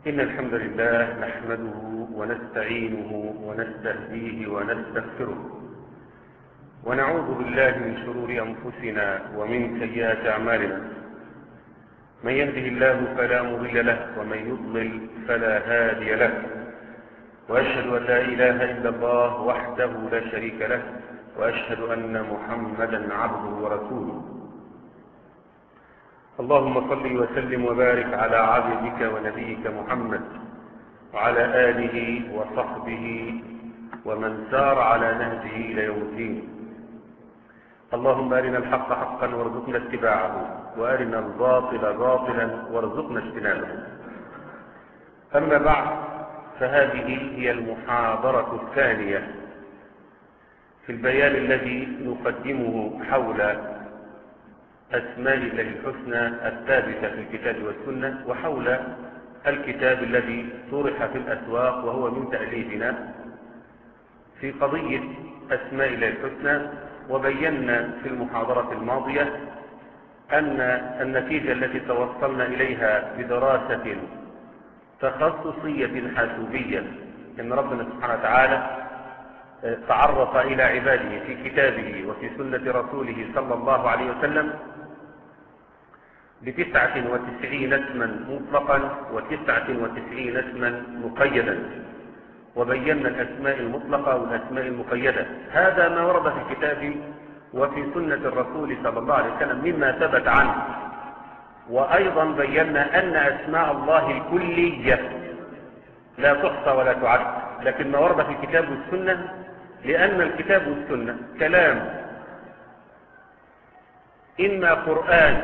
إن الحمد لله نحمده ونستعينه ونستهديه ونستغفره ونعوذ بالله من شرور أنفسنا ومن سيئات أعمالنا من يهده الله فلا مضل له ومن يضلل فلا هادي له وأشهد أن لا إله إلا الله وحده لا شريك له وأشهد أن محمدا عبده ورسوله اللهم صل وسلم وبارك على عبدك ونبيك محمد وعلى آله وصحبه ومن سار على نهجه إلى يوم الدين اللهم أرنا الحق حقا وارزقنا اتباعه وأرنا الباطل باطلا وارزقنا اجتنابه أما بعد فهذه هي المحاضرة الثانية في البيان الذي نقدمه حول أسماء الله الحسنى الثابتة في الكتاب والسنة وحول الكتاب الذي طرح في الأسواق وهو من تأليفنا في قضية أسماء الله الحسنى وبينا في المحاضرة الماضية أن النتيجة التي توصلنا إليها بدراسة تخصصية حاسوبية إن ربنا سبحانه وتعالى تعرف إلى عباده في كتابه وفي سنة رسوله صلى الله عليه وسلم بتسعة وتسعين اسما مطلقا وتسعة وتسعين اسما مقيدا وبينا الأسماء المطلقة والأسماء المقيدة هذا ما ورد في الكتاب وفي سنة الرسول صلى الله عليه وسلم مما ثبت عنه وأيضا بينا أن أسماء الله الكلية لا تحصى ولا تعد لكن ما ورد في الكتاب والسنة لأن الكتاب والسنة كلام إما قرآن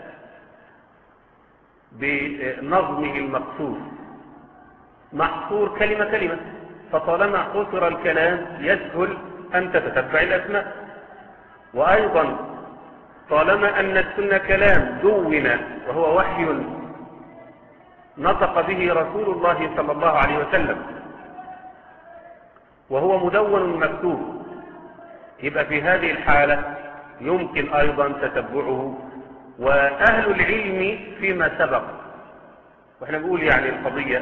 بنظمه المقصود محصور كلمة كلمة فطالما حصر الكلام يسهل أن تتتبع الأسماء وأيضا طالما أن السنة كلام دون وهو وحي نطق به رسول الله صلى الله عليه وسلم وهو مدون مكتوب يبقى في هذه الحالة يمكن أيضا تتبعه وأهل العلم فيما سبق واحنا بنقول يعني القضية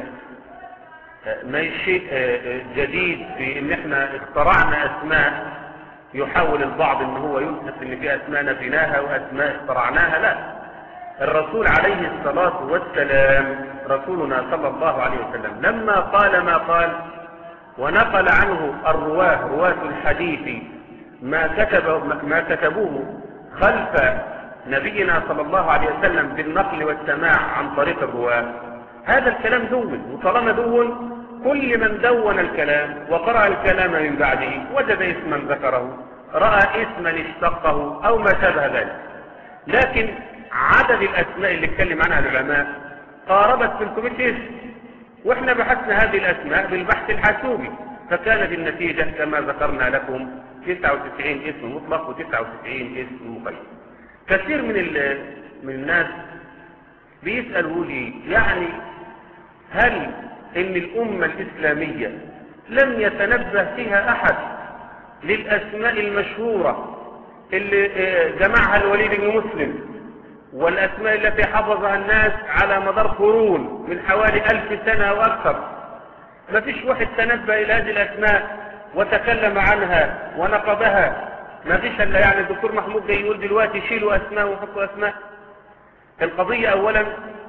ما شيء جديد في ان احنا اخترعنا اسماء يحاول البعض ان هو ينسف ان في اسماء نفيناها واسماء اخترعناها لا الرسول عليه الصلاة والسلام رسولنا صلى الله عليه وسلم لما قال ما قال ونقل عنه الرواه رواة الحديث ما كتب ما كتبوه خلف نبينا صلى الله عليه وسلم بالنقل والسماع عن طريق الرواه هذا الكلام دون وطالما دون كل من دون الكلام وقرأ الكلام من بعده وجد اسما ذكره رأى اسما اشتقه أو ما شابه ذلك لكن عدد الأسماء اللي اتكلم عنها العلماء قاربت 300 اسم واحنا بحثنا هذه الأسماء بالبحث الحاسوبي فكانت النتيجة كما ذكرنا لكم 99 اسم مطلق و99 اسم مقيد كثير من من الناس بيسألوا لي يعني هل ان الأمة الإسلامية لم يتنبه فيها أحد للأسماء المشهورة اللي جمعها الوليد بن مسلم والأسماء التي حفظها الناس على مدار قرون من حوالي ألف سنة وأكثر ما فيش واحد تنبه إلى هذه الأسماء وتكلم عنها ونقضها ما فيش الا يعني الدكتور محمود جاي يقول دلوقتي شيلوا اسماء وحطوا اسماء القضية اولا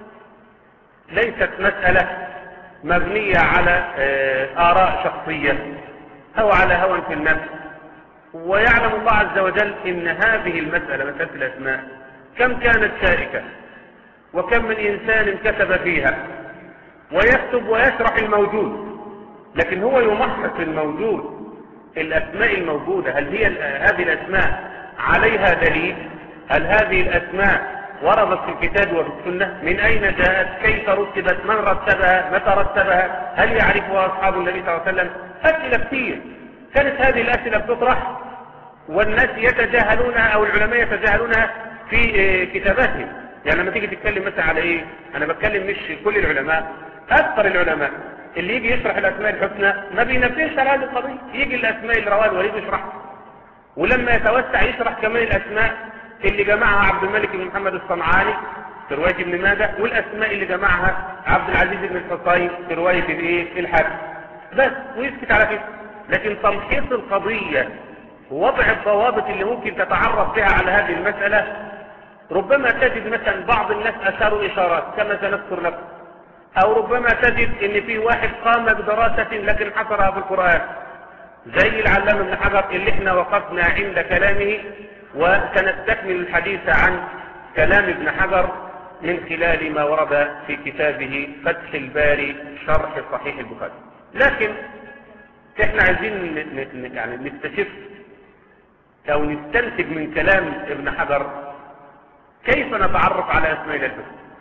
ليست مسألة مبنية على آراء شخصية او على هوى في النفس ويعلم الله عز وجل ان هذه المسألة مسألة الاسماء كم كانت شاركة وكم من انسان كتب فيها ويكتب ويشرح الموجود لكن هو يمحص الموجود الأسماء الموجودة هل هي هذه الأسماء عليها دليل هل هذه الأسماء وردت في الكتاب وفي السنة من أين جاءت كيف رتبت من رتبها متى رتبها هل يعرفها أصحاب النبي صلى الله عليه وسلم أسئلة كثير كانت هذه الأسئلة بتطرح والناس يتجاهلونها أو العلماء يتجاهلونها في كتاباتهم يعني لما تيجي تتكلم مثلا على إيه أنا بتكلم مش كل العلماء أكثر العلماء اللي يجي يشرح الأسماء الحسنى ما بينبهش على هذه القضية يجي الأسماء اللي رواه الوليد يشرحها ولما يتوسع يشرح كمان الأسماء اللي جمعها عبد الملك بن محمد الصنعاني في رواية ابن ماجه والأسماء اللي جمعها عبد العزيز بن الحصين في رواية الايه الحاكم بس ويسكت على كده لكن تمحيص القضية ووضع الضوابط اللي ممكن تتعرف بها على هذه المسألة ربما تجد مثلا بعض الناس أشاروا إشارات كما سنذكر لكم أو ربما تجد إن في واحد قام بدراسة لكن حصرها في القرآن زي العلامة ابن حجر اللي احنا وقفنا عند كلامه وسنستكمل الحديث عن كلام ابن حجر من خلال ما ورد في كتابه فتح الباري شرح صحيح البخاري لكن احنا عايزين يعني نستشف او نستنتج من كلام ابن حجر كيف نتعرف على اسماء الله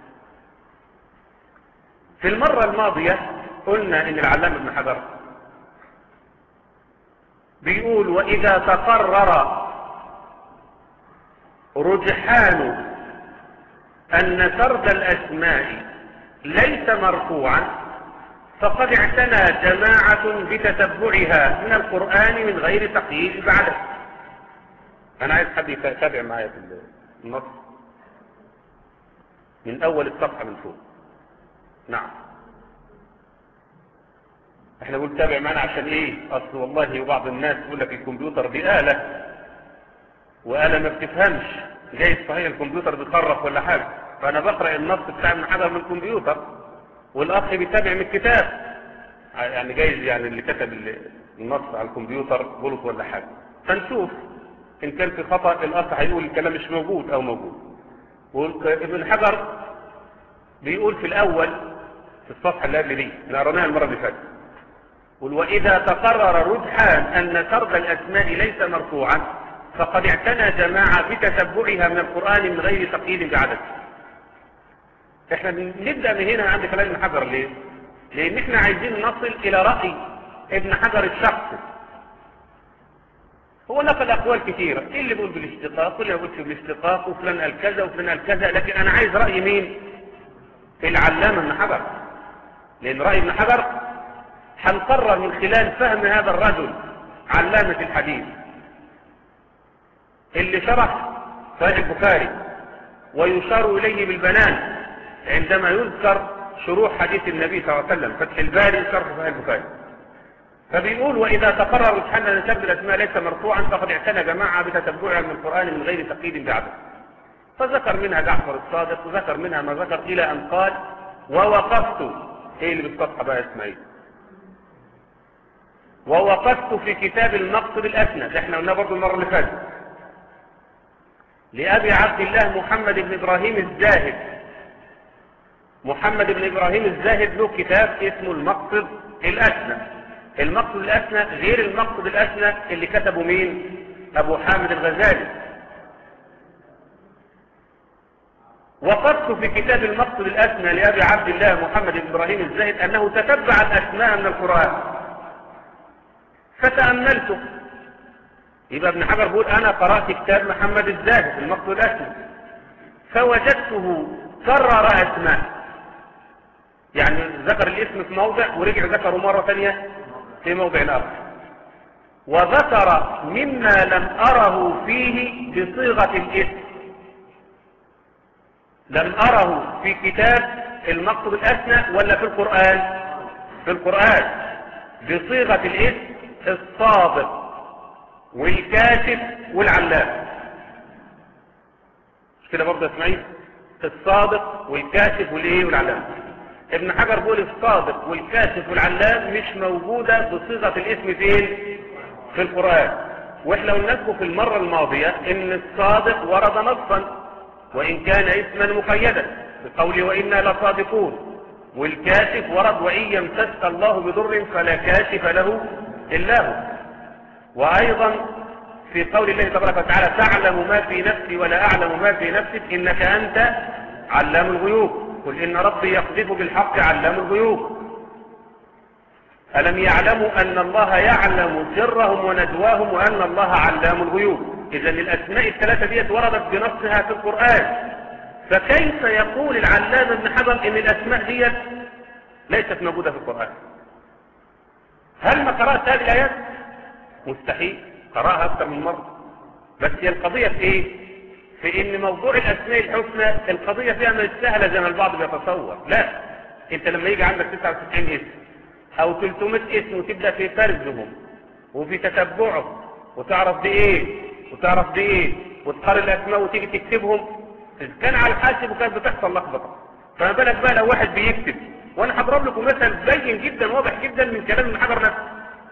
في المرة الماضية قلنا ان العلامة ابن حجر بيقول واذا تقرر رجحان ان سرد الاسماء ليس مرفوعا فقد اعتنى جماعة بتتبعها من القرآن من غير تقييد بعده انا عايز حد يتابع معايا في النص من اول الصفحة من فوق نعم احنا بنقول تابع معنا عشان ايه اصل والله بعض الناس يقول لك الكمبيوتر دي آلة وآلة ما بتفهمش جاي صحيح الكمبيوتر بيخرف ولا حاجة فانا بقرأ النص بتاع ابن حجر من الكمبيوتر والاخ بيتابع من الكتاب يعني جايز يعني اللي كتب النص على الكمبيوتر غلط ولا حاجة فنشوف ان كان في خطأ الاخ هيقول الكلام مش موجود او موجود وابن حجر بيقول في الاول في الصفحة اللي قبل دي اللي قرناها المرة اللي فاتت قل واذا تقرر رجحان ان سرد الاسماء ليس مرفوعا فقد اعتنى جماعة بتتبعها من القرآن من غير تقييد بعدد احنا نبدأ من هنا عند كلام ابن حجر ليه لان احنا عايزين نصل الى رأي ابن حجر الشخصي هو نقل اقوال كثيرة ايه اللي بيقول بالاشتقاق واللي بيقول بالاشتقاق وفلان قال كذا وفلان قال كذا لكن انا عايز رأي مين العلامة ابن حجر لان رأي ابن حجر هنقرر من خلال فهم هذا الرجل علامة الحديث اللي شرح صحيح البخاري ويشار إليه بالبنان عندما يذكر شروح حديث النبي صلى الله عليه وسلم فتح الباري شرح صحيح البخاري فبيقول وإذا تقرر سبحانه أن سبب الأسماء ليس مرفوعا فقد اعتنى جماعة بتتبعها من القرآن من غير تقييد بعده فذكر منها جعفر الصادق وذكر منها ما ذكر إلى أن قال ووقفت ايه اللي بالصفحة بقى اسماعيل ووقفت في كتاب المقصد الأسنى ده احنا قلناه برضه المرة اللي فاتت لأبي عبد الله محمد بن إبراهيم الزاهد محمد بن إبراهيم الزاهد له كتاب اسمه المقصد الأسنى المقصد الأسنى غير المقصد الأسنى اللي كتبه مين أبو حامد الغزالي وقفت في كتاب المقصد الأسنى لأبي عبد الله محمد بن إبراهيم الزاهد أنه تتبع الأسماء من القرآن فتأملته يبقى ابن حجر بيقول أنا قرأت كتاب محمد الزاهد المقصد الأسنى فوجدته كرر أسماء يعني ذكر الاسم في موضع ورجع ذكره مرة ثانية في موضع آخر وذكر مما لم أره فيه بصيغة الاسم لم أره في كتاب المقصد الأسنى ولا في القرآن في القرآن بصيغة الاسم الصادق والكاشف والعلام مش كده برضه اسمعين الصادق والكاشف والايه والعلام ابن حجر بيقول الصادق والكاشف والعلام مش موجودة بصيغة الاسم فين في القرآن واحنا قلنا لكم في المرة الماضية ان الصادق ورد نصا وان كان اسما مقيدا بقوله وإنا لصادقون والكاشف ورد وإن يمسسك الله بضر فلا كاشف له إلا هو وأيضا في قول الله تبارك وتعالى تعلم ما في نفسي ولا أعلم ما في نفسك إنك أنت علام الغيوب قل إن ربي يقذف بالحق علام الغيوب ألم يعلموا أن الله يعلم سرهم ونجواهم وأن الله علام الغيوب إذا الأسماء الثلاثة ديت وردت بنصها في القرآن فكيف يقول العلامة ابن حجر إن الأسماء ديت ليست موجودة في القرآن هل ما قرأت هذه الآيات مستحيل قرأها أكثر من مرة بس هي القضية في إيه في ان موضوع الاسماء الحسنى القضية فيها مش سهلة زي ما البعض بيتصور لا انت لما يجي عندك 99 اسم او 300 اسم وتبدأ في فرزهم وفي تتبعهم وتعرف دي ايه وتعرف دي ايه وتقارن الاسماء وتيجي تكتبهم إذا كان على الحاسب وكانت بتحصل لخبطه فما بالك بقى لو واحد بيكتب وانا هضرب لكم مثل بين جدا واضح جدا من كلام ابن حجر نفسه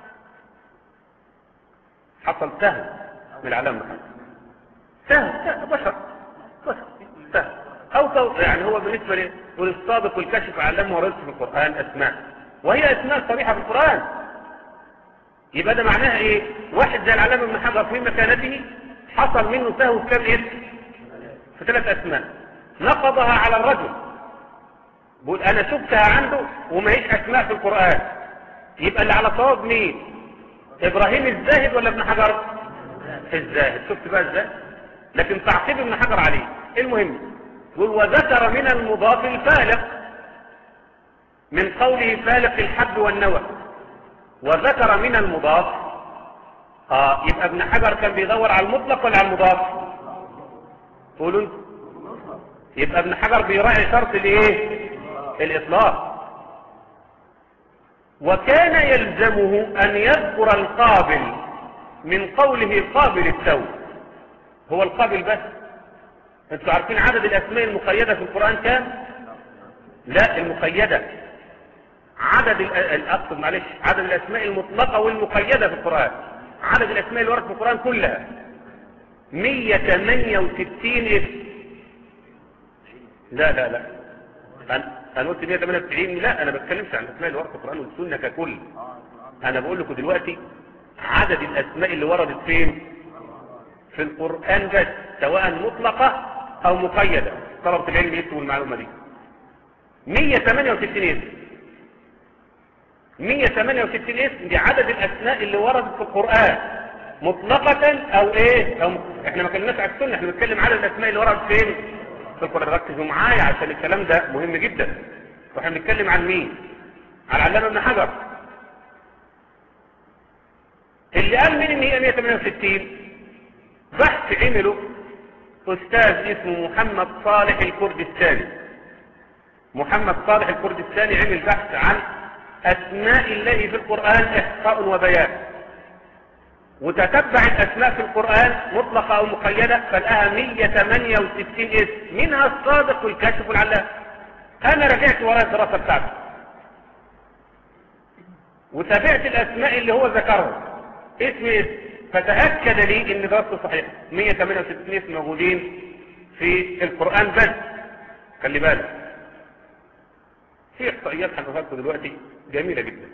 حصل سهل من العلامة محمد سهل سهل بشر بشر سهل او تو... يعني هو بالنسبة لي والصادق والكشف علمه ورزق في القرآن اسماء وهي اسماء صريحة في القرآن يبقى ده معناها ايه واحد زي العلامة ابن حجر في مكانته حصل منه سهو في كام اسم في ثلاث اسماء نقضها على الرجل بقول انا شفتها عنده وما هيش اسماء في القرآن يبقى اللي على صواب مين ابراهيم الزاهد ولا ابن حجر الزاهد شفت بقى ازاي لكن تعقيب ابن حجر عليه المهم يقول وذكر من المضاف الفالق من قوله فالق الحب والنوى وذكر من المضاف اه يبقى ابن حجر كان بيدور على المطلق ولا على المضاف قولوا انتوا يبقى ابن حجر بيراعي شرط الايه الاطلاق وكان يلزمه ان يذكر القابل من قوله قابل التوب هو القابل بس انتوا عارفين عدد الاسماء المقيدة في القرآن كام لا المقيدة عدد اقصد معلش عدد الاسماء المطلقة والمقيدة في القرآن عدد الاسماء اللي ورد في القرآن كلها 168 اسم لا لا لا انا قلت 198 لا انا بتكلمش عن الاسماء اللي وردت في القرآن والسنة ككل انا بقول لكم دلوقتي عدد الاسماء اللي وردت فين في القرآن بس سواء مطلقة او مقيدة طلبة العلم يكتبوا المعلومة دي 168 اسم 168 اسم دي عدد الاسماء اللي وردت في القرآن مطلقة او ايه أو احنا ما كلمناش على السنة احنا بنتكلم عدد الاسماء اللي وردت فين في القرآن ركزوا معايا عشان الكلام ده مهم جدا واحنا بنتكلم عن مين على علامة ابن حجر اللي قال مين ان هي 168 بحث عمله استاذ اسمه محمد صالح الكردستاني محمد صالح الكردستاني عمل بحث عن اسماء الله في القرآن احصاء وبيان وتتبع الاسماء في القرآن مطلقة او مقيدة فلقاها 168 اسم منها الصادق والكاشف والعلام انا رجعت وراء الدراسة بتاعتي وتابعت الاسماء اللي هو ذكرها اسم اسم فتأكد لي ان دراسته صحيحة 168 اسم موجودين في القرآن بس خلي بالك في احصائيات هنقولها دلوقتي جميلة جدا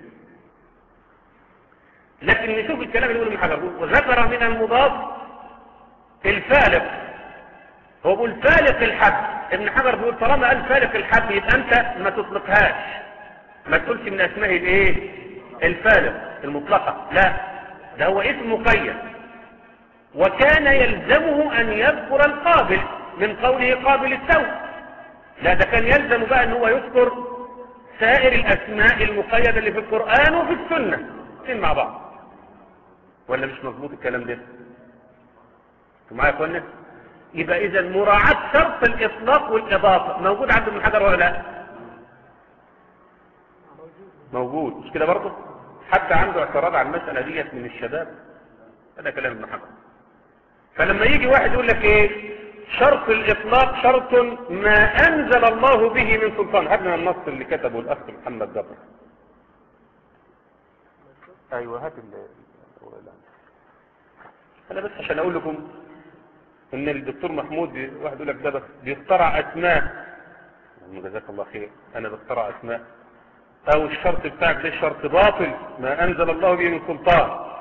لكن نشوف الكلام اللي يقول ابن حجر وذكر من المضاف الفالق هو بيقول فالق الحب ابن حجر بيقول طالما قال فالق الحب يبقى انت ما تطلقهاش ما تقولش من اسماء الايه الفالق المطلقة لا ده هو اسم مقيد وكان يلزمه ان يذكر القابل من قوله قابل التوب لا ده كان يلزم بقى ان هو يذكر سائر الاسماء المقيدة اللي في القرآن وفي السنة الاثنين مع بعض ولا مش مظبوط الكلام ده انتوا معايا يا اخوانا يبقى اذا مراعاة شرط الاطلاق والاضافة موجود عند ابن حجر ولا لا موجود مش كده برضه حتى عنده اعتراض على المسألة ديت من الشباب هذا كلام ابن حجر فلما يجي واحد يقول لك ايه شرط الاطلاق شرط ما انزل الله به من سلطان هات لنا النص اللي كتبه الاخ محمد جبر ايوه هات انا بس عشان اقول لكم ان الدكتور محمود واحد يقول لك ده بس بيخترع اسماء جزاك الله خير انا بخترع اسماء او الشرط بتاعك ده شرط باطل ما انزل الله به من سلطان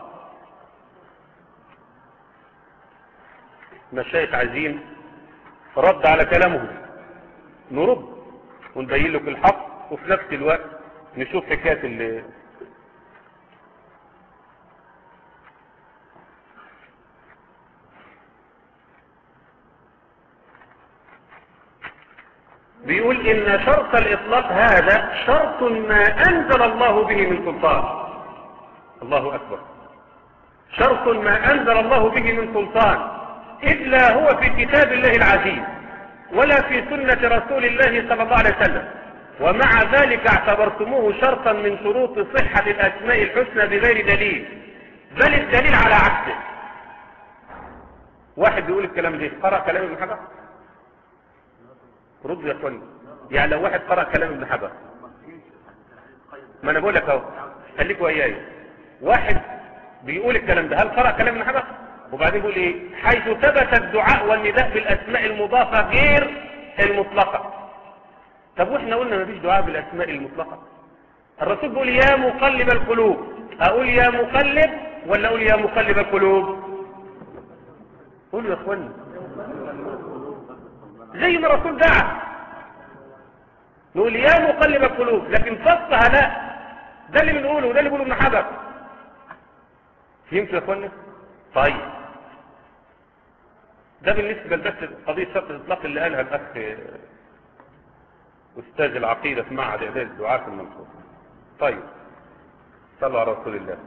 مشايخ عايزين رد على كلامهم نرد ونبين لك الحق وفي نفس الوقت نشوف حكايه اللي بيقول ان شرط الاطلاق هذا شرط ما انزل الله به من سلطان الله اكبر شرط ما انزل الله به من سلطان إذ لا هو في كتاب الله العزيز ولا في سنة رسول الله صلى الله عليه وسلم ومع ذلك اعتبرتموه شرطا من شروط صحة الأسماء الحسنى بغير دليل بل الدليل على عكسه واحد بيقول الكلام ده قرأ كلام ابن حجر رد يا اخواني يعني لو واحد قرأ كلام ابن حجر ما انا بقول لك اهو خليك وياي واحد بيقول الكلام ده هل قرأ كلام ابن حجر وبعدين يقول ايه حيث ثبت الدعاء والنداء بالاسماء المضافة غير المطلقة طب واحنا قلنا ما فيش دعاء بالاسماء المطلقة الرسول بيقول يا مقلب القلوب اقول يا مقلب ولا اقول يا مقلب القلوب قولوا يا اخوانا زي ما الرسول دعا نقول يا مقلب القلوب لكن فصها لا ده اللي بنقوله وده اللي بيقوله ابن حجر فهمتوا يا اخوانا طيب ده بالنسبة لبس قضية شرط الإطلاق اللي قالها الأخ أستاذ العقيدة في معهد إعداد الدعاة في المنصور طيب صلوا على رسول الله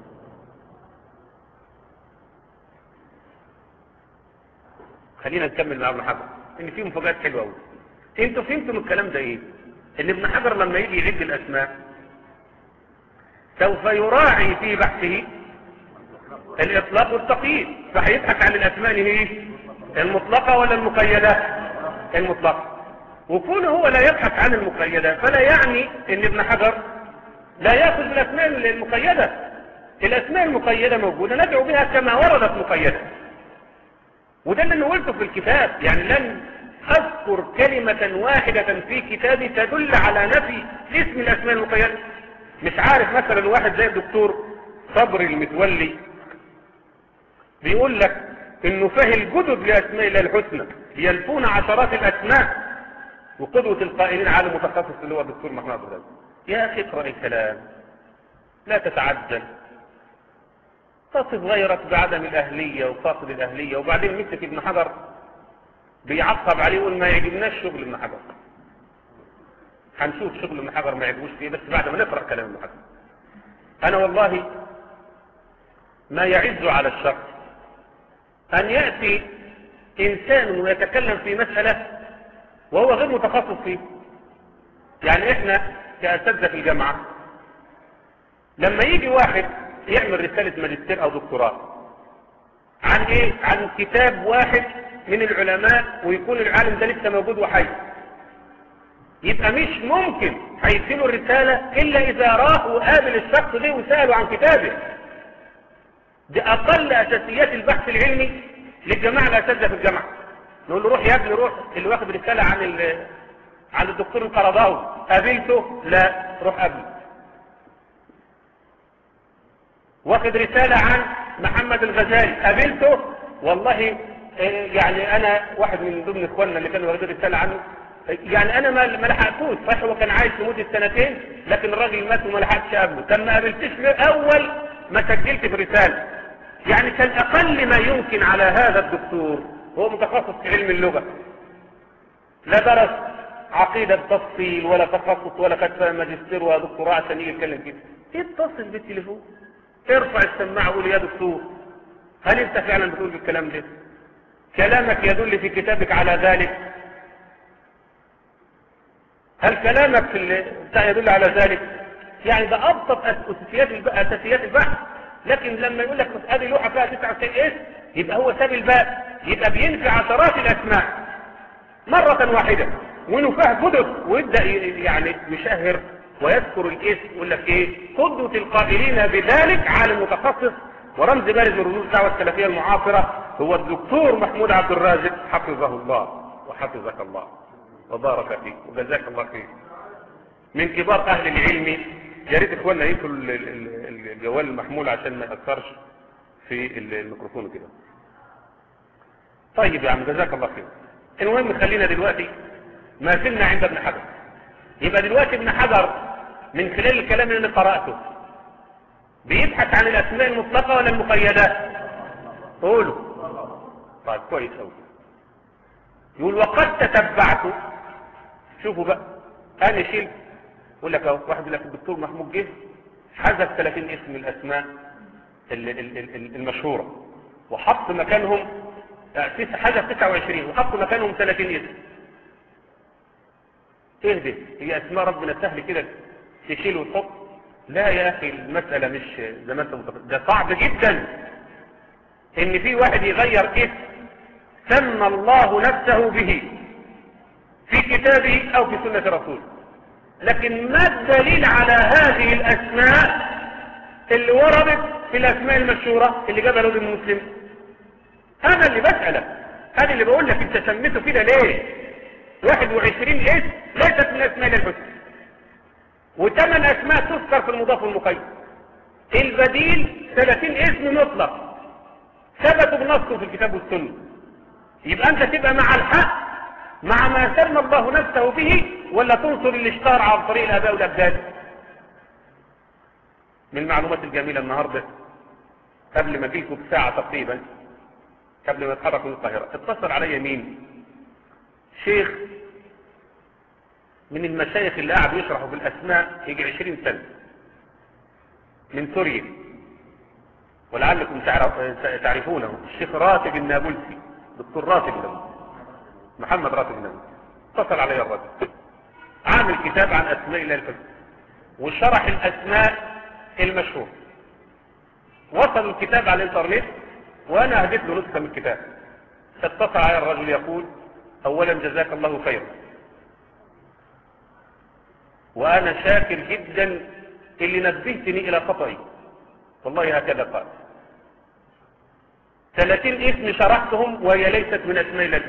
خلينا نكمل مع ابن حجر ان في مفاجآت حلوه قوي انتوا فهمتوا من الكلام ده ايه ان ابن حجر لما يجي يعد الاسماء سوف يراعي في بحثه الاطلاق والتقييد فهيبحث عن الاسماء هي المطلقه ولا المقيده المطلقه وكونه هو لا يبحث عن المقيده فلا يعني ان ابن حجر لا ياخذ الاسماء المقيده الاسماء المقيده موجوده ندعو بها كما وردت مقيده وده اللي انا قلته في الكتاب يعني لن اذكر كلمة واحدة في كتابي تدل على نفي اسم الاسماء المقيدة مش عارف مثلا واحد زي الدكتور صبري المتولي بيقول لك انه فهي الجدد لاسماء الله الحسنى يلفون عشرات الاسماء وقدوة القائلين على متخصص اللي هو الدكتور محمد عبد الرازق يا اخي اقرأ الكلام لا تتعجل تصف غيرك بعدم الأهلية وفاقد الأهلية وبعدين مسك ابن حجر بيعقب عليه يقول ما يعجبناش شغل ابن حجر هنشوف شغل ابن حجر ما يعجبوش فيه بس بعد ما نقرأ كلام ابن حجر أنا والله ما يعز على الشخص أن يأتي إنسان ويتكلم في مسألة وهو غير متخصص فيه يعني إحنا كأساتذة في الجامعة لما يجي واحد يعمل رسالة ماجستير او دكتوراه عن ايه عن كتاب واحد من العلماء ويكون العالم ده لسه موجود وحي يبقى مش ممكن هيديله الرسالة الا اذا راح وقابل الشخص ده وسأله عن كتابه دي اقل اساسيات البحث العلمي للجماعة الاساتذة في الجامعة نقول له روح يا ابني روح اللي واخد رسالة عن عن الدكتور القرضاوي قابلته لا روح قابله واخد رسالة عن محمد الغزالي قابلته والله يعني انا واحد من ضمن اخواننا اللي كانوا واخدين رسالة عنه يعني انا ما ما لحقتوش صحيح هو كان عايش لمدة سنتين لكن الراجل مات وما لحقتش قبله كان ما قابلتش اول ما سجلت في رسالة يعني كان اقل ما يمكن على هذا الدكتور هو متخصص في علم اللغة لا درس عقيدة بتفصيل ولا تخصص ولا خد ماجستير ولا دكتوراه عشان يجي يتكلم كده اتصل بالتليفون ارفع السماعة وقول يا دكتور هل انت فعلا بتقول بالكلام ده كلامك يدل في كتابك على ذلك هل كلامك في يدل على ذلك يعني ده ابسط اساسيات اساسيات البحث لكن لما يقول لك هذه لوحه فيها 99 اسم يبقى هو ساب الباب يبقى بينفي عشرات الاسماء مرة واحدة ونفاه جدد ويبدأ يعني يشهر ويذكر الاسم يقول لك ايه قدوة القائلين بذلك عالم متخصص ورمز بارز من رموز الدعوة السلفية المعاصرة هو الدكتور محمود عبد الرازق حفظه الله وحفظك الله وبارك فيك وجزاك الله خير من كبار اهل العلم يا ريت اخواننا يقفلوا الجوال المحمول عشان ما ياثرش في الميكروفون كده طيب يا عم جزاك الله خير المهم خلينا دلوقتي ما زلنا عند ابن حجر يبقى دلوقتي ابن حجر من خلال الكلام اللي انا قراته بيبحث عن الاسماء المطلقه ولا المقيدات قولوا طيب كويس قوي يقول وقد تتبعت شوفوا بقى انا شيل يقول لك اهو واحد يقول لك الدكتور محمود جه حذف 30 اسم الاسماء المشهوره وحط مكانهم تسع حاجة 29 وحطوا مكانهم 30 اسم اهدي هي اسماء ربنا سهل كده تشيل وتحط لا يا اخي المسألة مش زي ما انت متفق ده صعب جدا ان في واحد يغير اسم سمى الله نفسه به في كتابه او في سنة رسوله لكن ما الدليل على هذه الاسماء اللي وردت في الاسماء المشهورة اللي جابها له المسلم انا اللي بسألك انا اللي بقول لك انت سميته كده ليه 21 اسم ليست من اسماء الحسنى وثمان اسماء تذكر في المضاف والمقيد البديل 30 اسم مطلق ثبتوا بنصه في الكتاب والسنه يبقى انت تبقى مع الحق مع ما سمى الله نفسه به ولا تنصر الاشتار عن طريق الاباء والابداد من المعلومات الجميله النهارده قبل ما اجيلكم بساعه تقريبا قبل ما اتحرك من القاهره اتصل علي مين شيخ من المشايخ اللي قاعد يشرحوا في الاسماء يجي 20 سنه من سوريا ولعلكم تعرفونه الشيخ راتب النابلسي دكتور راتب النابلسي محمد راتب النابلسي اتصل علي الرجل عامل كتاب عن اسماء الله الحسنى وشرح الاسماء المشهور وصل الكتاب على الانترنت وانا هديت له نسخه من الكتاب اتصل علي الرجل يقول اولا جزاك الله خيرا وانا شاكر جدا اللي نبهتني الى خطئي والله هكذا قال 30 اسم شرحتهم وهي ليست من اسماء الله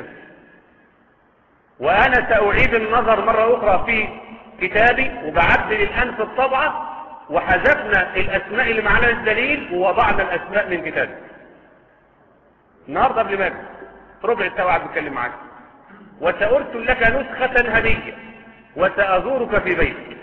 وانا ساعيد النظر مرة اخرى في كتابي وبعدل الان في الطبعة وحذفنا الاسماء اللي معنا الدليل ووضعنا الاسماء من كتابي النهاردة قبل ما اجي ربع ساعة قاعد بتكلم معاك وسأرسل لك نسخة هدية وسأزورك في بيتك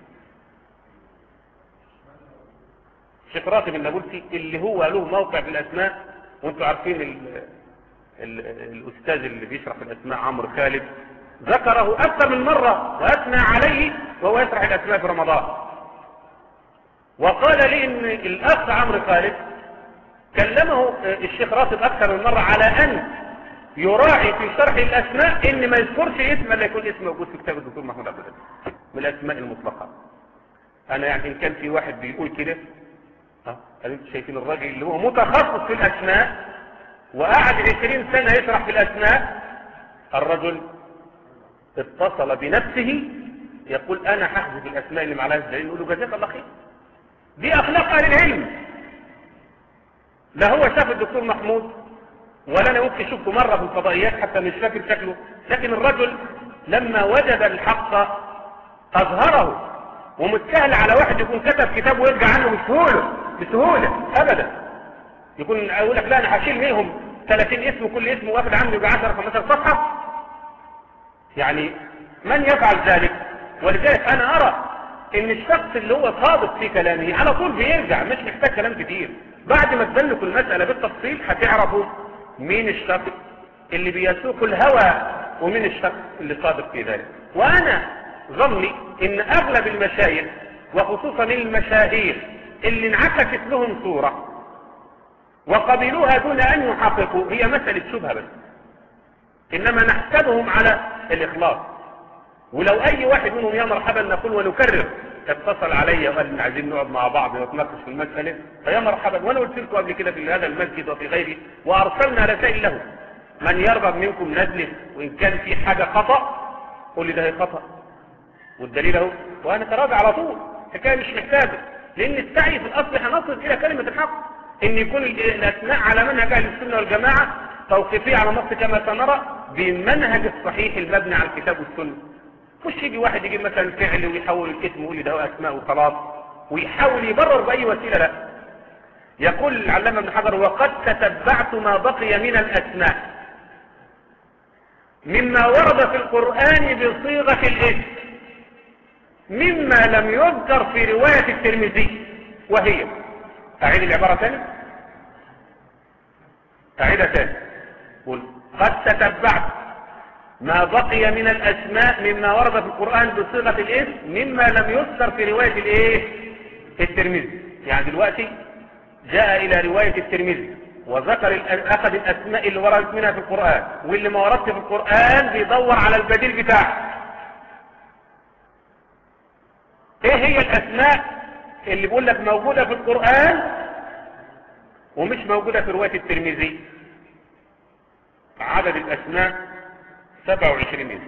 شيخ راتب النابلسي اللي هو له موقع في الأسماء وانتم عارفين ال ال الأستاذ اللي بيشرح في الأسماء عمرو خالد ذكره أكثر من مرة وأثنى عليه وهو يشرح الأسماء في رمضان وقال لي إن الأخ عمرو خالد كلمه الشيخ راتب أكثر من مرة على أن يراعي في شرح الأسماء إن ما يذكرش اسم لا يكون اسم موجود في كتاب الدكتور محمود عبد العزيز من الأسماء المطلقة أنا يعني إن كان في واحد بيقول كده ها أنتم شايفين الراجل اللي هو متخصص في الأسماء وقعد 20 سنة يشرح في الأسماء الرجل اتصل بنفسه يقول أنا ححذف الأسماء اللي معلهاش دليل نقول له جزاك الله خير دي أخلاق أهل العلم لا هو شاف الدكتور محمود ولا انا ممكن شفته مرة في الفضائيات حتى مش فاكر شكله لكن الرجل لما وجد الحق اظهره ومتسهل على واحد يكون كتب كتاب ويرجع عنه بسهولة بسهولة ابدا يكون يقول لك لا انا هشيل منهم 30 اسم وكل اسم واخد عنه يبقى 10 15 صفحة يعني من يفعل ذلك ولذلك انا ارى ان الشخص اللي هو صادق في كلامه على طول بيرجع مش محتاج كلام كتير بعد ما تبلكوا المسألة بالتفصيل هتعرفوا مين الشخص اللي بيسوق الهوى ومين الشخص اللي صادق في ذلك وانا ظني ان اغلب المشايخ وخصوصا المشاهير اللي انعكست لهم صورة وقبلوها دون ان يحققوا هي مسألة شبهة بس انما نحسبهم على الاخلاص ولو اي واحد منهم يا مرحبا نقول ونكرر اتصل علي وقال ان عايزين نقعد مع بعض ونتناقش في المسألة فيا مرحبا وانا قلت لكم قبل كده في هذا المسجد وفي غيره وارسلنا رسائل له من يرغب منكم نزله وان كان في حاجة خطأ قول لي ده هي خطأ والدليل اهو وانا تراجع على طول حكاية مش محتاجة لان السعي في الاصل هنصل الى كلمة الحق ان يكون الاسماء على منهج اهل السنة والجماعة توقيفية على نص كما سنرى بالمنهج الصحيح المبني على الكتاب والسنة مش يجي واحد يجيب مثلا فعل ويحول الاسم ويقول لي ده هو اسماء وخلاص ويحاول يبرر باي وسيله لا يقول العلامه ابن حجر وقد تتبعت ما بقي من الاسماء مما ورد في القران بصيغه الاسم مما لم يذكر في روايه الترمذي وهي اعيد العباره ثاني اعيدها ثاني قل قد تتبعت ما بقي من الأسماء مما ورد في القرآن بصيغة الاسم مما لم يذكر في رواية الايه الترمذي يعني دلوقتي جاء إلى رواية الترمذي وذكر الأ- أخذ الأسماء اللي وردت منها في القرآن واللي ما وردش في القرآن بيدور على البديل بتاعه ايه هي الأسماء اللي بيقول لك موجودة في القرآن ومش موجودة في رواية الترمذي عدد الأسماء 27 اسم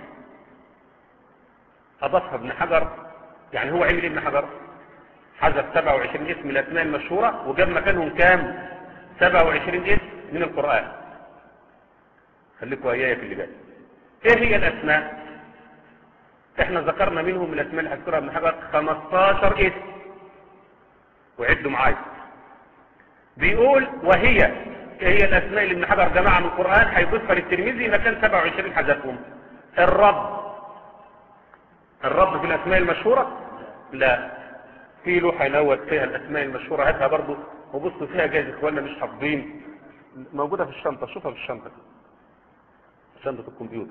أضافها ابن حجر يعني هو عمل ابن حجر حذف 27 اسم من الأسماء المشهورة وجاب مكانهم كام 27 اسم من القرآن خليكوا ويايا في اللي جاي ايه هي الأسماء احنا ذكرنا منهم من الأسماء اللي هذكرها ابن حجر 15 اسم وعدوا معايا بيقول وهي هي الأسماء اللي ابن حجر جمعها من القرآن هيضيفها للترمذي مكان 27 حذفهم الرب الرب في الأسماء المشهورة لا في لوحة نوت فيها الأسماء المشهورة هاتها برضو وبصوا فيها جايز إخواننا مش حافظين موجودة في الشنطة شوفها في الشنطة شنطة الكمبيوتر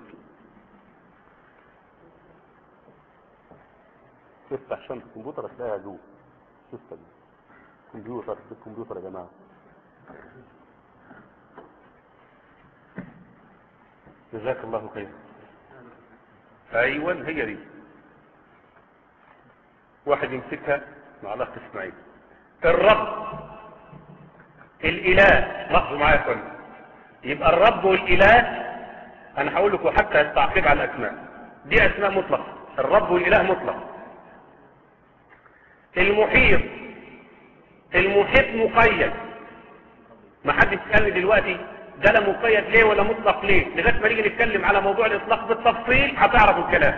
تفتح شنطة الكمبيوتر هتلاقيها جوه شوفها دي كمبيوتر الكمبيوتر يا جماعة جزاك الله خير ايوه هي دي واحد يمسكها مع الاخ اسماعيل الرب الاله لاحظوا معايا يا اخوان يبقى الرب والاله انا هقول لكم حتى التعقيب على الاسماء دي اسماء مطلقه الرب والاله مطلق المحيط المحيط مقيد ما حدش يسالني دلوقتي ده لا مقيد ليه ولا مطلق ليه لغايه ما نيجي نتكلم على موضوع الاطلاق بالتفصيل هتعرفوا الكلام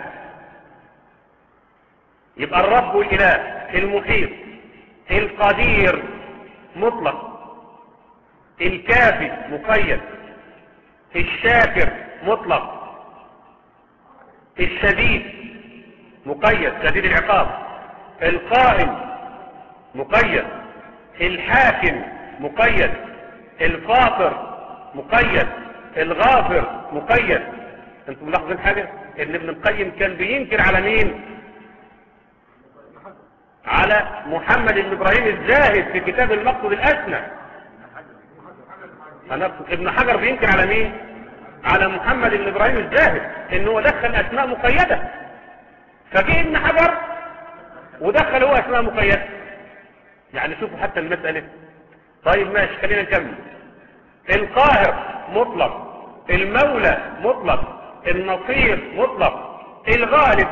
يبقى الرب والاله المحيط القدير مطلق الكافي مقيد الشاكر مطلق الشديد مقيد شديد العقاب القائم مقيد الحاكم مقيد الفاطر مقيد الغافر مقيد انتم ملاحظين حاجة ان ابن القيم كان بينكر على مين على محمد بن ابراهيم الزاهد في كتاب المقصد الاسنى أنا ابن حجر بينكر على مين على محمد بن ابراهيم الزاهد ان هو دخل اسماء مقيدة فجه ابن حجر ودخل هو اسماء مقيدة يعني شوفوا حتى المسألة طيب ماشي خلينا نكمل القاهر مطلق المولى مطلق النصير مطلق الغالب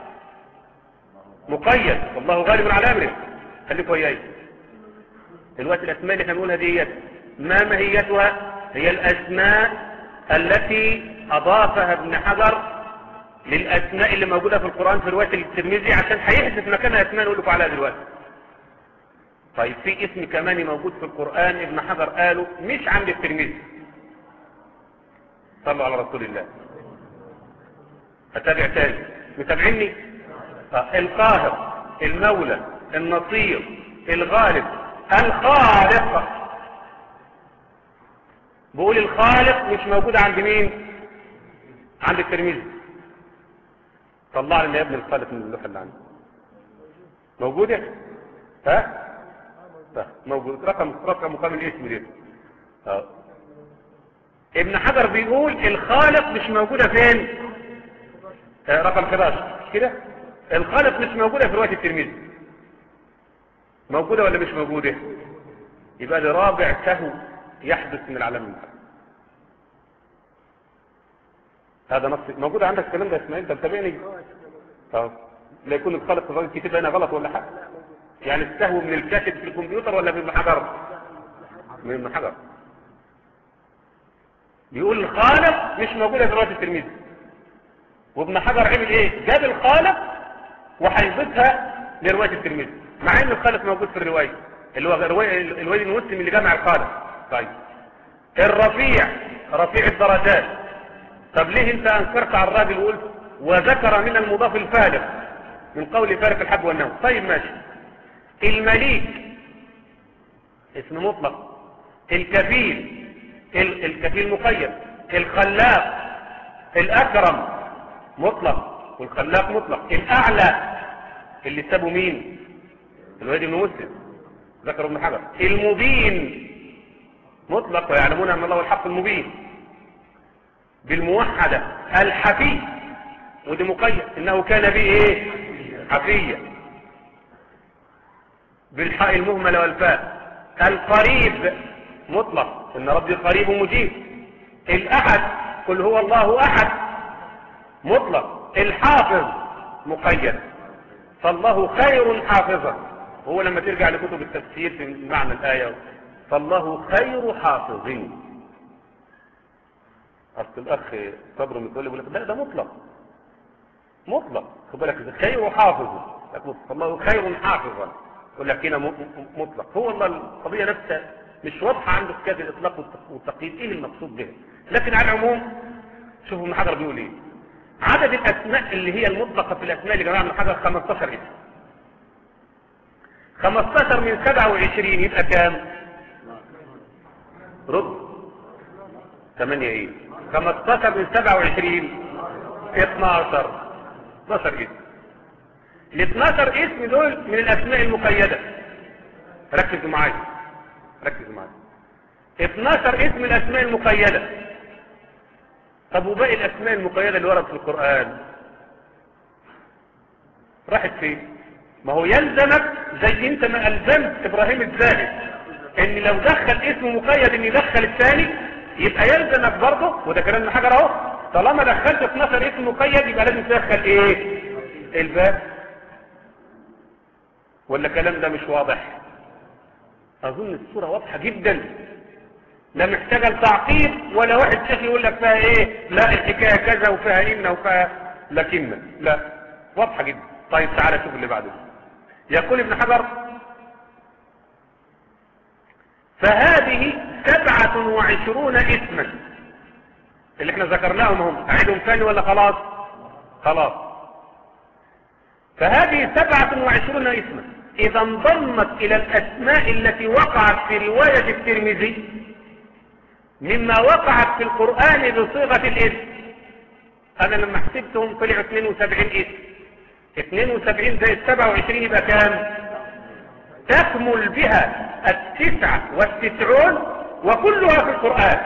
مقيد والله غالب على امره خليكم وياي دلوقتي الاسماء اللي احنا بنقولها ديت ما ماهيتها هي الاسماء التي اضافها ابن حجر للاسماء اللي موجوده في القران في روايه الترمذي عشان هيحذف مكانها اسماء نقول لكم عليها دلوقتي طيب في اسم كمان موجود في القرآن ابن حجر قاله مش عند الترمذي صلوا على رسول الله اتابع تاني متابعيني آه، القاهر المولى النصير الغالب الخالق بقول الخالق مش موجود عند مين عند الترمذي طلع لنا يا ابن الخالق من اللوحه اللي عندي موجوده ها موجود رقم رقم مقام الاسم ده اه ابن حجر بيقول الخالق مش موجودة فين آه رقم 11 مش كده الخالق مش موجودة في رواية الترمذي موجودة ولا مش موجودة يبقى ده رابع سهو يحدث من العالم المحرم هذا نص موجود عندك الكلام ده اسماعيل انت متابعني طب لا يكون الخالق في الراجل الكتاب هنا غلط ولا حاجه يعني السهو من الكاتب في الكمبيوتر ولا من ابن حجر من ابن حجر بيقول الخالق مش موجودة في رواية الترمذي وابن حجر عمل ايه جاب الخالق وهيضيفها لرواية الترمذي مع ان الخالق موجود في الرواية اللي هو رواية الوليد المسلم اللي جمع الخالق طيب الرفيع رفيع الدرجات طب ليه انت انكرت على الراجل وقلت وذكر من المضاف الفارق من قول فارق الحب والنوم طيب ماشي المليك اسم مطلق الكفيل الكفيل مقيد الخلاق الأكرم مطلق والخلاق مطلق الأعلى اللي سابوا مين الوالد بن مسلم ذكر ابن حجر المبين مطلق ويعلمون أن الله هو الحق المبين بالموحدة الحفي ودي مقيد إنه كان به إيه حفية بالحاء المهملة والفاء القريب مطلق إن ربي قريب مجيب الأحد قل هو الله أحد مطلق الحافظ مقيد فالله خير حافظا هو لما ترجع لكتب التفسير في معنى الآية فالله خير حافظ أصل الأخ صبر متولي يقول لك لا ده مطلق مطلق خد بالك خير حافظ فالله خير حافظا يقول لك هنا مطلق هو الله القضية نفسها مش واضحة عنده في كذا الإطلاق والتقييد إيه المقصود به لكن على العموم شوفوا ابن حجر بيقول إيه عدد الأسماء اللي هي المطلقة في الأسماء اللي جماعة ابن حجر 15 اسم 15 من 27 يبقى كام رد 8 ايه 15 من 27 12 12 اسم ال 12 اسم دول من الأسماء المقيدة ركزوا معايا ركزوا معايا 12 اسم من الأسماء المقيدة طب وباقي الأسماء المقيدة اللي ورد في القرآن راحت فين ما هو يلزمك زي انت ما ألزمت إبراهيم الزاهد ان لو دخل اسم مقيد ان يدخل الثاني يبقى يلزمك برضه وده كلام من حجر اهو طالما دخلت 12 اسم مقيد يبقى لازم تدخل ايه الباب ولا الكلام ده مش واضح اظن الصورة واضحة جدا لا محتاجة لتعقيد ولا واحد شيخ يقول لك فيها ايه لا الحكاية كذا وفيها ان وفيها لكن لا واضحة جدا طيب تعالى شوف اللي بعده يقول ابن حجر فهذه سبعة وعشرون اسما اللي احنا ذكرناهم هم اعيدهم ثاني ولا خلاص خلاص فهذه سبعة وعشرون اسما اذا انضمت الى الاسماء التي وقعت في رواية الترمذي مما وقعت في القرآن بصيغة الاسم انا لما حسبتهم طلعوا 72 اسم 72 زي 27 يبقى كام تكمل بها التسعة والتسعون وكلها في القرآن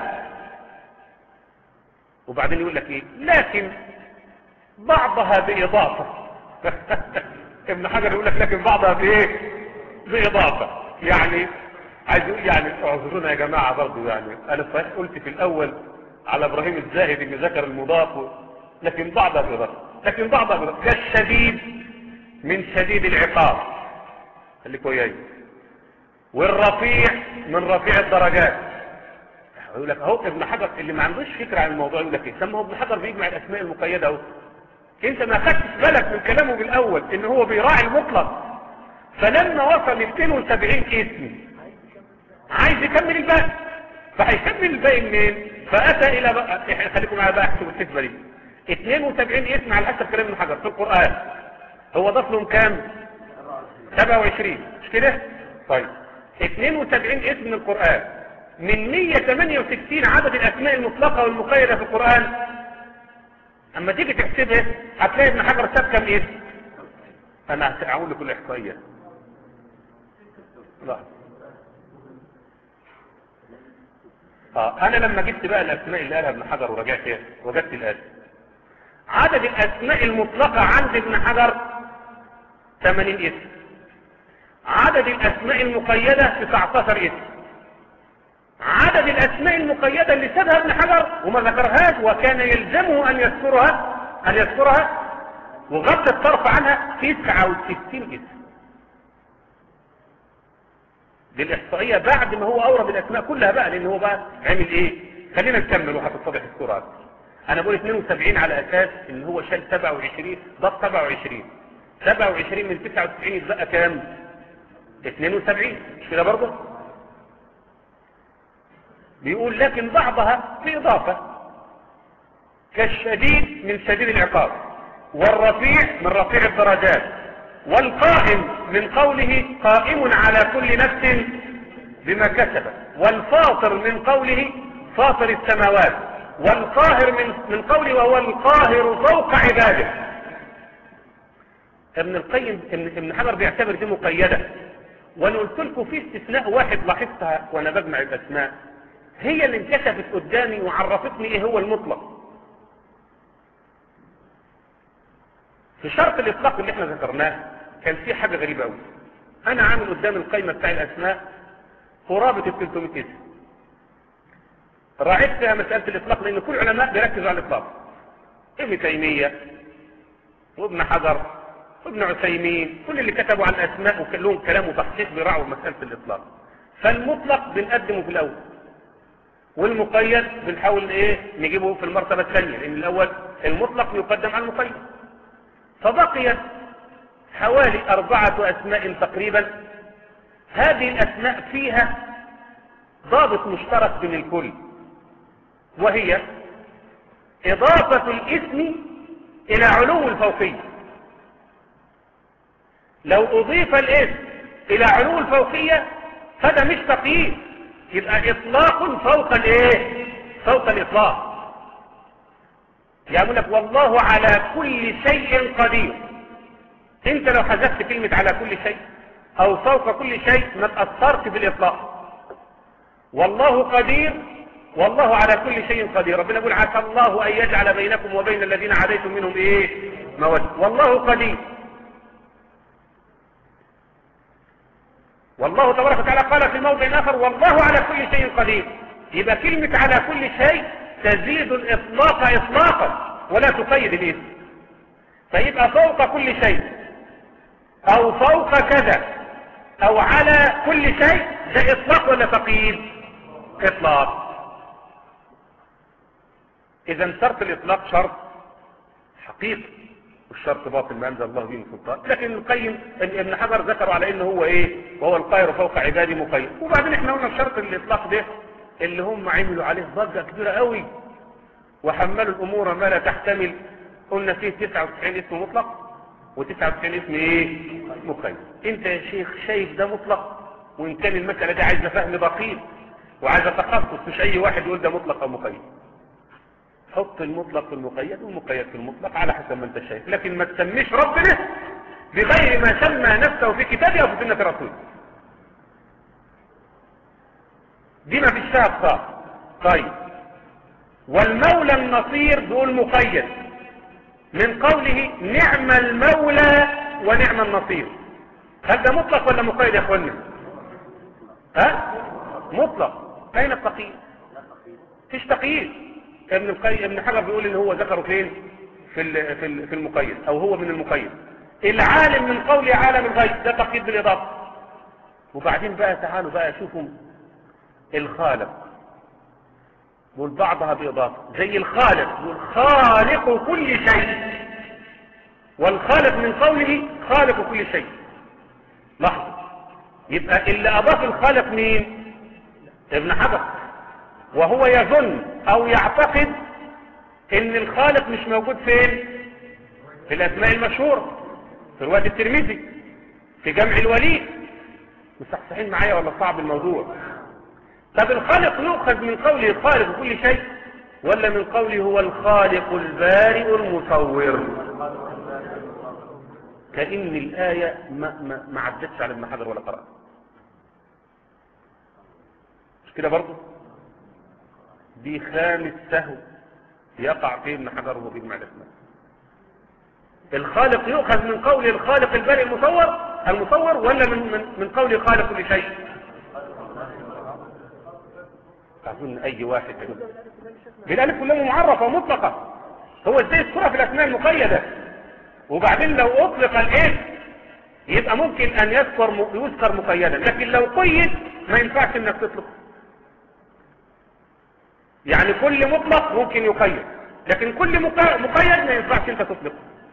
وبعدين يقول لك ايه لكن بعضها بإضافة ابن حجر يقول لك لكن بعضها بايه بإضافة يعني عايز يقول يعني اعذرونا يا جماعة برضو يعني انا صحيح قلت في الاول على ابراهيم الزاهد ان ذكر المضاف لكن بعضها بإضافة لكن بعضها بإضافة كالشديد من شديد العقاب خليك وياي والرفيع من رفيع الدرجات يقول لك اهو ابن حجر اللي ما عندوش فكره عن الموضوع يقول لك ايه سمى ابن حجر بيجمع الاسماء المقيده اهو انت ما خدتش بالك من كلامه بالاول ان هو بيراعي المطلق فلما وصل 72 اسم عايز يكمل الباقي فهيكمل الباقي منين فاتى الى بقى خليكم معايا بقى احسبوا الحسبه دي 72 اسم على حسب كلام ابن حجر في القران هو ضاف لهم كام 27 مش كده طيب 72 اسم من القرآن من 168 عدد الأسماء المطلقة والمقيدة في القرآن أما تيجي تحسبها هتلاقي ابن حجر ساب كم اسم أنا هقول لكل إحصائية لا آه أنا لما جبت بقى الأسماء اللي قالها ابن حجر ورجعت وجدت الآتي عدد الأسماء المطلقة عند ابن حجر 80 اسم عدد الأسماء المقيدة 19 اسم عدد الأسماء المقيدة اللي سابها ابن حجر وما ذكرهاش وكان يلزمه أن يذكرها أن يذكرها وغض الطرف عنها 69 اسم دي الإحصائية بعد ما هو أورد الأسماء كلها بقى لأن هو بقى عمل إيه خلينا نكمل وهتتضح الصورة أكتر أنا بقول 72 على أساس إن هو شال 27 ضاف 27 27 من 99 يتبقى كام 72 مش كده برضه بيقول لكن بعضها بإضافة كالشديد من شديد العقاب والرفيع من رفيع الدرجات والقائم من قوله قائم على كل نفس بما كسبت والفاطر من قوله فاطر السماوات والقاهر من, من قوله وهو القاهر فوق عباده ابن القيم ابن حجر بيعتبر دي مقيدة وانا قلت لكم في استثناء واحد لاحظتها وانا بجمع الاسماء هي اللي انكشفت قدامي وعرفتني ايه هو المطلق في شرط الاطلاق اللي احنا ذكرناه كان في حاجة غريبة قوي انا عامل قدام القائمة بتاع الاسماء قرابة ال 300 اسم راعيت فيها مسألة الاطلاق لان كل العلماء بيركزوا على الاطلاق ابن تيمية وابن حجر وابن عثيمين كل اللي كتبوا عن الاسماء وكلهم كلام وتحقيق بيراعوا مسألة الاطلاق فالمطلق بنقدمه في الاول والمقيد بنحاول ايه نجيبه في المرتبة الثانية لان الاول المطلق يقدم على المقيد فبقيت حوالي أربعة أسماء تقريبا هذه الأسماء فيها ضابط مشترك بين الكل وهي إضافة الاسم إلى علو الفوقية لو أضيف الاسم إلى علو الفوقية فده مش تقييد يبقى إطلاق فوق الإيه فوق الإطلاق يقول لك والله على كل شيء قدير انت لو حذفت كلمة على كل شيء او فوق كل شيء ما تأثرت بالإطلاق والله قدير والله على كل شيء قدير ربنا يقول عسى الله أن يجعل بينكم وبين الذين عاديتم منهم إيه مودة والله قدير والله تبارك وتعالى قال في موضع آخر والله على كل شيء قدير يبقى كلمة على كل شيء تزيد الإطلاق إطلاقا ولا تقيد الاسم فيبقى فوق كل شيء أو فوق كذا أو على كل شيء ده إطلاق ولا تقييد إطلاق إذا شرط الإطلاق شرط حقيقي والشرط باطل ما أنزل الله به من سلطان لكن القيم ابن حجر ذكروا على إنه هو إيه وهو القاهر فوق عبادي مقيم وبعدين إحنا قلنا شرط الإطلاق ده اللي هم عملوا عليه ضجة كبيرة قوي وحملوا الأمور ما لا تحتمل قلنا فيه 99 اسم مطلق و99 اسم ايه مقيد انت يا شيخ شايف ده مطلق وان كان المسألة دي عايزة فهم دقيق وعايزة تخصص مش اي واحد يقول ده مطلق او مقيد حط المطلق في المقيد والمقيد في المطلق على حسب ما انت شايف لكن ما تسميش ربنا بغير ما سمى نفسه في كتابه او في سنة رسوله دي ما فيش فيها اخطاء طيب والمولى النصير دول مقيد من قوله نعم المولى ونعم النصير هل ده مطلق ولا مقيد يا اخوانا ها مطلق اين التقييد فيش تقييد ابن القيم ابن حجر بيقول ان هو ذكره فين في في في المقيد او هو من المقيد العالم من قول عالم الغيب ده تقييد بالاضافه وبعدين بقى تعالوا بقى شوفوا الخالق يقول بعضها بإضافة زي الخالق يقول خالق كل شيء والخالق من قوله خالق كل شيء لحظة يبقى اللي أضاف الخالق مين ابن حجر وهو يظن أو يعتقد ان الخالق مش موجود فين في الأسماء المشهورة في رواية الترمذي في جمع الولي مستحسحين معايا ولا صعب الموضوع طب الخالق يؤخذ من قوله الخالق كل شيء ولا من قوله هو الخالق البارئ المصور كأن الآية ما, ما, ما عدتش على ابن حجر ولا قرأ مش كده برضه دي خامس سهو يقع فيه ابن حجر وهو بيجمع الاسماء الخالق يؤخذ من قول الخالق البارئ المصور المصور ولا من من, من قول خالق كل شيء أظن أي واحد بالألف كلها معرفة ومطلقة هو ازاي يذكرها في الأسماء المقيدة وبعدين لو أطلق الاسم يبقى ممكن أن يذكر يذكر مقيدا لكن لو قيد ما ينفعش إنك تطلق يعني كل مطلق ممكن يقيد لكن كل مقيد ما ينفعش أنت تطلقه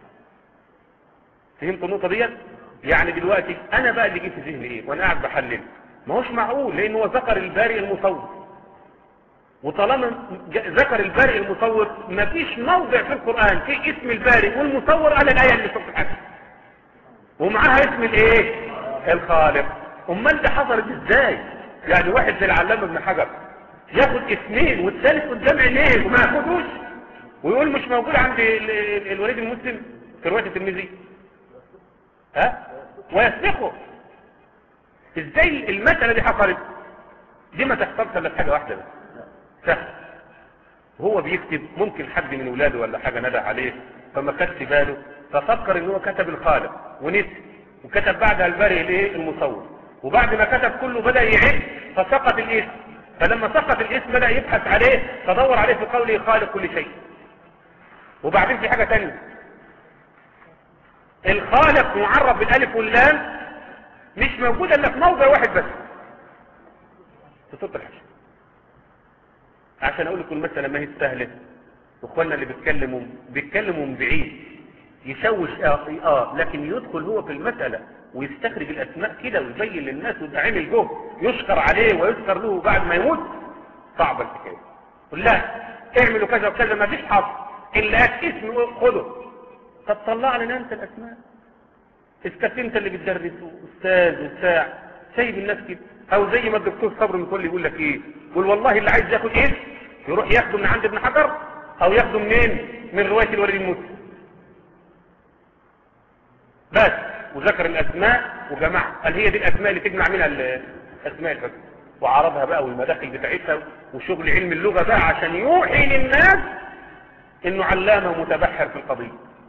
فهمت النقطة ديت يعني دلوقتي أنا بقى اللي جيت في ذهني إيه وأنا قاعد بحلل ما هوش معقول لأن هو ذكر البارئ المصور وطالما ذكر البارئ المصور ما فيش موضع في القرآن في اسم البارئ والمصور على الآية اللي في الحديث ومعاها اسم الايه الخالق امال ده حصلت ازاي يعني واحد زي العلامة ابن حجر ياخد اسمين والثالث قدام عينيه وما ياخدوش ويقول مش موجود عند الوليد المسلم في رواية الترمذي ها ويسبقه ازاي المسألة دي حصلت دي ما تحصلش الا في حاجة واحدة بس سهل وهو بيكتب ممكن حد من ولاده ولا حاجة ندى عليه فما خدش باله ففكر ان هو كتب الخالق ونسي وكتب بعدها البارئ الايه المصور وبعد ما كتب كله بدأ يعد فسقط الاسم فلما سقط الاسم بدأ يبحث عليه فدور عليه في قوله خالق كل شيء وبعدين في حاجة تانية الخالق معرب بالالف واللام مش موجود الا في موضع واحد بس في سورة الحشر عشان اقول لكم المسألة ما هي سهلة اخواننا اللي بيتكلموا بيتكلموا من بعيد يشوش اه, آه لكن يدخل هو في المسألة ويستخرج الاسماء كده ويبين للناس ويبقى عامل جهد يشكر عليه ويذكر له بعد ما يموت صعبة الحكاية قل لا اعملوا كذا وكذا ما فيش حظ الا اسم خده طب طلع لنا انت الاسماء اسكت انت اللي بتدرس استاذ وبتاع سايب الناس كده او زي ما الدكتور صبري متولي يقول لك ايه يقول والله اللي عايز ياخد اسم يروح ياخده من عند ابن حجر او ياخده منين من روايه الوليد المسلم بس وذكر الاسماء وجمعها قال هي دي الاسماء اللي تجمع منها الاسماء الحسنى وعرضها بقى والمداخل بتاعتها وشغل علم اللغه بقى عشان يوحي للناس انه علامه متبحر في القضيه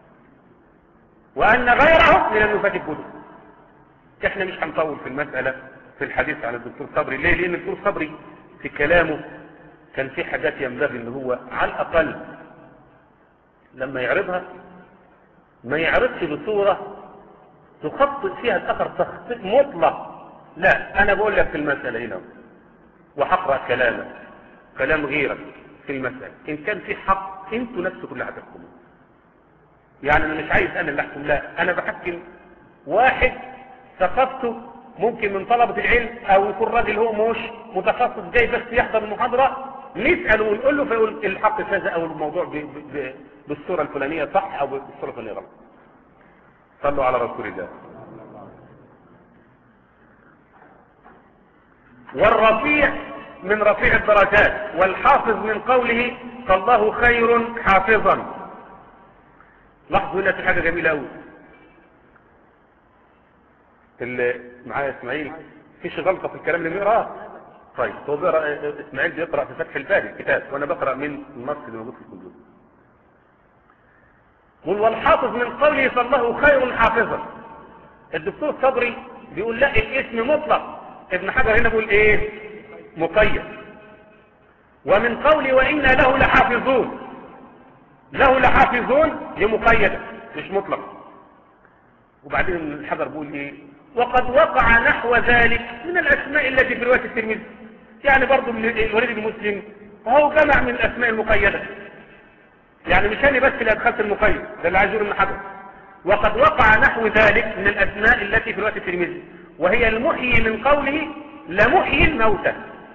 وان غيره من النفاة الكتب احنا مش هنطول في المساله في الحديث عن الدكتور صبري ليه لان الدكتور صبري في كلامه كان في حاجات ينبغي ان هو على الاقل لما يعرضها ما يعرضش بصورة تخطئ فيها الاخر تخطئ مطلق لا انا بقول لك في المسألة هنا وحقرأ كلامك كلام غيرك في المسألة ان كان في حق انتوا نفسكم اللي هتحكموا يعني انا مش عايز انا اللي احكم لا انا بحكم واحد ثقافته ممكن من طلبة العلم او يكون راجل هو مش متخصص جاي بس يحضر المحاضرة نسأله ونقول له فيقول الحق كذا او الموضوع ب ب ب بالصورة الفلانية صح او بالصورة الفلانية غلط صلوا على رسول الله والرفيع من رفيع الدرجات والحافظ من قوله فالله خير حافظا لاحظوا هنا في حاجة جميلة قوي اللي معايا اسماعيل فيش غلطة في الكلام اللي بيقراه طيب هو بيقرا اسماعيل بيقرا في فتح الباري الكتاب وانا بقرا من النص اللي موجود في الكمبيوتر قل والحافظ من قوله فالله خير حافظا الدكتور صبري بيقول لا الاسم مطلق ابن حجر هنا بيقول ايه مقيد ومن قوله وإنا له لحافظون له لحافظون دي مقيدة مش مطلق وبعدين الحجر بيقول ايه وقد وقع نحو ذلك من الاسماء التي في رواية الترمذي يعني برضو الوليد المسلم وهو جمع من الاسماء المقيدة يعني مش انا بس اللي ادخلت المقيد ده اللي عايز يقول ابن حجر وقد وقع نحو ذلك من الاسماء التي في رواية الترمذي وهي المحيي من قوله لمحيي الموتى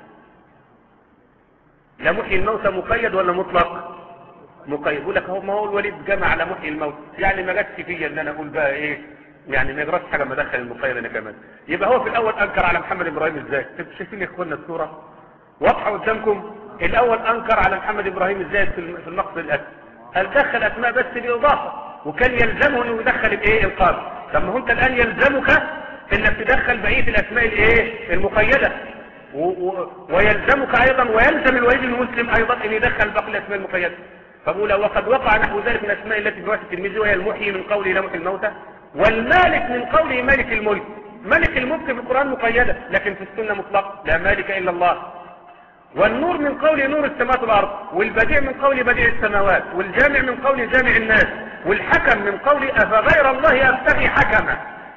لمحيي الموتى مقيد ولا مطلق مقيد يقول لك هو ما هو الوليد جمع على محيي الموت يعني ما جاتش فيا ان انا اقول بقى ايه يعني ما يجراش حاجه ما ادخل المقيد انا كمان يبقى هو في الاول انكر على محمد ابراهيم ازاي انتوا شايفين يا اخوانا الصوره واضحه قدامكم الاول انكر على محمد ابراهيم ازاي في النقص الاسم قال دخل اسماء بس باضافه وكان يلزمه انه يدخل الايه القابل طب ما هو انت الان يلزمك انك تدخل بقيه الاسماء الايه المقيده و و ويلزمك ايضا ويلزم الوليد المسلم ايضا ان يدخل باقي الاسماء المقيده فبقول وقد وقع نحو ذلك من الاسماء التي في روايه الترمذي وهي المحيي من قوله لمحي الموتى والمالك من قوله مالك الملك ملك الملك في القران مقيده لكن في السنه مطلق لا مالك الا الله والنور من قول نور السماوات والارض والبديع من قول بديع السماوات والجامع من قول جامع الناس والحكم من قول افغير الله ابتغي حكما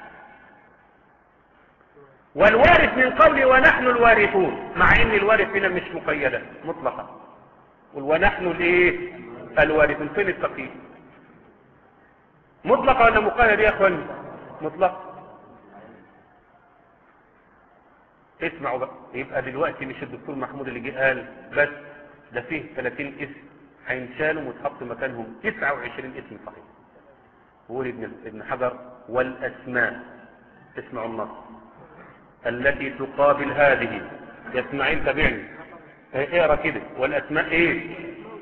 والوارث من قول ونحن الوارثون مع ان الوارث هنا مش مقيده مطلقا ونحن الايه الوارثون فين التقييد مطلقه ولا مقيد يا اخوان مطلق اسمعوا بقى يبقى دلوقتي مش الدكتور محمود اللي جه قال بس ده فيه 30 اسم هينشالوا وتحط مكانهم 29 اسم صحيح بيقول ابن ابن حجر والاسماء اسمعوا النص التي تقابل هذه يا اسماعيل تابعني اقرا كده والاسماء ايه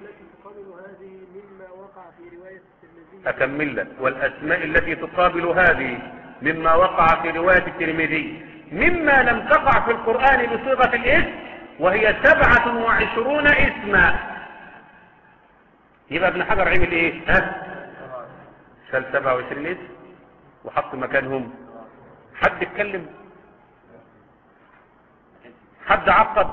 اكمل لك والاسماء التي تقابل هذه مما وقع في روايه الترمذي مما لم تقع في القرآن بصيغة الاسم وهي سبعة وعشرون اسما يبقى ابن حجر عمل ايه ها شال سبعة وعشرين اسم وحط مكانهم حد اتكلم حد عقب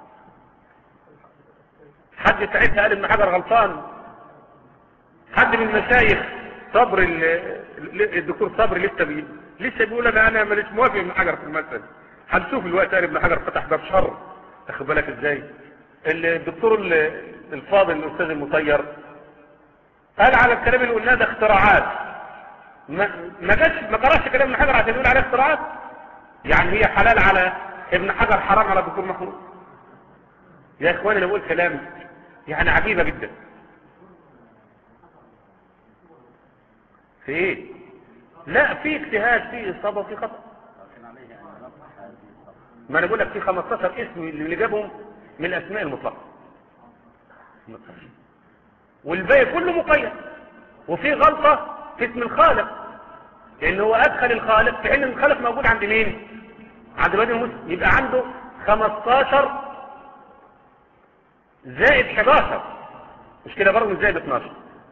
حد ساعتها قال ابن حجر غلطان حد من المشايخ صبر الدكتور صبر لسه بي لسه بيقول انا انا ماليش موافق ابن حجر في المسألة هنشوف الوقت قال ابن حجر فتح باب شر تاخد بالك ازاي الدكتور الفاضل الاستاذ المطير قال على الكلام اللي قلناه ده اختراعات ما ما جاش ما قراش كلام ابن حجر عشان يقول عليه اختراعات يعني هي حلال على ابن حجر حرام على الدكتور محمود يا اخواني انا بقول كلام يعني عجيبه جدا في ايه لا في اجتهاد في اصابه وفي خطا ما انا بقول لك في 15 اسم اللي جابهم من الاسماء المطلقه والباقي كله مقيد وفي غلطه في اسم الخالق لان هو ادخل الخالق في حين الخالق موجود عند مين عند بني المسلم يبقى عنده 15 زائد 11 مش كده برضه مش زائد 12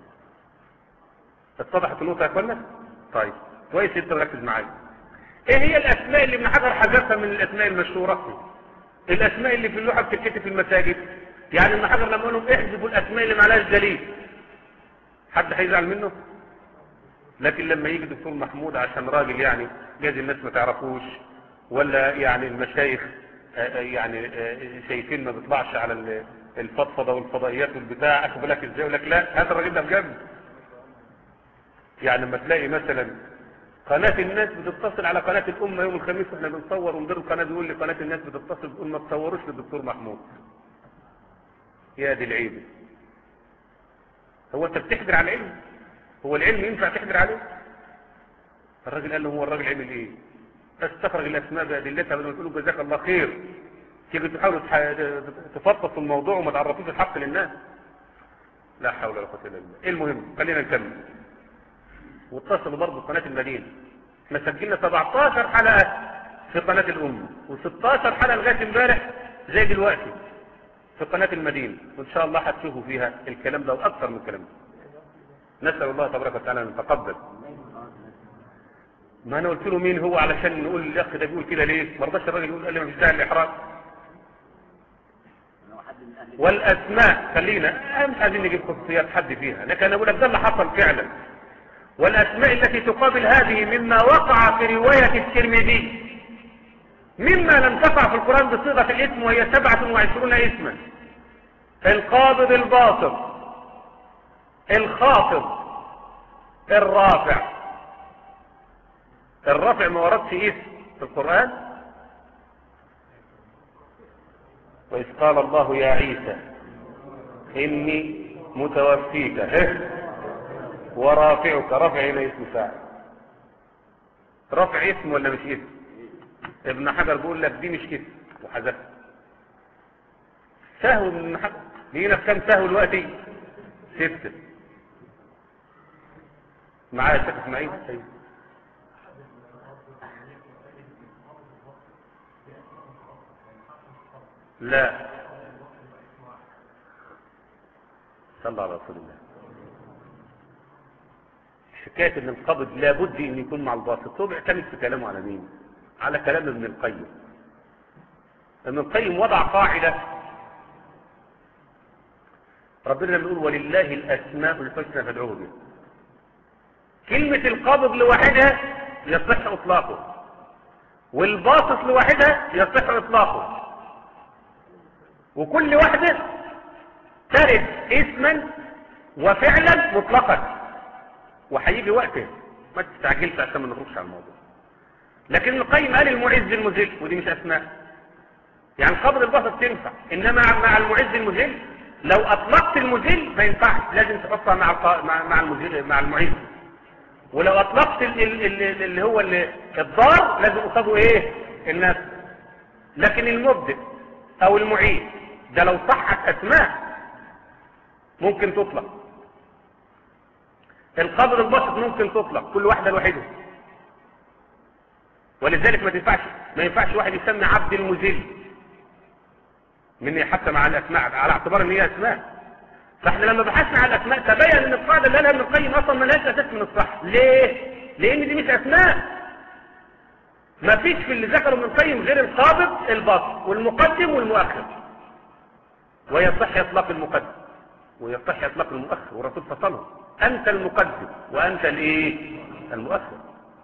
اتضحت النقطه يا اخوانا طيب كويس انت مركز معايا ايه هي الاسماء اللي ابن حجر حذفها من الاسماء المشهوره الاسماء اللي في اللوحه بتتكتب في المساجد يعني ابن حجر لما لهم احذفوا الاسماء اللي معلهاش دليل حد هيزعل منه لكن لما يجي دكتور محمود عشان راجل يعني جاز الناس ما تعرفوش ولا يعني المشايخ يعني شايفين ما بيطلعش على الفضفضه والفضائيات والبتاع اخد بالك ازاي يقول لك لا هذا الراجل ده بجد يعني لما تلاقي مثلا قناة الناس بتتصل على قناة الأمة يوم الخميس واحنا بنصور ومدير القناة بيقول لي قناة الناس بتتصل بتقول ما تصوروش للدكتور محمود يا دي العيب هو انت بتحجر على العلم هو العلم ينفع تحجر عليه الراجل قال له هو الراجل عمل ايه استخرج الاسماء بادلتها بدل ما تقولوا جزاك الله خير تيجي تحاولوا تفطسوا في الموضوع وما تعرفوش الحق للناس لا حول ولا قوه الا بالله المهم خلينا نكمل واتصلوا برضه بقناه المدينه احنا سجلنا 17 حلقه في قناه الامه و16 حلقه لغايه امبارح زي دلوقتي في قناه المدينه وان شاء الله هتشوفوا فيها الكلام ده واكثر من الكلام ده نسال الله تبارك وتعالى ان يتقبل ما انا قلت له مين هو علشان نقول الاخ ده بيقول كده ليه ما رضاش الراجل يقول قال لي مفيش داعي للاحراج والاسماء خلينا مش عايزين نجيب خصوصيات حد فيها لكن انا بقول لك ده اللي حصل فعلا والاسماء التي تقابل هذه مما وقع في روايه الترمذي مما لم تقع في القران بصيغه الاسم وهي 27 اسما القابض الباسط الخافض الرافع الرفع ما وردش اسم في القرآن وإذ قال الله يا عيسى إني متوفيك ها ورافعك رفع هنا اسم فاعل رفع اسم ولا مش اسم ابن حجر بيقول لك دي مش اسم وحذفها سهو من ابن حجر لينا في كام سهو دلوقتي ستة معايا الشيخ اسماعيل ايوه لا صلى على رسول الله حكاية ان القبض لابد ان يكون مع الباسط هو بيعتمد في كلامه على مين على كلام ابن القيم ابن القيم وضع قاعدة ربنا لما يقول ولله الاسماء الحسنى فادعوه بها كلمة القبض لوحدها يصح اطلاقه والباسط لوحدها يصح اطلاقه وكل واحدة ترد اسما وفعلا مطلقا وهيجي وقته ما تستعجلش عشان ما نخرجش على الموضوع لكن القيم قال المعز المذل ودي مش اسماء يعني قبض البسط تنفع انما مع المعز المذل لو اطلقت المذل ما ينفعش لازم تحطها مع الق... مع مع المذل مع المعز ولو اطلقت ال... ال... ال... اللي هو ال... الضار لازم قصاده ايه الناس لكن المبدئ او المعيد ده لو صحت اسماء ممكن تطلق القبر البسط ممكن تطلق كل واحدة لوحدها ولذلك ما تنفعش ما ينفعش واحد يسمي عبد المذل من حتى مع الاسماء على اعتبار ان هي اسماء فاحنا لما بحثنا على الاسماء تبين ان القاعده اللي قالها ابن القيم اصلا ملهاش اساس من الصح ليه لان دي مش اسماء ما فيش في اللي ذكره ابن القيم غير القابض الباطن والمقدم والمؤخر ويصح اطلاق المقدم ويصح اطلاق المؤخر والرسول فصله انت المقدم وانت الايه المؤخر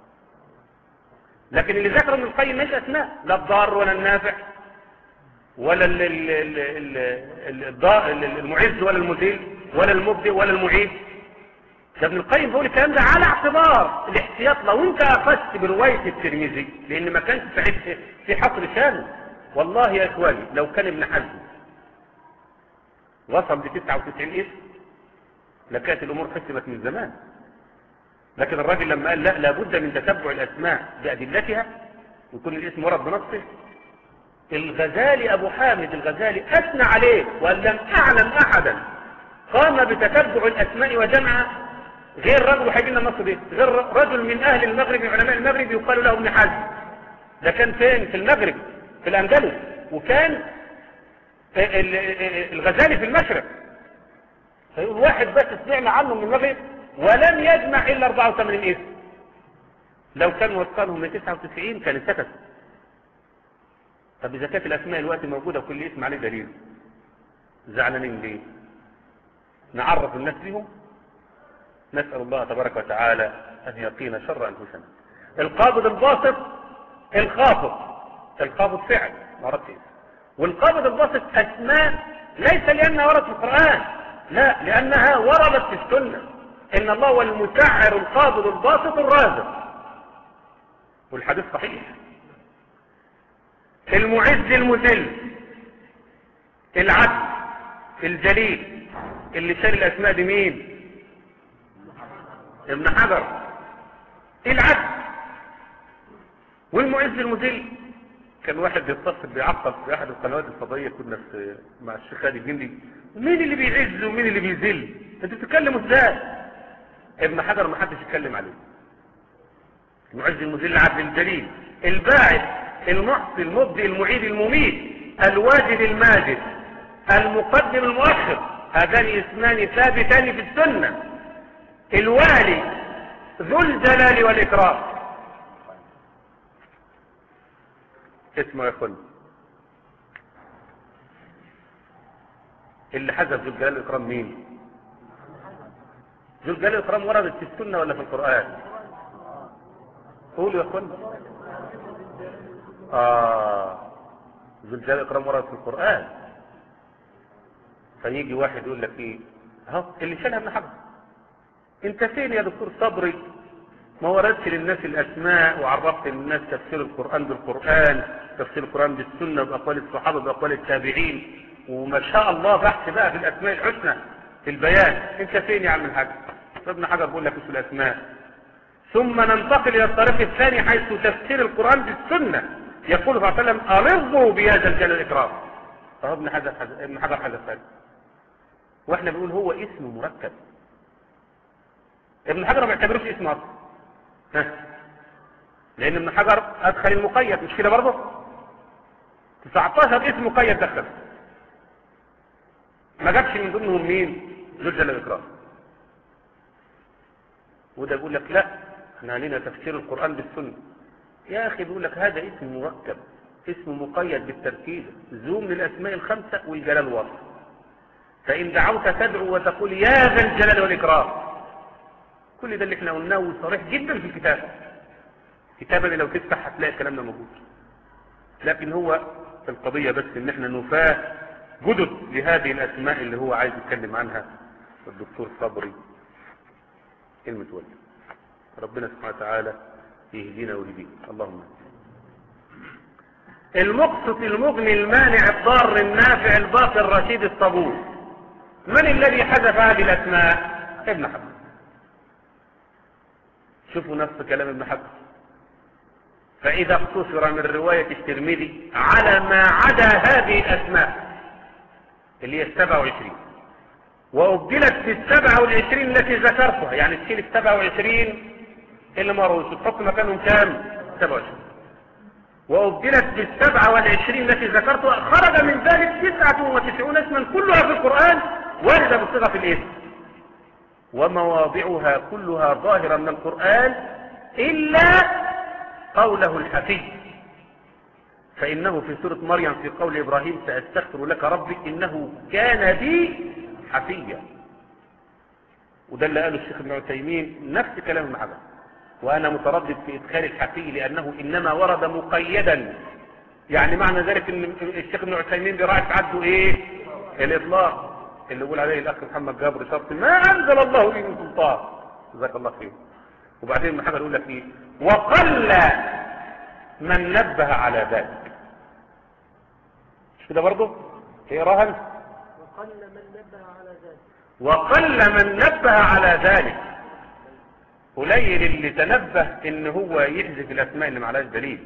لكن اللي ذكره ابن القيم مش اسماء لا الضار ولا النافع ولا ال ال ال ال ال المعز ولا المذل ولا المبدئ ولا المعيد ده ابن القيم بيقول الكلام ده على اعتبار الاحتياط لو انت اخذت بروايه الترمذي لان ما كانش في في حصر شامل والله يا اخواني لو كان ابن حزم وصل ل 99 اسم لكانت الامور حسبت من زمان لكن الراجل لما قال لا لابد من تتبع الاسماء بادلتها ويكون الاسم ورد بنصه الغزالي ابو حامد الغزالي اثنى عليه وان لم اعلم احدا قام بتتبع الاسماء وجمعها غير رجل وهيجي لنا مصر دي غير رجل من اهل المغرب من علماء المغرب يقال له ابن حزم ده كان فين في المغرب في الاندلس وكان الغزالي في المشرق فيقول واحد بس سمعنا عنه من المغرب ولم يجمع الا 84 اسم لو كان وصلهم ل 99 كان سكت طب اذا كانت الاسماء الوقت موجوده وكل اسم عليه دليل زعلانين ليه نعرف الناس بهم نسال الله تبارك وتعالى ان يقينا شر انفسنا القابض الباسط الخافض الخافض فعل مرض والقابض الباسط اسماء ليس لانها وردت في القران لا لانها وردت في السنه ان الله هو المسعر القابض الباسط الرازق والحديث صحيح المعز المذل العدل الجليل اللي شال الاسماء دي مين ابن حجر العدل والمعز المذل كان واحد بيتصل بيعقب في احد القنوات الفضائيه كنا في مع الشيخ خالد الجندي مين اللي بيعز ومين اللي بيذل انتوا بتتكلموا ازاي ابن حجر ما حدش يتكلم عليه المعز المذل العدل الجليل الباعث المحصي المبدئ المعيد المميت الواجد الماجد المقدم المؤخر هذان اسمان ثابتان في السنة الوالي ذو الجلال والإكرام اسمه يا اخوان اللي حذف ذو الجلال والإكرام مين ذو الجلال والإكرام وردت في السنة ولا في القرآن قولوا يا اخوان آه ذو الجلال والإكرام ورد في القرآن فيجي واحد يقول لك ايه اهو اللي شالها ابن حجر انت فين يا دكتور صبري ما وردش للناس الاسماء وعرفت للناس تفسير القرآن بالقرآن تفسير القرآن بالسنة بأقوال الصحابة بأقوال التابعين وما شاء الله بحث بقى في الاسماء الحسنى في البيان انت فين يا عم الحاج ابن حجر بيقول لك في الاسماء ثم ننتقل الى الطريق الثاني حيث تفسير القرآن بالسنة يقول صلى الله عليه وسلم أرضوا بهذا الجلال الإكرام فهو ابن حجر ابن حجر حدث ذلك واحنا بنقول هو اسم مركب ابن حجر ما بيعتبروش اسم اصلا ها لان ابن حجر ادخل المقيد مش كده برضه 19 اسم مقيد دخل ما جابش من ضمنهم مين ذو الجلال الإكرام وده يقول لك لا احنا علينا تفسير القرآن بالسنة يا أخي بيقول لك هذا اسم مركب اسم مقيد بالتركيز زوم للأسماء الخمسة والجلال وصف فإن دعوت تدعو وتقول يا ذا الجلال والإكرام كل ده اللي احنا قلناه صريح جدا في الكتاب كتابنا لو تفتح هتلاقي الكلام ده موجود لكن هو في القضية بس ان احنا نفاه جدد لهذه الأسماء اللي هو عايز يتكلم عنها الدكتور صبري المتولي ربنا سبحانه وتعالى يهدينا ويهدينا اللهم المقسط المغني المانع الضار النافع الباقي الرشيد الصبور من الذي حذف هذه الاسماء ابن حجر شوفوا نفس كلام ابن حجر فاذا اقتصر من رواية الترمذي على ما عدا هذه الاسماء اللي هي السبع وعشرين وأبدلت في السبع والعشرين التي ذكرتها يعني تشيل السبع وعشرين اللي مروا تحط مكانهم كام 27 وأبدلت بالسبعة والعشرين التي ذكرتها خرج من ذلك تسعة وتسعون اسما كلها في القرآن واردة بصيغة الاسم ومواضعها كلها ظاهرة من القرآن إلا قوله الحفي فإنه في سورة مريم في قول إبراهيم سأستغفر لك ربي إنه كان بي حفيا وده اللي قاله الشيخ ابن عثيمين نفس كلام ابن حجر وأنا متردد في إدخال الحفي لأنه إنما ورد مقيدا يعني معنى ذلك ان الشيخ ابن عثيمين براعي عده ايه الاطلاق اللي بيقول عليه الاخ محمد جابر شرط ما انزل الله به من سلطان جزاك الله خير وبعدين ابن حجر يقول لك ايه وقل من نبه على ذلك مش كده برضه اقراها انت وقل من نبه على ذلك وقل من نبه على ذلك قليل اللي تنبه ان هو يحذف الاسماء اللي معلهاش دليل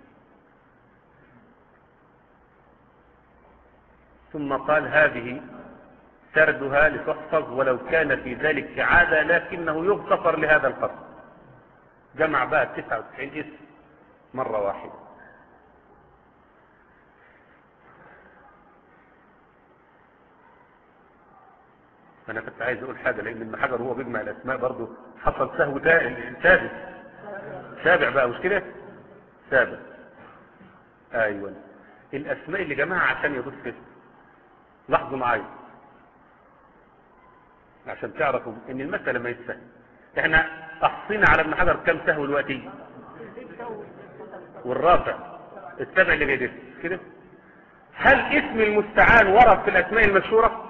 ثم قال هذه سردها لتحفظ ولو كان في ذلك عادة لكنه يغتفر لهذا القصد جمع بقى 99 اسم مرة واحدة انا كنت عايز اقول حاجة لان ابن حجر هو بيجمع الاسماء برضه حصل سهو تا- سابع سابع بقى مش كده سابع ايوه الاسماء اللي جمعها عشان يضيف كده لاحظوا معايا عشان تعرفوا ان المسألة ما يتسهل احنا احصينا على ابن حجر كم سهو دلوقتي والرافع السبع اللي جاي كده هل اسم المستعان ورد في الاسماء المشهورة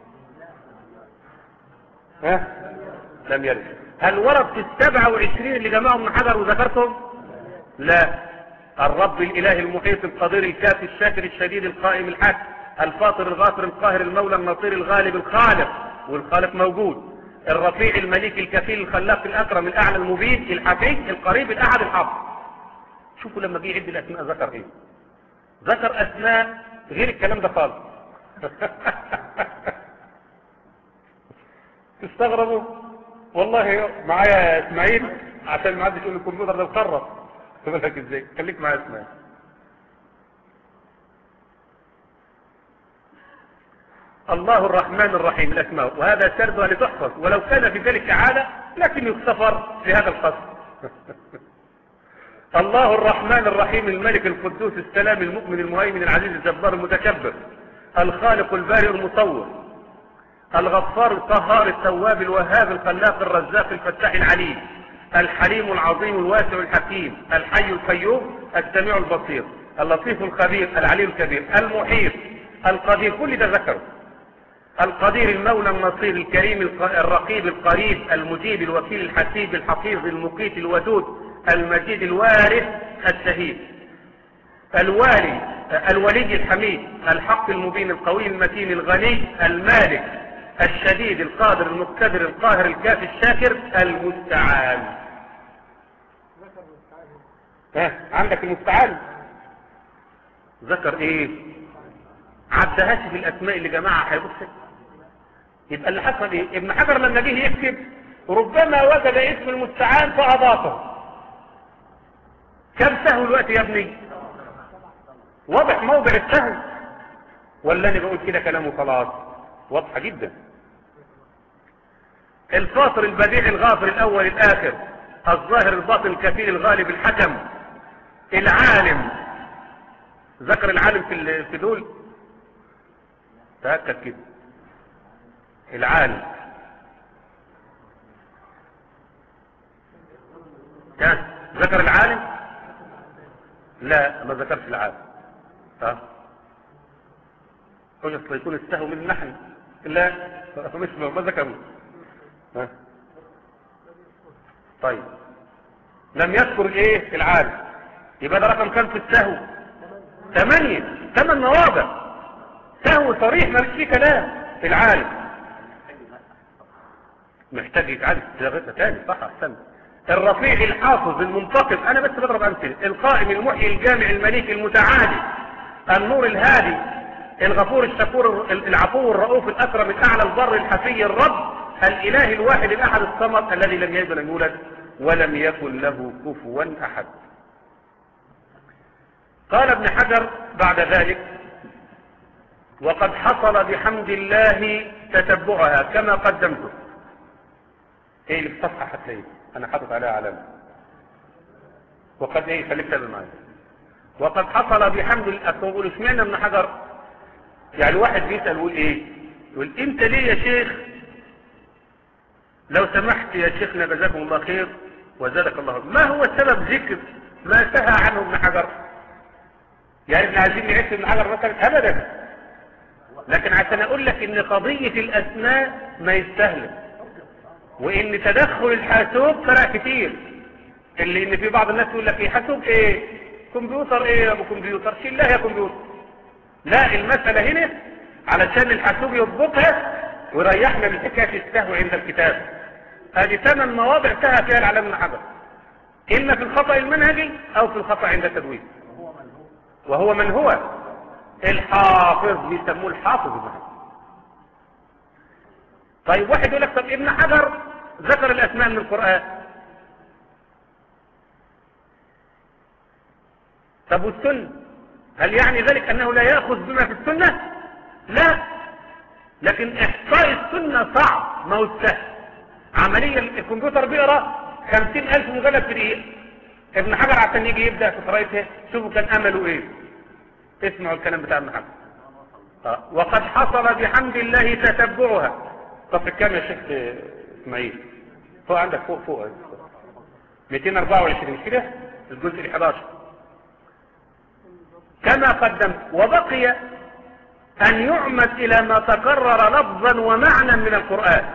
ها لم يرد هل ورد في السبعة وعشرين اللي جمعهم ابن حجر وذكرتهم لا الرب الاله المحيط القدير الكافي الشاكر الشديد القائم الحق الفاطر الغافر القاهر المولى النصير الغالب الخالق والخالق موجود الرفيع المليك الكفيل الخلاق الأكرم الأعلى المبين الحفيظ القريب الأحد الحافظ شوفوا لما جه يعد الأسماء ذكر إيه ذكر أسماء غير الكلام ده خالص تستغربوا والله معايا اسماعيل عشان ما حدش يقول الكمبيوتر ده مخرب تقول لك ازاي خليك معايا اسماعيل الله الرحمن الرحيم الأسماء وهذا سردها لتحفظ ولو كان في ذلك عادة لكن يغتفر في هذا القصد الله الرحمن الرحيم الملك القدوس السلام المؤمن المهيمن العزيز الجبار المتكبر الخالق البارئ المصور الغفار القهار التواب الوهاب الخلاق الرزاق الفتاح العليم الحليم العظيم الواسع الحكيم الحي القيوم السميع البصير اللطيف الخبير العلي الكبير المحيط القدير كل ده ذكره القدير المولى النصير الكريم الق- الرقيب القريب المجيب الوكيل الحسيب الحفيظ المقيت الودود المجيد الوارث الشهيد الوالي الولي الحميد الحق المبين القوي المتين الغني المالك الشديد القادر المقتدر القاهر الكافي الشاكر المستعان ذكر المستعان ها عندك المستعان ذكر ايه عدهاش في الاسماء اللي جماعة هيبص يبقى اللي حصل ايه ابن حجر لما جه يكتب ربما وجد اسم المستعان فاضافه كم سهو الوقت يا ابني واضح موضع السهو ولا انا بقول كده كلام وخلاص واضحه جدا الفاطر البديع الغافر الاول الاخر الظاهر الباطن الكفيل الغالب الحكم العالم ذكر العالم في ال- في دول تأكد كده العالم كان ذكر العالم لا ما ذكرش العالم ها حجة يكون السهو من نحن لا مش ما ذكروا ها طيب لم يذكر ايه العالم يبقى ده رقم كام في السهو ثمانية ثمان مواضع سهو صريح ما فيه كلام في العالم محتاج يتعالج صياغتها تاني صح احسن الرفيع الحافظ المنتقد انا بس بضرب امثله القائم المحيي الجامع المليك المتعالي النور الهادي الغفور الشكور العفو الرؤوف الاكرم الاعلى البر الحفي الرب الاله الواحد الاحد الصمد الذي لم يلد ولم يولد ولم يكن له كفوا احد قال ابن حجر بعد ذلك وقد حصل بحمد الله تتبعها كما قدمته ايه اللي في الصفحه هتلاقيه انا حاطط عليها علامه وقد ايه خليك تابع معايا وقد حصل بحمد الله أصل بيقول اشمعنى ابن حجر يعني واحد بيسال يقول ايه يقول انت ليه يا شيخ لو سمحت يا شيخنا جزاكم الله خير وزادك الله خير. ما هو سبب ذكر ما سهى عنه ابن حجر يعني احنا عايزين نعيش ابن حجر مثلا ابدا لكن عشان اقول لك ان قضية الاسماء ما يستهلك وان تدخل الحاسوب فرق كتير اللي ان في بعض الناس يقول لك ايه حاسوب ايه كمبيوتر ايه يا ابو كمبيوتر شيل لها يا كمبيوتر لا المسألة هنا علشان الحاسوب يضبطها ويريحنا من حكاية السهو عند الكتاب هذه ثمان مواضع سهى فيها العلم بن حجر اما في الخطأ المنهجي او في الخطأ عند التدوين وهو من هو الحافظ بيسموه الحافظ ابن حجر طيب واحد يقول لك طب ابن حجر ذكر الاسماء من القرآن طب والسنة هل يعني ذلك انه لا يأخذ بما في السنة لا لكن احصاء السنة صعب ما هو سهل عمليا الكمبيوتر بيقرا خمسين الف مجلد في دقيقة ابن حجر عشان يجي يبدأ في قراءتها شوفوا كان امله ايه اسمعوا الكلام بتاع ابن حجر آه. وقد حصل بحمد الله تتبعها صف كام يا شيخ اسماعيل فوق عندك فوق فوق 224 مش كده الجزء ال 11 كما قدمت وبقي أن يعمد إلى ما تكرر لفظا ومعنى من القرآن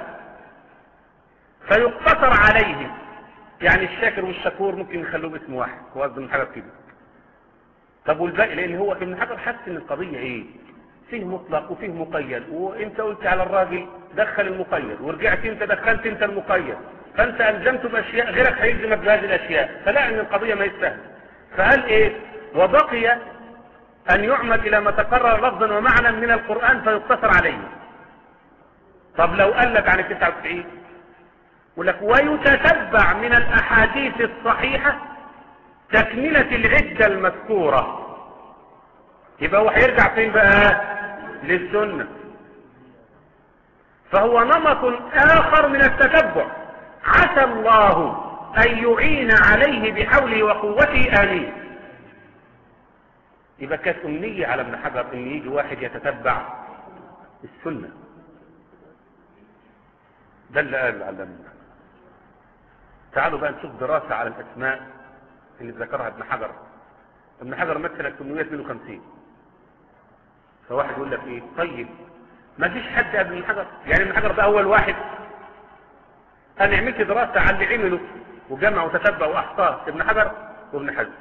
فيقتصر عليه يعني الشاكر والشكور ممكن يخلوه باسم واحد هو قصد من حاجة كده طب والباقي لأن هو ابن حجر حس إن القضية إيه فيه مطلق وفيه مقيد وانت قلت على الراجل دخل المقيد ورجعت انت دخلت انت المقيد فانت الزمته باشياء غيرك هيلزمك بهذه الاشياء فلا ان القضية ما يستاهل فقال ايه وبقي ان يعمد الى ما تقرر لفظا ومعنى من القرآن فيقتصر عليه طب لو قال لك عن التسعة وتسعين يقول لك ويتتبع من الاحاديث الصحيحة تكملة العدة المذكورة يبقى هو هيرجع فين بقى للسنة فهو نمط آخر من التتبع عسى الله أن يعين عليه بحوله وقوته آمين يبقى كانت أمنية على ابن حجر أن يجي واحد يتتبع السنة ده اللي قال علمنا تعالوا بقى نشوف دراسة على الأسماء اللي ذكرها ابن حجر ابن حجر مات سنة 852 فواحد يقول لك ايه طيب ما فيش حد قبل ابن حجر يعني ابن حجر ده اول واحد انا عملت دراسة على اللي عمله وجمع وتتبع واحصاه ابن حجر وابن حزم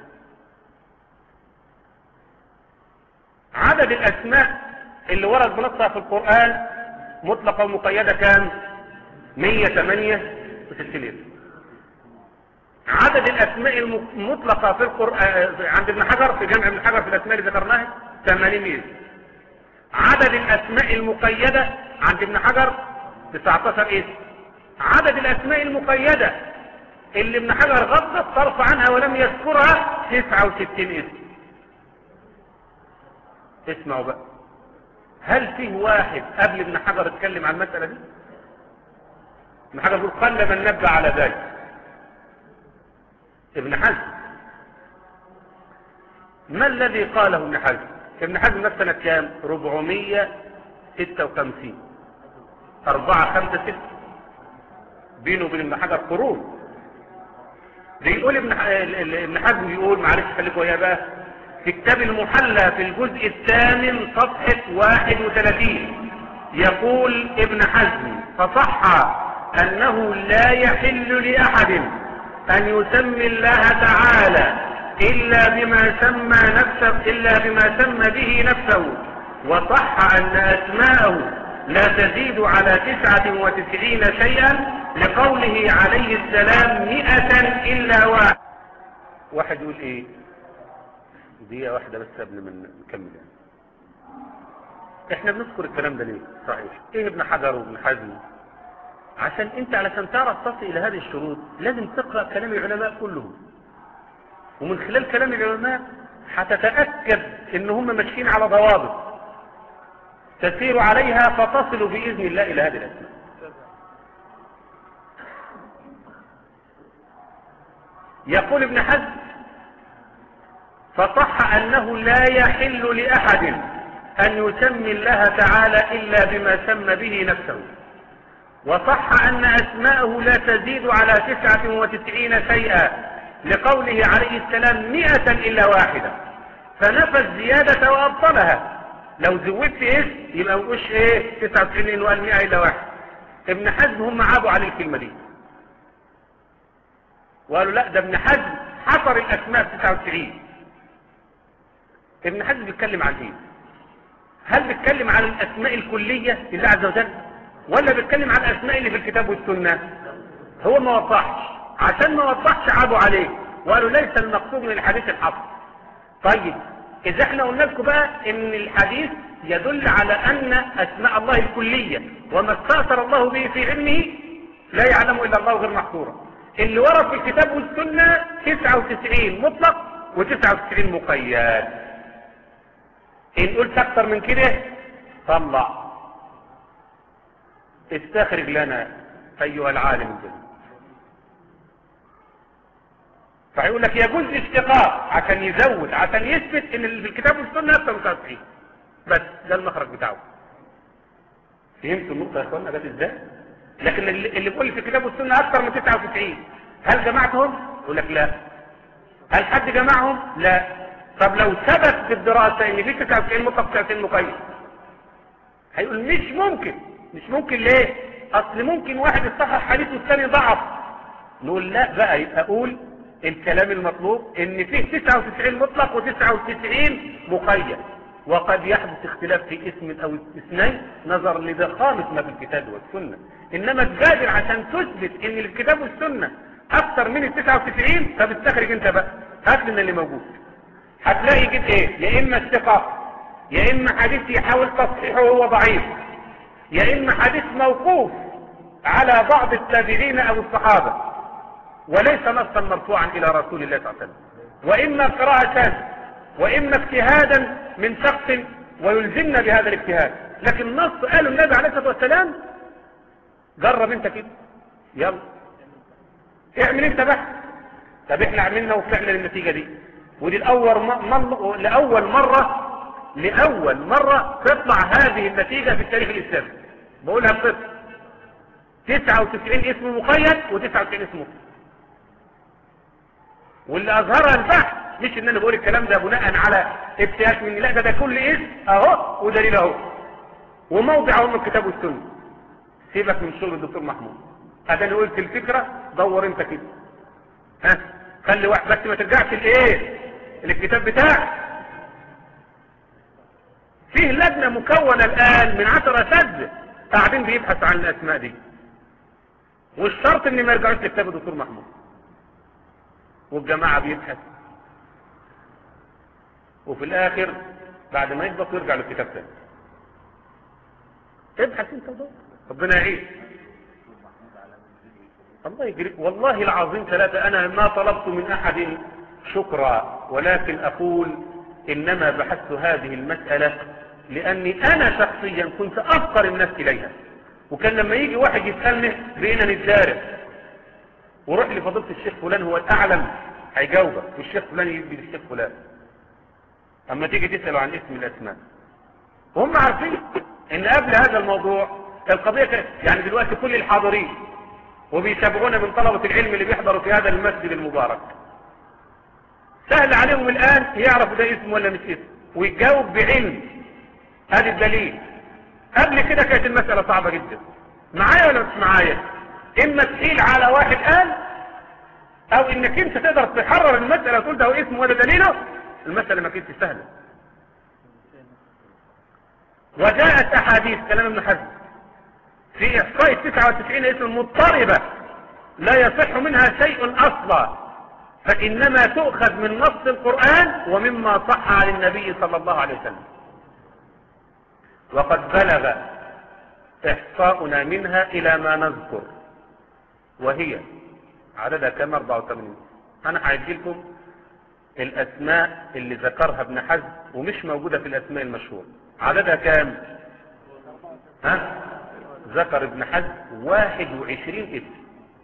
عدد الاسماء اللي ورد بنصها في القرآن مطلقة ومقيدة كام 168 عدد الاسماء المطلقة في القرآن عند ابن حجر في جمع ابن حجر في الاسماء اللي ذكرناها 800 عدد الاسماء المقيدة عند ابن حجر 19 اسم عدد الاسماء المقيدة اللي ابن حجر غض الطرف عنها ولم يذكرها 69 اسم اسمعوا بقى هل فيه واحد قبل ابن حجر اتكلم عن المسألة دي ابن حجر يقول قل من نبه على ذلك ابن حزم ما الذي قاله ابن حزم ابن حزم مات سنة كام 456 4 5 6 بينه وبين ابن حجر قرون بيقول ابن ابن حزم بيقول معلش خليكوا وياه بقى في كتاب المحلى في الجزء الثامن صفحة 31 يقول ابن حزم فصح أنه لا يحل لأحد أن يسمي الله تعالى إلا بما سمى نفسه إلا بما سمى به نفسه وصح أن أسماءه لا تزيد على تسعة وتسعين شيئا لقوله عليه السلام مئة إلا واحد واحد يقول إيه دقيقة واحدة بس قبل ما نكمل يعني. احنا بنذكر الكلام ده ليه صحيح ايه ابن حجر وابن حزم عشان انت علشان تعرف تصل الى هذه الشروط لازم تقرأ كلام العلماء كلهم ومن خلال كلام العلماء هتتأكد ان هم ماشيين على ضوابط تسير عليها فتصل بإذن الله إلى هذه الأسماء يقول ابن حزم فصح أنه لا يحل لأحد أن يسمي الله تعالى إلا بما سمى به نفسه وصح أن أسماءه لا تزيد على تسعة وتسعين شيئا لقوله عليه السلام مئة إلا واحدة فنفى الزيادة وأبطلها لو زودت اسم يبقى مقوش ايه 99 وقال 100 إلا واحد ابن حزم هم عابوا على الكلمة دي وقالوا لا ده ابن حزم حصر الأسماء ب 99 ابن حزم بيتكلم عن ايه هل بيتكلم عن الأسماء الكلية لله عز وجل ولا بيتكلم عن الأسماء اللي في الكتاب والسنة هو ما وضحش عشان ما وضحش عابوا عليه وقالوا ليس المقصود من الحديث الحصر طيب إذا احنا قلنا لكم بقى ان الحديث يدل على أن أسماء الله الكلية وما استأثر الله به في علمه لا يعلمه إلا الله غير محصورة اللي ورد في الكتاب والسنة 99 مطلق و99 مقيد إن قلت أكثر من كده طلع استخرج لنا أيها العالم الجليل فهيقول لك يجوز اشتقاق عشان يزود عشان يثبت ان اللي في الكتاب والسنه اكثر من 99 بس ده المخرج بتاعه فهمتوا النقطه يا اخوانا جت ازاي لكن اللي اللي بيقول في الكتاب والسنه اكثر من 99 هل جمعتهم يقول لك لا هل حد جمعهم لا طب لو ثبت بالدراسه ان في 99 مطلق 99 مقيد هيقول مش ممكن مش ممكن ليه اصل ممكن واحد يصحح حديث والثاني ضعف نقول لا بقى يبقى اقول الكلام المطلوب ان فيه 99 مطلق و99 مقيد وقد يحدث اختلاف في اسم او اثنين نظرا لضخامة ما في الكتاب والسنة انما تجادل عشان تثبت ان الكتاب والسنة اكثر من ال 99 طب استخرج انت بقى هات لنا اللي موجود هتلاقي جد ايه يا اما الثقة يا اما حديث يحاول تصحيحه وهو ضعيف يا اما حديث موقوف على بعض التابعين او الصحابة وليس نصا مرفوعا الى رسول الله صلى الله عليه وسلم واما قراءة واما اجتهادا من شخص ويلزمنا بهذا الاجتهاد لكن نص قاله النبي عليه الصلاة والسلام جرب انت كده يلا اعمل انت بقى طب احنا عملنا وفعلا النتيجة دي ودي الاول مرة لاول مرة لاول مرة تطلع هذه النتيجة في التاريخ الاسلامي بقولها بصفر 99 اسم مقيد و99 اسم مطلق واللي اظهرها البحث مش ان انا بقول الكلام ده بناء على ابتياس مني لا ده ده كل اسم اهو ودليل اهو وموضع اهو من الكتاب والسنه سيبك من شغل الدكتور محمود هذا انا قلت الفكره دور انت كده ها خلي واحد بس ما ترجعش لايه الكتاب بتاعك فيه لجنه مكونه الان من عشر اساتذه قاعدين بيبحثوا عن الاسماء دي والشرط ان ما يرجعوش لكتاب الدكتور محمود والجماعة بيبحث وفي الاخر بعد ما يهبط يرجع للكتاب تاني ابحث انت ودور ربنا يعين الله يجري والله العظيم ثلاثة انا ما طلبت من احد شكرا ولكن اقول انما بحثت هذه المسألة لاني انا شخصيا كنت افقر الناس اليها وكان لما يجي واحد يسألني بقينا نتدارس وروح لفضيلة الشيخ فلان هو الأعلم هيجاوبك والشيخ فلان يدي للشيخ فلان أما تيجي تسأله عن اسم الأسماء وهم عارفين إن قبل هذا الموضوع القضية كانت يعني دلوقتي كل الحاضرين وبيتابعونا من طلبة العلم اللي بيحضروا في هذا المسجد المبارك سهل عليهم الآن يعرفوا ده اسم ولا مش اسم ويجاوب بعلم هذا الدليل قبل كده كانت المسألة صعبة جدا معايا ولا مش معايا اما تحيل على واحد قال او انك انت تقدر تحرر المسألة وتقول ده هو اسمه وده دليله المسألة ما كانتش سهلة وجاءت احاديث كلام ابن حزم في احصاء 99 اسم مضطربة لا يصح منها شيء اصلا فانما تؤخذ من نص القرآن ومما صح عن النبي صلى الله عليه وسلم وقد بلغ احصاؤنا منها الى ما نذكر وهي عددها كام 84 انا هعد لكم الاسماء اللي ذكرها ابن حزم ومش موجودة في الاسماء المشهورة عددها كام ها ذكر ابن حزم 21 اسم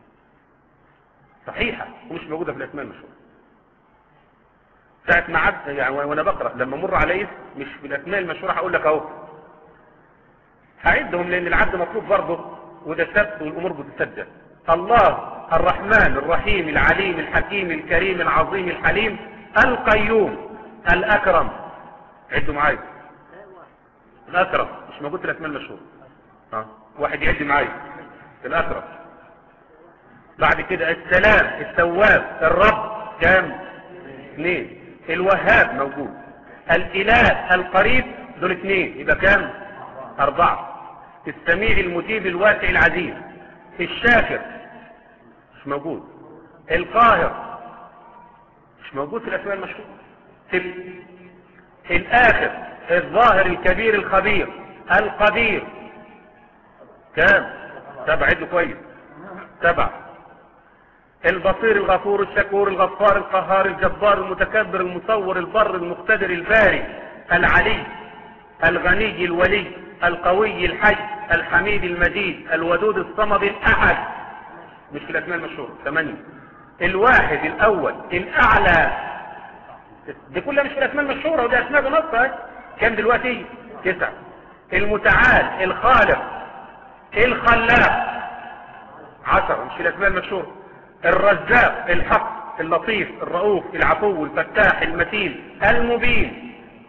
صحيحة ومش موجودة في الاسماء المشهورة ساعة ما عد يعني وانا بقرأ لما مر على اسم مش في الاسماء المشهورة هقول لك اهو هعدهم لان العد مطلوب برضه وده ثبت والامور بتسجل الله الرحمن الرحيم العليم الحكيم الكريم العظيم الحليم القيوم الاكرم عدوا معايا الاكرم مش موجود في الاسماء المشهورة ها واحد يعد معايا الاكرم بعد كده السلام التواب الرب كام اثنين الوهاب موجود الاله القريب دول اثنين يبقى كام اربعة السميع المجيب الواسع العزيز الشاكر مش موجود القاهر مش موجود في الاسماء المشهورة ست الاخر الظاهر الكبير الخبير القدير كام سبع عدوا كويس سبع البصير الغفور الشكور الغفار القهار الجبار المتكبر المصور البر المقتدر الباري العلي الغني الولي القوي الحي الحميد المجيد الودود الصمد الأحد مش في الأسماء المشهورة ثمانية الواحد الأول الأعلى دي كلها مش في الأسماء المشهورة ودي أسماء بنصها كام دلوقتي تسعة المتعال الخالق الخلاق عشرة مش في الأسماء المشهورة الرزاق الحق اللطيف الرؤوف العفو الفتاح المتين المبين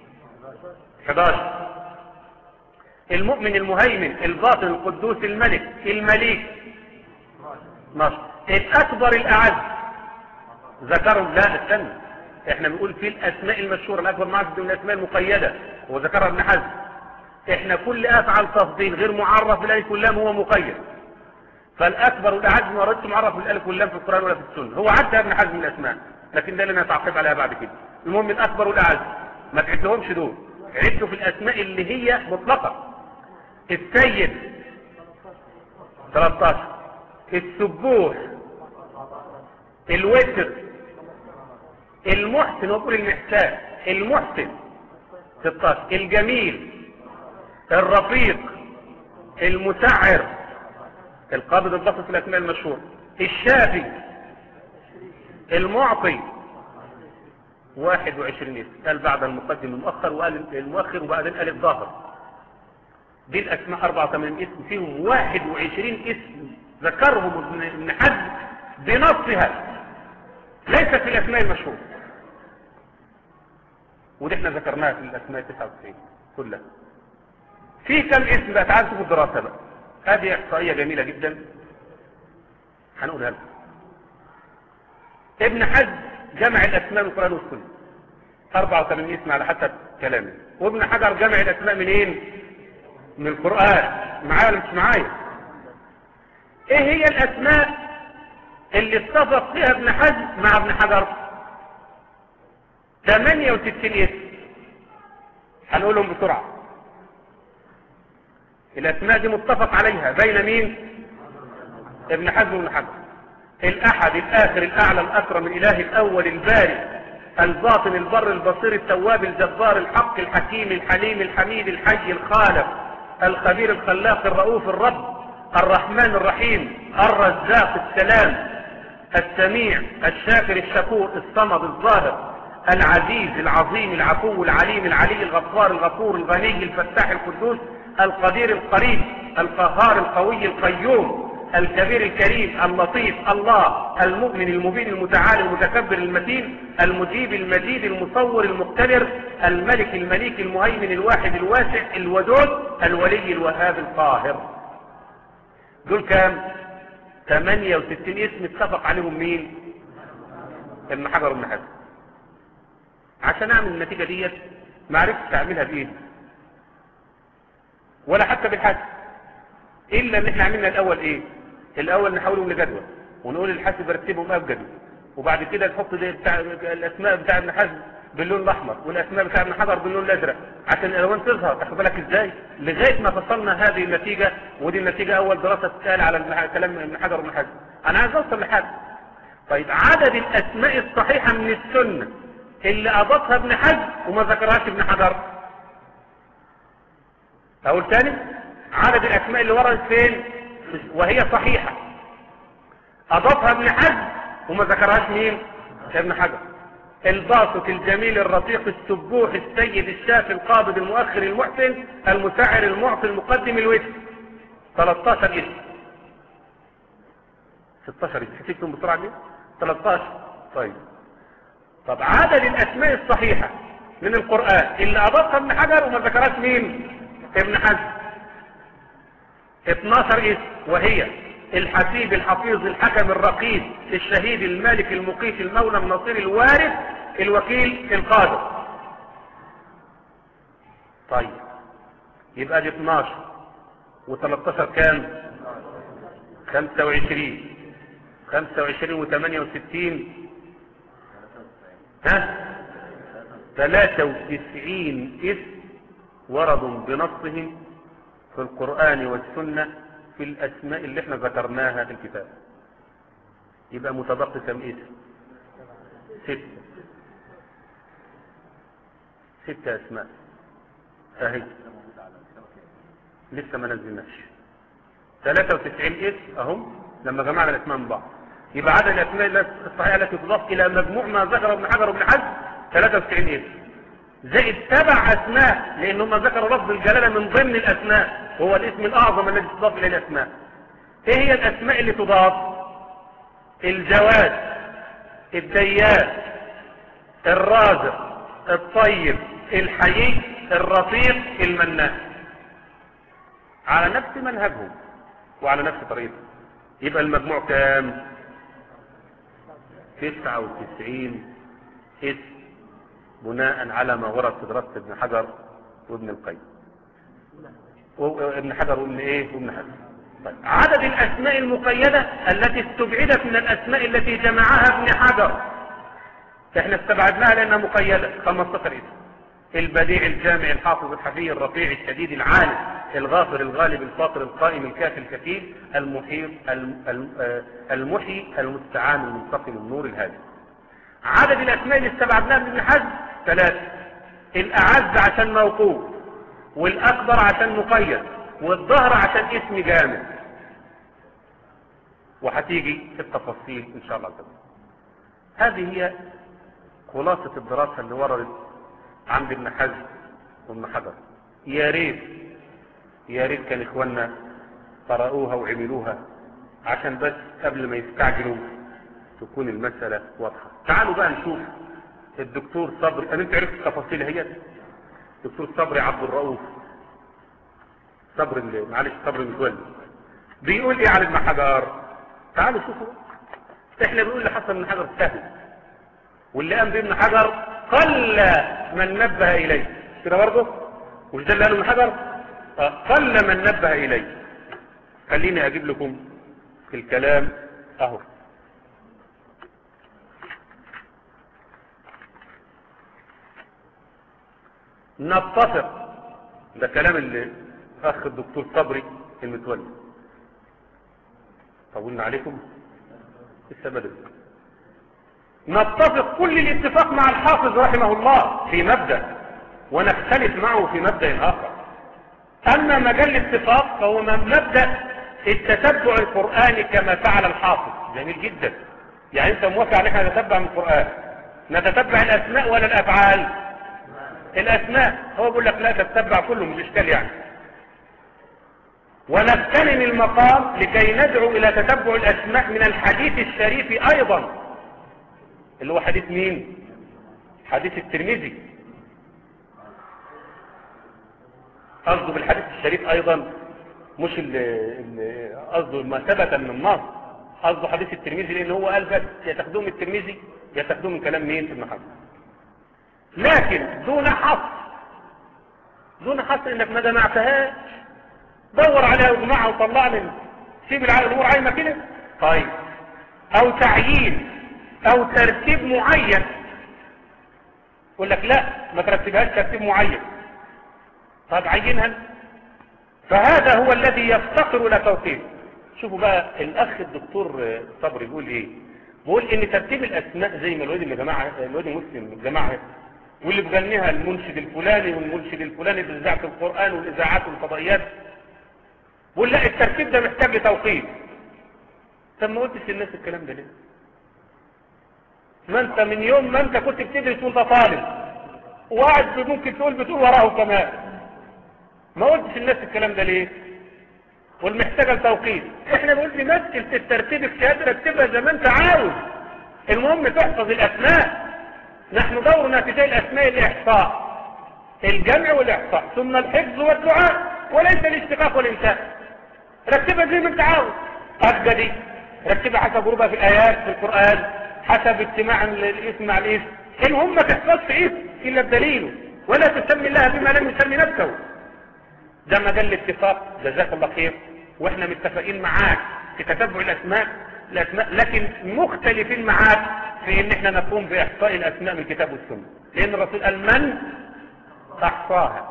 11 المؤمن المهيمن الباطن القدوس الملك المليك 12 الأكبر الأعز ذكرهم لا استنى احنا بنقول في الأسماء المشهورة الأكبر معز من الأسماء المقيدة وذكرها ابن حزم احنا كل أفعل تفضيل غير معرف بالألف واللام هو مقيد فالأكبر والأعز ما وردت معرف بالألف واللام في القرآن ولا في السنة هو عدى ابن حزم من الأسماء لكن ده اللي نتعقب عليها بعد كده المهم الأكبر والأعز ما تعدهمش دول عدوا في الأسماء اللي هي مطلقة السيد 13 السبوح الوتر المحسن وقول المحسان المحسن 16 الجميل الرفيق المسعر القابض البسط في الاسماء المشهورة الشافي المعطي 21 اسم قال بعد المقدم المؤخر وقال المؤخر وبعدين قال الظاهر دي الاسماء 84 اسم فيهم 21 اسم ذكرهم ابن حزم بنصها ليست في الاسماء المشهورة ودي احنا ذكرناها في الاسماء 99 كلها في كم اسم بقى تعالوا شوفوا الدراسة بقى هذه احصائية جميلة جدا هنقولها لكم ابن حزم جمع الاسماء من القرآن والسنة 84 اسم على حسب كلامه وابن حجر جمع الاسماء منين من القرآن معايا ولا مش معايا ايه هي الاسماء اللي اتفق فيها ابن حزم مع ابن حجر 68 اسم هنقولهم بسرعة الاسماء دي متفق عليها بين مين ابن حزم وابن حجر الاحد الاخر الاعلى الاكرم الاله الاول الباري الباطن البر البصير التواب الجبار الحق الحكيم الحليم الحميد الحي الخالق الخبير الخلاق الرؤوف الرب الرحمن الرحيم الرزاق السلام السميع الشاكر الشكور الصمد الظاهر العزيز العظيم العفو العليم العلي الغفار الغفور الغني الفتاح القدوس القدير القريب القهار القوي القيوم الكبير الكريم اللطيف الله المؤمن المبين المتعالي المتكبر المتين المجيب المجيد المصور المقتدر الملك المليك المهيمن الواحد الواسع الودود الولي الوهاب القاهر دول كام 68 اسم اتفق عليهم مين ابن حجر وابن حجر عشان اعمل النتيجة ديت ما عرفتش اعملها بايه ولا حتى بالحج الا ان احنا عملنا الاول ايه الاول نحولهم لجدول ونقول الحاسب رتبهم ابجدوا وبعد كده نحط دي بتاع الاسماء بتاع ابن حزم باللون الاحمر والاسماء بتاع ابن حجر باللون الازرق عشان الالوان تظهر تاخد بالك ازاي لغايه ما فصلنا هذه النتيجه ودي النتيجه اول دراسه تتقال على ابن- كلام ابن حجر وابن حزم انا عايز اوصل لحاجه طيب عدد الاسماء الصحيحه من السنه اللي اضافها ابن حزم وما ذكرهاش ابن حجر اقول تاني عدد الاسماء اللي وردت فين وهي صحيحة اضافها ابن حزم وما ذكرهاش مين ابن حجر الباسط الجميل الرفيق السبوح السيد الشافي القابض المؤخر المحسن المسعر المعطي المقدم الوتر 13 اسم 16 اسم حسيتهم بسرعة دي 13 طيب طب عدد الاسماء الصحيحة من القرآن اللي اضافها ابن حجر وما ذكرهاش مين ابن حزم 12 اسم وهي الحسيب الحفيظ الحكم الرقيب الشهيد المالك المقيت المولى النصير الوارث الوكيل القادر طيب يبقى دي 12 و13 كام 25 25 و68 ها 93 اسم وردوا بنصهم في القرآن والسنة في الأسماء اللي احنا ذكرناها في الكتاب يبقى متبقي كم اسم ستة ستة أسماء أهي لسه ما نزلناش 93 اسم أهم لما جمعنا الأسماء من بعض يبقى عدد الأسماء الصحيحة التي تضاف إلى مجموع ما ذكر ابن حجر وابن حزم 93 اسم زائد سبع أسماء لأن هم ذكروا لفظ الجلالة من ضمن الأسماء وهو الاسم الأعظم الذي تضاف إليه الأسماء إيه هي الأسماء اللي تضاف الجواد الديان الرازق الطيب الحيي الرفيق المنان على نفس منهجهم وعلى نفس طريقتهم يبقى المجموع كام 99 اسم بناء على ما ورد في دراسة ابن حجر وابن القيم وابن حجر وابن ايه وابن حجر طيب. عدد الاسماء المقيدة التي استبعدت من الاسماء التي جمعها ابن حجر احنا استبعدناها لانها مقيدة 15 اسم البديع الجامع الحافظ الحفي الرفيع الشديد العالم الغافر الغالب الفاطر القائم الكافي الكفيل المحيط المحيي المستعان المنتقم النور الهادي عدد الاسماء اللي استبعدناها من ابن حزم ثلاثة الاعز عشان موقوف والاكبر عشان مقيد والظهر عشان اسم جامد وهتيجي في التفاصيل ان شاء الله تعالى هذه هي خلاصة الدراسة اللي وردت عند ابن حزم وابن حجر يا ريت يا ريت كان اخواننا قرأوها وعملوها عشان بس قبل ما يستعجلوا تكون المسألة واضحة تعالوا بقى نشوف الدكتور صبري أنا انت عرفت التفاصيل هي الدكتور صبري عبد الرؤوف صبري اللي معلش صبري متولي بيقول ايه على ابن حجر تعالوا شوفوا احنا بنقول اللي حصل من حجر سهل واللي قام بابن حجر قل من نبه اليه كده برضه مش ده اللي قاله ابن حجر قل من نبه اليه خليني اجيب لكم في الكلام اهو نتفق ده كلام اللي اخ الدكتور صبري المتولي طولنا عليكم لسه بدل نتفق كل الاتفاق مع الحافظ رحمه الله في مبدأ ونختلف معه في مبدأ آخر أما مجال الاتفاق فهو من مبدأ التتبع القرآني كما فعل الحافظ جميل جدا يعني انت موافق على احنا نتتبع من القرآن نتتبع الأسماء ولا الأفعال الأسماء هو بيقول لك لا تتبع كله مش إشكال يعني ونغتنم المقام لكي ندعو إلى تتبع الأسماء من الحديث الشريف أيضا اللي هو حديث مين حديث الترمذي قصده بالحديث الشريف أيضا مش قصده ما ثبت من النص قصده حديث الترمذي لأن هو قال بس يتخذوه من الترمذي يتخذوه من كلام مين ابن حجر لكن دون حصر دون حصر انك ما جمعتهاش دور عليها واجمعها وطلع لي سيب الامور عايمه كده طيب او تعيين او ترتيب معين يقول لك لا ما ترتبهاش ترتيب معين طب عينها فهذا هو الذي يفتقر الى توقيف شوفوا بقى الاخ الدكتور صبري يقول ايه بقول ان ترتيب الاسماء زي ما الواد اللي جماعه الواد مسلم الجماعه واللي بغنيها المنشد الفلاني والمنشد الفلاني باذاعه القران والاذاعات والفضائيات بقول لا الترتيب ده محتاج لتوقيت طب ما قلتش للناس الكلام ده ليه ما انت من يوم ما انت كنت بتدرس وانت طالب وقاعد ممكن تقول بتقول وراه كمان ما قلتش للناس الكلام ده ليه والمحتاجه لتوقيت احنا بنقول في مسألة الترتيب الشهاده رتبها زي ما انت عاوز المهم تحفظ الاسماء نحن دورنا في شيء الاسماء الاحصاء الجمع والاحصاء ثم الحفظ والدعاء وليس الاشتقاق والانشاء رتبها زي ما انت عاوز قد دي رتبها حسب غروبها في الايات في القران حسب اجتماع الاسم مع الاسم المهم ما تحفظش اسم الا بدليله ولا تسمي الله بما لم يسمي نفسه ده مجال الاتفاق جزاك الله خير واحنا متفقين معاك في تتبع الاسماء الاسماء لكن مختلفين معاك في ان احنا نقوم باحصاء الاسماء من الكتاب والسنه لان الرسول قال من احصاها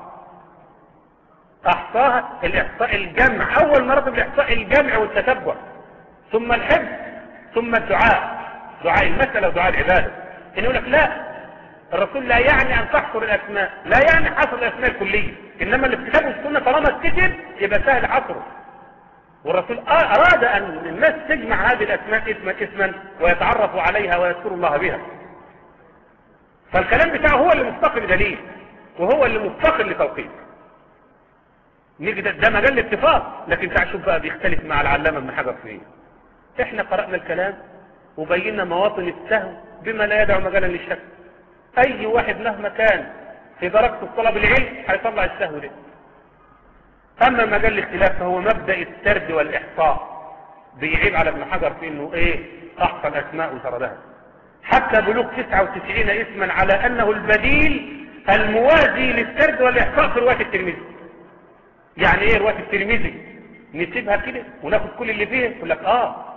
احصاها الاحصاء الجمع اول مرتبه الاحصاء الجمع والتتبع ثم الحفظ ثم الدعاء دعاء المساله ودعاء العباده ان يقول لك لا الرسول لا يعني ان تحصر الاسماء لا يعني حصر الاسماء الكليه انما اللي في الكتاب والسنه طالما اتكتب يبقى سهل حصره والرسول اراد ان الناس تجمع هذه الاسماء اسما اسما ويتعرفوا عليها ويذكروا الله بها فالكلام بتاعه هو اللي مفتقر لدليل وهو اللي مفتقر لتوقيت نيجي ده, ده مجال الاتفاق لكن تعال شوف بقى بيختلف مع العلامه ابن حجر في ايه احنا قرانا الكلام وبينا مواطن السهو بما لا يدع مجالا للشك اي واحد مهما كان في درجة طلب العلم هيطلع السهو ده اما مجال الاختلاف فهو مبدأ السرد والاحصاء بيعيب على ابن حجر في انه ايه احصى الاسماء وسردها حتى بلوغ 99 اسما على انه البديل الموازي للسرد والاحصاء في رواية الترمذي يعني ايه رواية الترمذي نسيبها كده وناخد كل اللي فيه يقول لك اه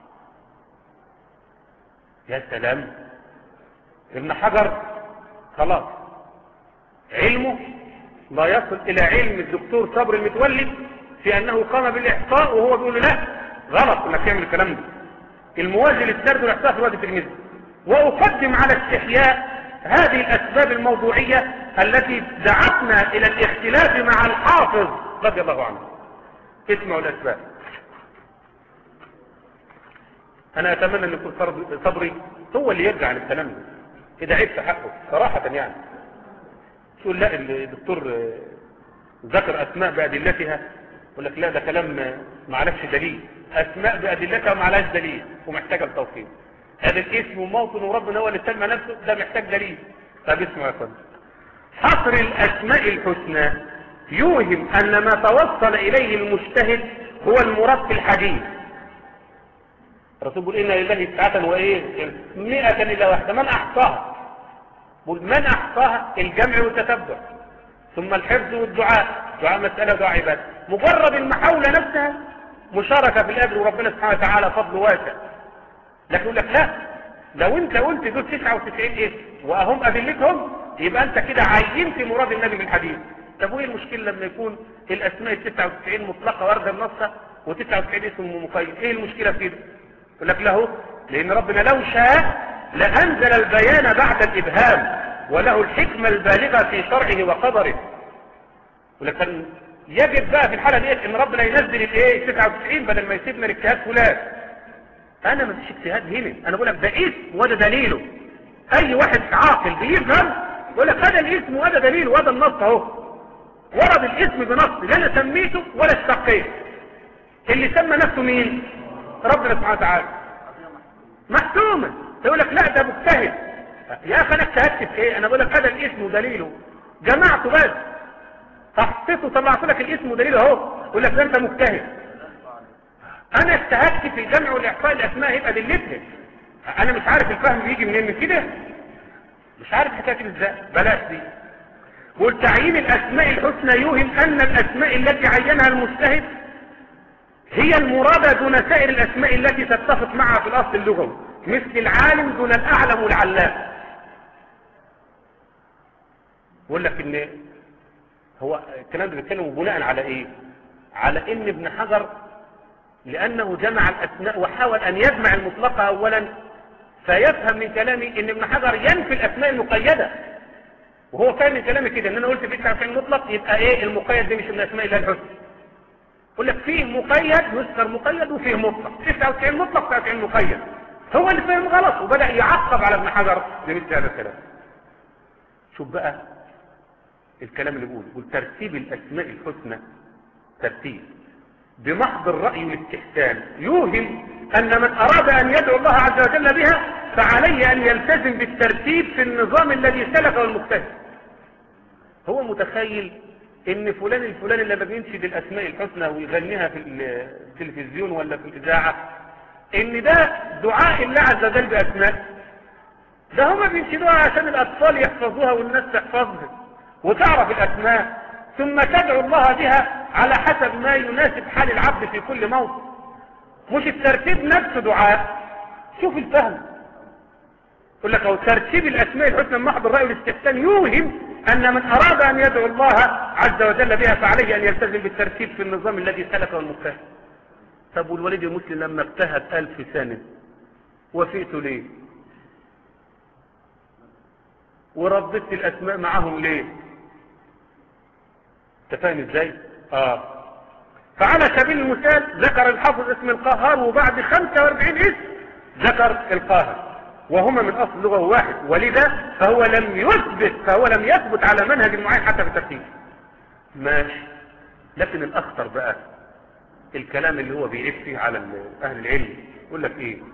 يا سلام ابن حجر خلاص علمه لا يصل الى علم الدكتور صبر المتولي في انه قام بالاحصاء وهو بيقول له لا غلط انك تعمل الكلام ده الموازي للسرد والاحصاء في وادي التلميذ واقدم على استحياء هذه الاسباب الموضوعيه التي دعتنا الى الاختلاف مع الحافظ رضي الله عنه اسمعوا الاسباب انا اتمنى ان يكون صبري هو اللي يرجع عن الكلام ده كده عيب في حقه صراحة يعني تقول لا الدكتور ذكر اسماء بادلتها يقول لك لا ده كلام ما عليكش دليل اسماء بادلتها ما عليهاش دليل ومحتاجه لتوصيل هذا الاسم وموطن وربنا هو اللي سمى نفسه ده محتاج دليل طب اسمعوا يا فندم حصر الاسماء الحسنى يوهم ان ما توصل اليه المجتهد هو المراد في الحديث الرسول بيقول إن لله تسعة وإيه مئة إلا واحدة من أحصاها بيقول من أحصاها الجمع والتتبع ثم الحفظ والدعاء دعاء مسألة ودعاء عبادة مجرد المحاولة نفسها مشاركة في الأجر وربنا سبحانه وتعالى فضل واسع لكن يقول لك لا لو انت قلت دول 99 اسم واهم ادلتهم يبقى انت كده عينت مراد النبي بالحديث طب وايه المشكله لما يكون الاسماء ال 99 مطلقه وارده بنصها و99 اسم مقيد ايه المشكله في كده يقول لك له لان ربنا لو شاء لانزل البيان بعد الابهام وله الحكمه البالغه في شرعه وقدره ولكن يجب بقى في الحاله ديت ان ربنا ينزل الايه 99 بدل ما يسيبنا الاجتهاد فلان انا ما فيش اجتهاد هنا انا بقول لك ده اسم وده دليله اي واحد عاقل بيفهم يقول لك هذا الاسم وهذا دليل وهذا النص اهو ورد الاسم بنص لا انا سميته ولا اشتقيت اللي سمى نفسه مين ربنا سبحانه وتعالى محسومة يقول لك لا ده مجتهد يا اخي انا اجتهدت في ايه انا بقول لك هذا الاسم ودليله جمعته بس حطيته طلعت لك الاسم ودليله اهو يقول لك ده انت مجتهد انا اجتهدت في الجمع والاحصاء الاسماء يبقى دلتها انا مش عارف الفهم بيجي منين من كده مش عارف حكايه ازاي بلاش دي والتعيين الاسماء الحسنى يوهم ان الاسماء التي عينها المجتهد هي المرادة دون سائر الاسماء التي تتفق معها في الاصل اللغوي مثل العالم دون الاعلم والعلام بقول لك ان هو الكلام ده بيتكلم بناء على ايه على ان ابن حجر لانه جمع الاسماء وحاول ان يجمع المطلقة اولا فيفهم من كلامي ان ابن حجر ينفي الاسماء المقيدة وهو فاهم من كلامي كده ان انا قلت في 99 مطلق يبقى ايه المقيد ده مش من اسماء الله الحسنى يقول لك فيه مقيد يذكر مقيد وفيه مطلق 99 مطلق 99 مقيد هو اللي فهم غلط وبدأ يعقب على ابن حجر بمثل هذا الكلام شوف بقى الكلام اللي بيقول يقول ترتيب الاسماء الحسنى ترتيب بمحض الرأي والاستحسان يوهم أن من أراد أن يدعو الله عز وجل بها فعليه أن يلتزم بالترتيب في النظام الذي سلكه المجتهد هو متخيل ان فلان الفلاني لما بينشد الاسماء الحسنى ويغنيها في التلفزيون ولا في الاذاعه ان ده دعاء الله عز وجل باسماء ده هما بينشدوها عشان الاطفال يحفظوها والناس تحفظها وتعرف الاسماء ثم تدعو الله بها على حسب ما يناسب حال العبد في كل موطن مش الترتيب نفسه دعاء شوف الفهم يقول لك هو ترتيب الاسماء الحسنى من محض الراي والاستحسان يوهم ان من اراد ان يدعو الله عز وجل بها فعليه ان يلتزم بالترتيب في النظام الذي سلكه المجتهد طب والوليد المسلم لما اجتهد الف سنه وفئت ليه ورددت الاسماء معهم ليه انت فاهم ازاي اه فعلى سبيل المثال ذكر الحافظ اسم القهار وبعد 45 اسم ذكر القاهر وهما من اصل لغه واحد ولذا فهو لم يثبت فهو لم يثبت على منهج معين حتى في الترتيب ماشي لكن الاخطر بقى الكلام اللي هو بيعيب فيه على اهل العلم يقول لك ايه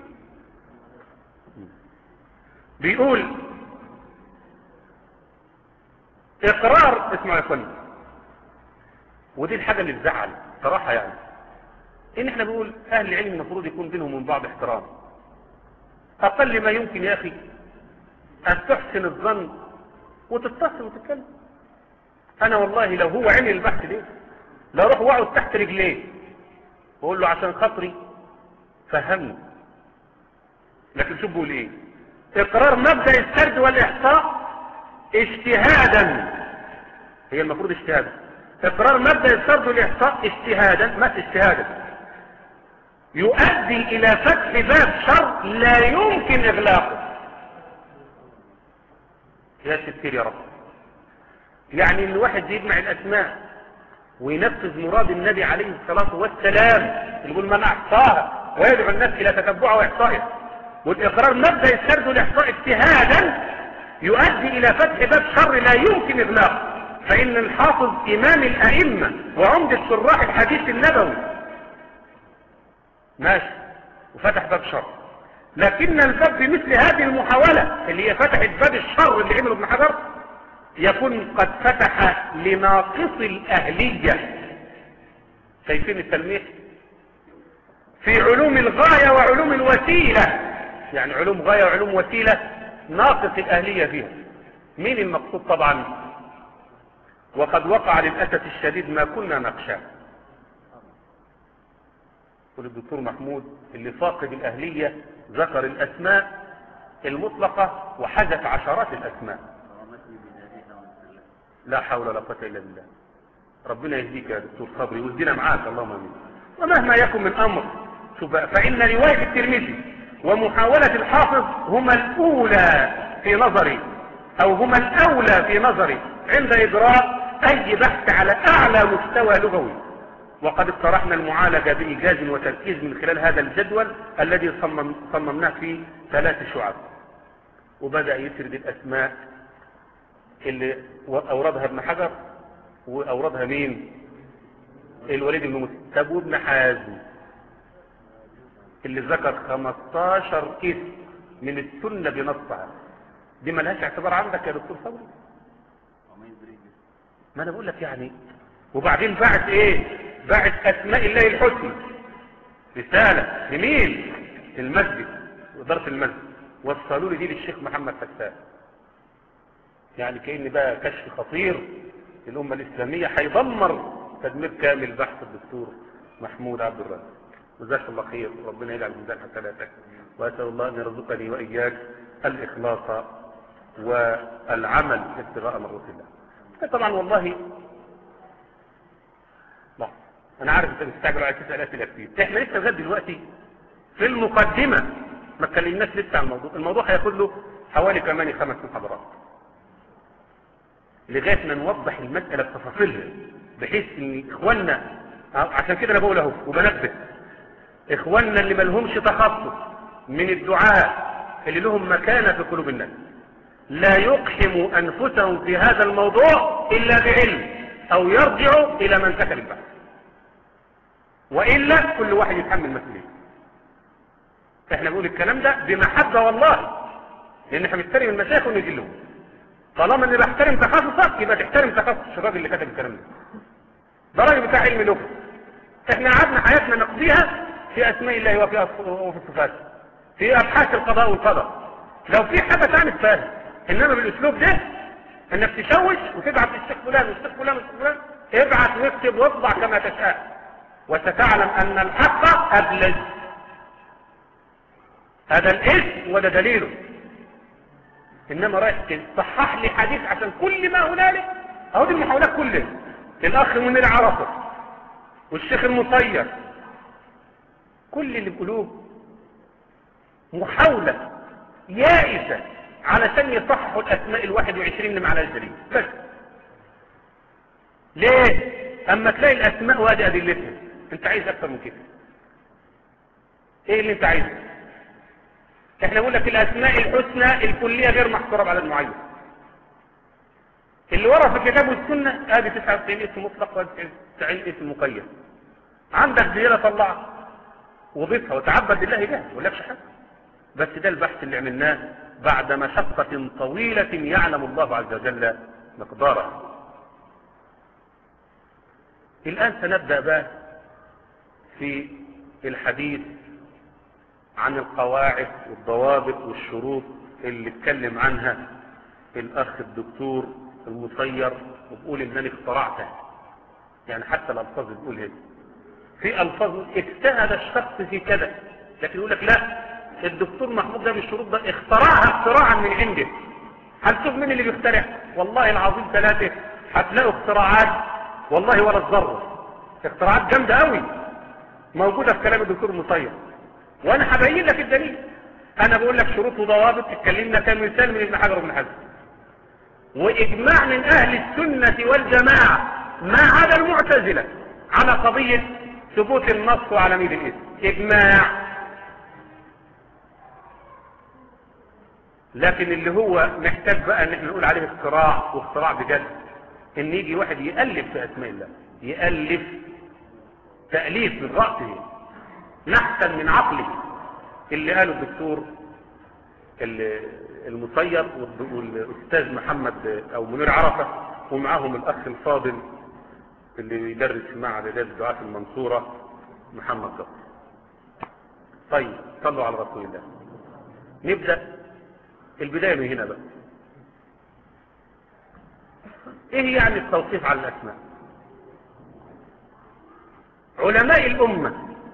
بيقول اقرار اسمع يا اخواني ودي الحاجة اللي تزعل صراحة يعني ان احنا بنقول اهل العلم المفروض يكون بينهم من بعض احترام اقل ما يمكن يا اخي ان تحسن الظن وتتصل وتتكلم انا والله لو هو عمل البحث ده لا اروح واقعد تحت رجليه واقول له عشان خاطري فهمني لكن شوف بيقول ايه اقرار مبدا السرد والاحصاء اجتهادا هي المفروض اجتهادا اقرار مبدا السرد والاحصاء اجتهادا ما اجتهادا يؤدي الى فتح باب شر لا يمكن اغلاقه يا ستير يا رب يعني ان الواحد يجمع الاسماء وينفذ مراد النبي عليه الصلاة والسلام يقول من احصاها ويدعو الناس الى تتبعها واحصائها والاقرار مبدا السرد والاحصاء اجتهادا يؤدي الى فتح باب شر لا يمكن اغلاقه فان الحافظ امام الائمة وعمدة شراح الحديث النبوي ماشي وفتح باب شر لكن الباب بمثل هذه المحاولة اللي هي فتحت باب الشر اللي عمله ابن حجر يكون قد فتح لناقص الأهلية شايفين التلميح في علوم الغاية وعلوم الوسيلة يعني علوم غاية وعلوم وسيلة ناقص الأهلية فيها مين المقصود طبعا وقد وقع للأسف الشديد ما كنا نخشاه يقول الدكتور محمود اللي فاقد الأهلية ذكر الأسماء المطلقة وحذف عشرات الأسماء لا حول ولا قوة إلا بالله ربنا يهديك يا دكتور صبري ويهدينا معاك اللهم امين ومهما يكن من أمر شوف بقى فإن رواية الترمذي ومحاولة الحافظ هما الأولى في نظري أو هما الأولى في نظري عند إجراء أي بحث على أعلى مستوى لغوي وقد اقترحنا المعالجة بإيجاز وتركيز من خلال هذا الجدول الذي صمم صممناه في ثلاث شعب وبدأ يسرد الأسماء اللي أوردها ابن حجر وأوردها مين الوليد بن مسلم طب وابن حازم اللي ذكر 15 اسم من السنة بنصها دي ملهاش اعتبار عندك يا دكتور صبري ما انا بقول لك يعني وبعدين بعت ايه بعت اسماء الله الحسنى رسالة لمين المسجد وإدارة المسجد وصلوا لي دي للشيخ محمد فتاح يعني كأن بقى كشف خطير للأمة الإسلامية هيدمر تدمير كامل بحث الدكتور محمود عبد الرازق جزاك الله خير وربنا يجعل ميزان حسناتك وأسأل الله أن يرزقني وإياك الإخلاص والعمل ابتغاء مرضات الله طبعا والله لا انا عارف انت مستعجل على تسال اسئله كتير احنا لسه لغايه دلوقتي في المقدمه ما اتكلمناش لسه عن الموضوع الموضوع هياخد له حوالي كمان خمس محاضرات لغايه ما نوضح المساله بتفاصيلها بحيث ان اخواننا عشان كده انا بقول اهو وبنبه اخواننا اللي ما لهمش تخصص من الدعاء اللي لهم مكانه في قلوب الناس لا يقحموا انفسهم في هذا الموضوع الا بعلم او يرجعوا الى من كتب البحث والا كل واحد يتحمل مسؤوليته احنا بنقول الكلام ده بمحبه والله لان احنا بنحترم المشايخ ونجلهم طالما اني بحترم تخصصك يبقى تحترم تخصص الراجل اللي كتب الكلام ده ده راجل بتاع علم لغه احنا قعدنا حياتنا نقضيها في اسماء الله وفي أص- وفي صفاته في ابحاث القضاء والقدر لو في حاجه ثانيه فاهم انما بالاسلوب ده انك تشوش وتبعت للشيخ فلان والشيخ فلان والشيخ فلان ابعت واكتب واطبع كما تشاء وستعلم ان الحق ابلج هذا الاسم ولا دليله انما رايح تصحح لي حديث عشان كل ما هنالك اهو دي المحاولات كلها الاخ منير عرفه والشيخ المصير كل اللي بيقولوه محاولة يائسة علشان يصححوا الاسماء الواحد وعشرين اللي معنا الجريمة بس ليه اما تلاقي الاسماء وادي ادلتها انت عايز اكتر من كده ايه اللي انت عايزه احنا بنقول لك الاسماء الحسنى الكلية غير محصورة بعدد معين اللي ورا في الكتاب والسنة ادي 99 اسم مطلق وادي 90 اسم مقيد عندك زيادة طلعها وضيفها وتعبد لله بها ما لكش حاجة بس ده البحث اللي عملناه بعد مشقة طويلة يعلم الله عز وجل مقدارها الآن سنبدأ بقى في الحديث عن القواعد والضوابط والشروط اللي اتكلم عنها الأخ الدكتور المصير وبقول إن أنا اخترعتها يعني حتى الألفاظ بتقول هيك في ألفاظ اجتهد الشخص في كذا لكن يقول لك لا الدكتور محمود ده بالشروط ده اخترعها اختراعا من عنده هتشوف مين اللي بيخترع والله العظيم ثلاثة هتلاقوا اختراعات والله ولا الذرة اختراعات جامدة قوي موجودة في كلام الدكتور المصير وانا هبين لك الدليل انا بقول لك شروط وضوابط اتكلمنا كمثال من ابن حجر وابن حزم واجماع من اهل السنة والجماعة ما عدا المعتزلة على قضية ثبوت النص وعلى ميل الاسم اجماع لكن اللي هو محتاج بقى ان احنا نقول عليه اختراع واختراع بجد ان يجي واحد يألف في اسماء الله يألف تأليف من رأسه نحتا من عقله اللي قاله الدكتور المصير والاستاذ محمد او منير عرفة ومعاهم الاخ الفاضل اللي يدرس في معهد اعداد الدعاة في المنصورة محمد ضبط طيب صلوا على رسول الله نبدأ البداية من هنا بقى ايه يعني التوصيف على الاسماء علماء الامة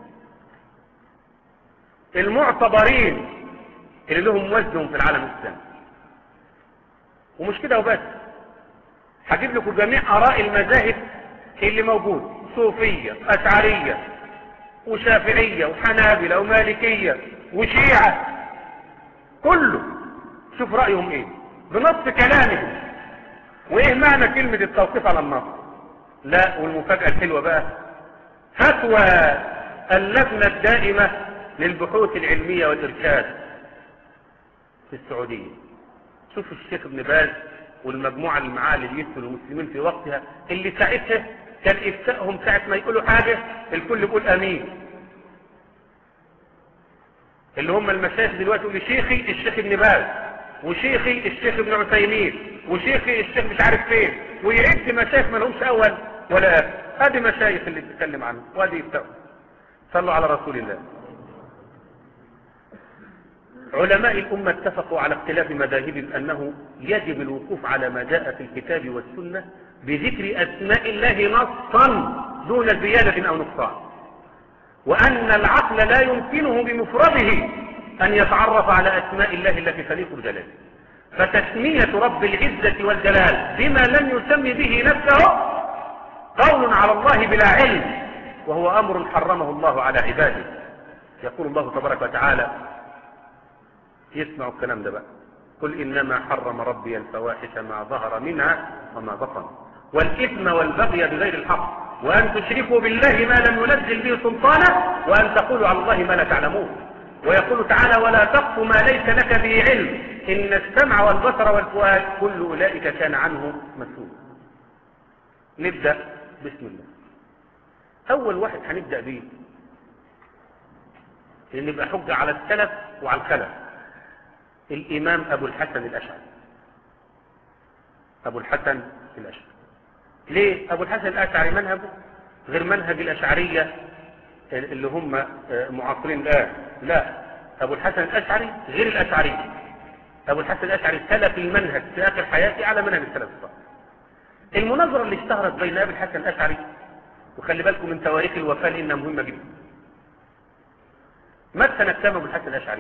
المعتبرين اللي لهم وزنهم في العالم الاسلامي ومش كده وبس هجيب لكم جميع اراء المذاهب اللي موجود صوفية اشعرية وشافعية وحنابلة ومالكية وشيعة كله شوف رأيهم ايه بنص كلامهم وايه معنى كلمة التوقيف على النص لا والمفاجأة الحلوة بقى فتوى اللجنة الدائمة للبحوث العلمية والإرشاد في السعودية شوف الشيخ ابن باز والمجموعة اللي معاه اللي يفتوا المسلمين في وقتها اللي ساعتها كان إفتائهم ساعة ما يقولوا حاجة الكل يقول أمين اللي هم المشايخ دلوقتي يقول شيخي الشيخ ابن باز وشيخي الشيخ ابن عثيمين وشيخي الشيخ مش عارف فين ويعد مشايخ ما لهمش اول ولا اخر ادي مشايخ اللي بتتكلم عنه وادي يفتحوا صلوا على رسول الله علماء الأمة اتفقوا على اختلاف مذاهبهم أنه يجب الوقوف على ما جاء في الكتاب والسنة بذكر أسماء الله نصا دون زيادة أو نقصان وأن العقل لا يمكنه بمفرده أن يتعرف على أسماء الله التي تليق الجلال فتسمية رب العزة والجلال بما لم يسمي به نفسه قول على الله بلا علم وهو أمر حرمه الله على عباده يقول الله تبارك وتعالى يسمعوا الكلام ده بقى قل إنما حرم ربي الفواحش ما ظهر منها وما بطن والإثم والبغي بغير الحق وأن تشركوا بالله ما لم ينزل به سلطانا وأن تقولوا على الله ما لا تعلمون ويقول تعالى ولا تقف ما ليس لك به علم إن السمع والبصر والفؤاد كل أولئك كان عنه مسؤول نبدأ بسم الله أول واحد هنبدأ به لأن يبقى حجة على السلف وعلى الخلف الإمام أبو الحسن الأشعري أبو الحسن الأشعري ليه أبو الحسن الأشعري منهجه غير منهج الأشعرية اللي هم معاصرين الآن لا أبو الحسن الأشعري غير الأشعري أبو الحسن الأشعري سلف المنهج في آخر حياته على منهج السلف الصالح المناظرة اللي اشتهرت بين أبي الحسن الأشعري وخلي بالكم من تواريخ الوفاة لأنها مهمة جدا مات سنة كام أبو الحسن الأشعري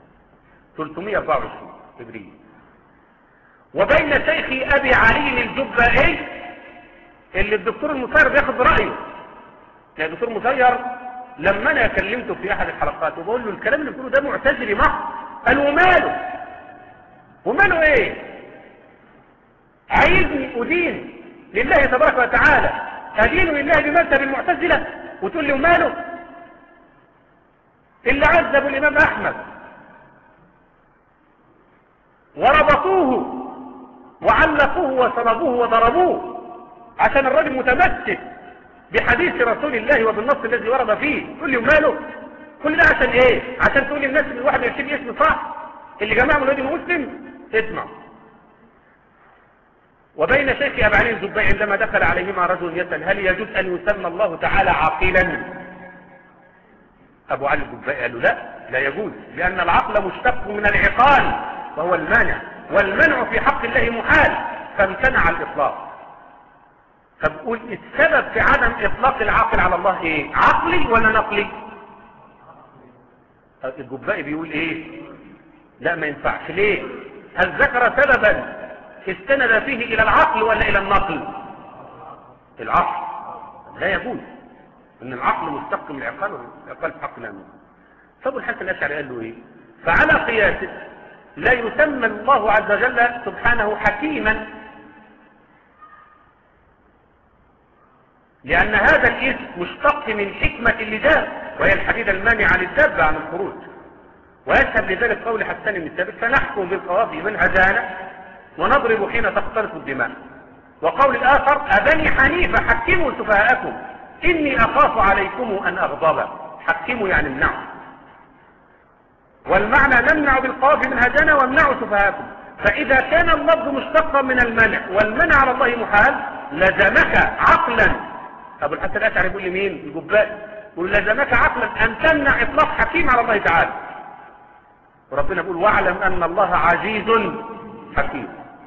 324 هجرية وبين شيخي أبي علي الجبائي اللي الدكتور المسير بياخد رأيه يعني الدكتور مسير لما أنا كلمته في أحد الحلقات وبقول له الكلام اللي بتقوله ده معتزلي محض قال وماله وماله ايه عايزني أدين لله تبارك وتعالى أدين لله بمذهب المعتزلة وتقول لي وماله اللي عذبوا الإمام أحمد وربطوه وعلقوه وصلبوه وضربوه عشان الراجل متمسك بحديث رسول الله وبالنص الذي ورد فيه تقول لي وماله كل ده عشان ايه عشان تقول للناس ان الواحد يكتب اسم صح اللي جماعه من الوادي مسلم اسمع وبين شيخ ابي علي الزبير عندما دخل عليهما رجل يسال هل يجوز ان يسمى الله تعالى عاقلا ابو علي الزبير قال له لا لا يجوز لان العقل مشتق من العقال وهو المانع والمنع في حق الله محال فامتنع الاطلاق فبقول السبب في عدم اطلاق العاقل على الله ايه عقلي ولا نقلي الجبائي بيقول ايه لا ما ينفعش ليه هل ذكر سببا استند فيه الى العقل ولا الى النقل العقل لا يجوز ان العقل مشتق من العقال والعقال في حق الله فابو الحسن الاشعري قال له ايه فعلى قياسه لا يسمى الله عز وجل سبحانه حكيما لأن هذا الاسم مشتق من حكمة اللجام وهي الحديدة المانعة للدابة عن الخروج ويشهد لذلك قول حسان بن ثابت فنحكم بالقواضي من هدانا ونضرب حين تختلط الدماء وقول الآخر أبني حنيفة حكموا سفهاءكم إني أخاف عليكم أن أغضب حكموا يعني امنعوا والمعنى نمنع بالقواضي من هدانا وامنعوا سفهاءكم فإذا كان اللفظ مشتقا من المنع والمنع على الله محال لزمك عقلا أبو الحسن الأشعري يقول لمين الجباء يقول لزمك عقلا أن تمنع إطلاق حكيم على الله تعالى وربنا يقول واعلم أن الله عزيز حكيم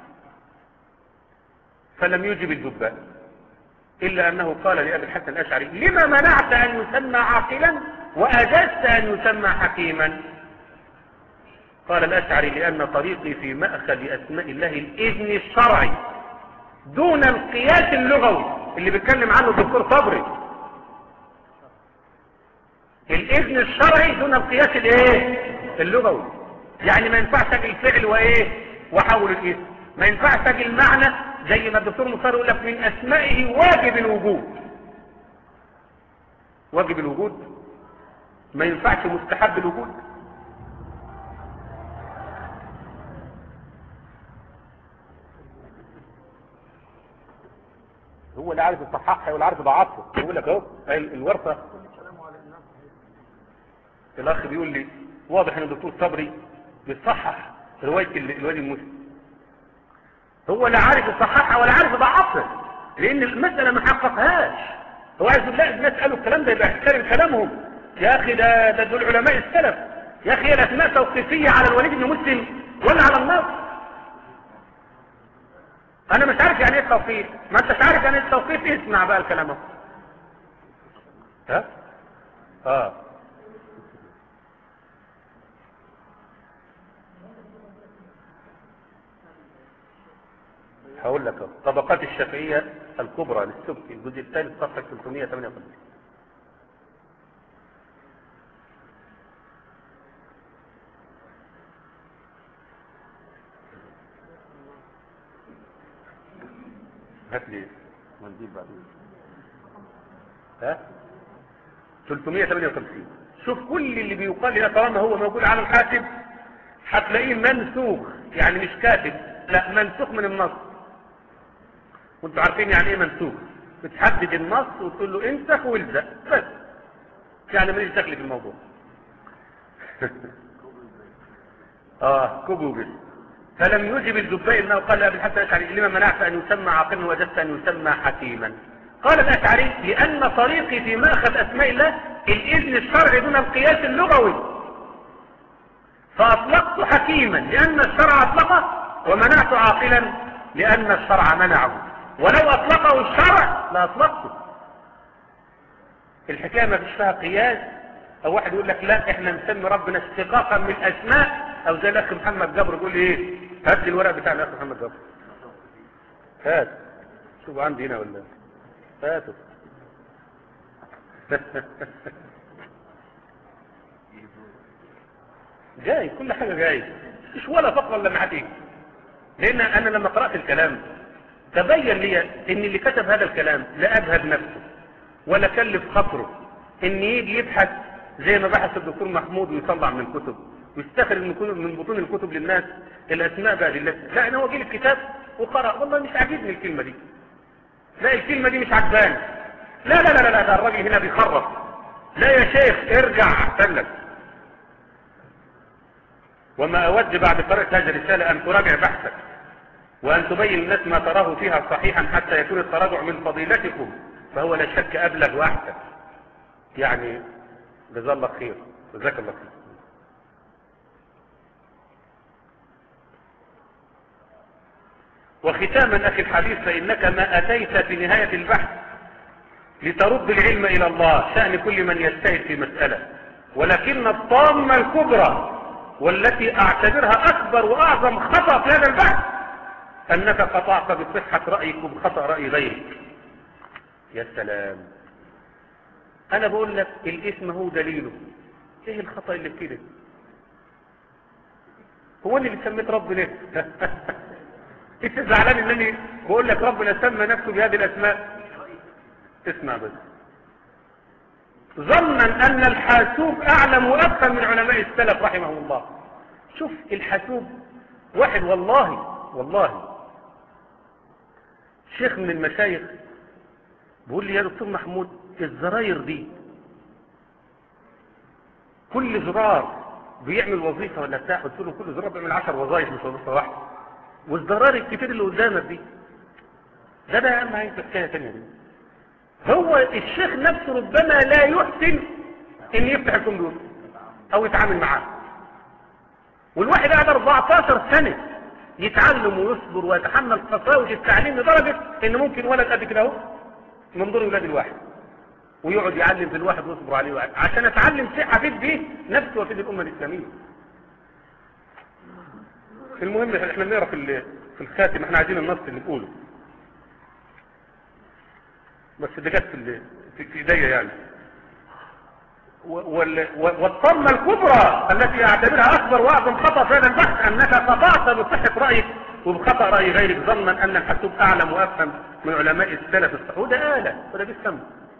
فلم يجب الجباء إلا أنه قال لأبي الحسن الأشعري لما منعت أن يسمى عاقلا وأجزت أن يسمى حكيما قال الأشعري لأن طريقي في مأخذ أسماء الله الإذن الشرعي دون القياس اللغوي اللي بيتكلم عنه الدكتور صبري الإذن الشرعي دون القياس الايه اللغوي يعني ما ينفعش اجي الفعل وايه واحول الاسم ما ينفعش اجي المعنى زي ما الدكتور مصر يقول لك من اسمائه واجب الوجود واجب الوجود ما ينفعش مستحب الوجود هو اللي عارف يصححها ولا عارف يضعفها يقول لك اهو الورثه الاخ بيقول لي واضح ان الدكتور صبري بيصحح روايه الوادي المسلم هو لا عارف يصححها ولا عارف يضعفها لان المساله ما حققهاش هو عايز يقول لا الناس قالوا الكلام ده يبقى احترم كلامهم يا اخي ده ده دول علماء السلف يا اخي هي الاسماء توقيفيه على الوليد بن مسلم ولا على النص انا مش عارف يعني ايه التوقيف ما انتش عارف يعني ايه التوقيف اسمع بقى الكلام اهو ها اه هقول لك اهو طبقات الشافعية الكبرى للسبكي الجزء الثالث صفحة 358 هات لي منديل بعدين ها 358 شوف كل اللي بيقال هنا طالما هو موجود على الحاسب هتلاقيه منسوخ يعني مش كاتب لا منسوخ من النص وانتوا عارفين يعني ايه منسوخ بتحدد النص وتقول له انسخ والزق بس يعني ماليش دخل في الموضوع اه كوبي وبس فلم يجب الزبير انه قال لابي الحسن الاشعري لما منعت ان يسمى عاقلا وجدت ان يسمى حكيما قال الاشعري لان طريقي في ماخذ اسماء الله الاذن الشرعي دون القياس اللغوي فاطلقت حكيما لان الشرع اطلقه ومنعت عاقلا لان الشرع منعه ولو اطلقه الشرع لاطلقته الحكايه ما فيش فيها قياس او واحد يقول لك لا احنا نسمي ربنا اشتقاقا من الاسماء او زي الاخ محمد جبر يقول لي ايه هات لي الورق بتاع الاخ محمد جبر هات شوفوا عندي هنا ولا هاتوا جاي كل حاجه جاي مش ولا فقره الا ما هتيجي لان انا لما قرات الكلام تبين لي ان اللي كتب هذا الكلام لا اجهد نفسه ولا كلف خاطره ان يجي يبحث زي ما بحث الدكتور محمود ويطلع من الكتب ويستخرج من كتب من بطون الكتب للناس الاسماء بقى لله لا انا هو جه الكتاب وقرا والله مش عاجبني الكلمه دي لا الكلمه دي مش عجباني لا لا لا لا ده الراجل هنا بيخرف لا يا شيخ ارجع احسن لك وما اود بعد قراءه هذه الرساله ان تراجع بحثك وان تبين الناس ما تراه فيها صحيحا حتى يكون التراجع من فضيلتكم فهو لا شك ابلغ واحسن يعني جزا الله خير جزاك الله خير وختاما أخي الحبيب فإنك ما أتيت في نهاية البحث لترد العلم إلى الله شأن كل من يجتهد في مسألة ولكن الطامة الكبرى والتي أعتبرها أكبر وأعظم خطأ في هذا البحث أنك قطعت بصحة رأيك وبخطأ رأي غيرك يا سلام أنا بقول لك الاسم هو دليله إيه الخطأ اللي في كده هو اللي سميت ربنا انت زعلان انني بقول لك ربنا سمى نفسه بهذه الاسماء اسمع بس ظنا ان الحاسوب اعلم وافهم من علماء السلف رحمه الله شوف الحاسوب واحد والله والله شيخ من المشايخ بيقول لي يا دكتور محمود الزراير دي كل زرار بيعمل وظيفة ولا بتاع قلت له كل زرار بيعمل 10 وظائف مش وظيفة واحدة والزرار الكتير اللي قدامك دي ده ده اهم حاجه حكايه ثانيه دي هو الشيخ نفسه ربما لا يحسن ان يفتح الكمبيوتر او يتعامل معاه والواحد قاعد 14 سنه يتعلم ويصبر ويتحمل قساوه التعليم لدرجه ان ممكن ولد قد كده اهو من دور ولاد الواحد ويقعد يعلم في الواحد ويصبر عليه واحد عشان اتعلم شيء افيد به نفسي وافيد الامه الاسلاميه المهم احنا بنقرا في في الخاتم احنا عايزين النص اللي نقوله بس ده جت في في, في ايديا يعني والطمة الكبرى التي اعتبرها اكبر واعظم خطأ في هذا البحث انك قطعت بصحة رأيك وبخطأ رأي غيرك ظنا ان الحسوب اعلم وافهم من علماء السلف الصحيح وده آلة وده بالسم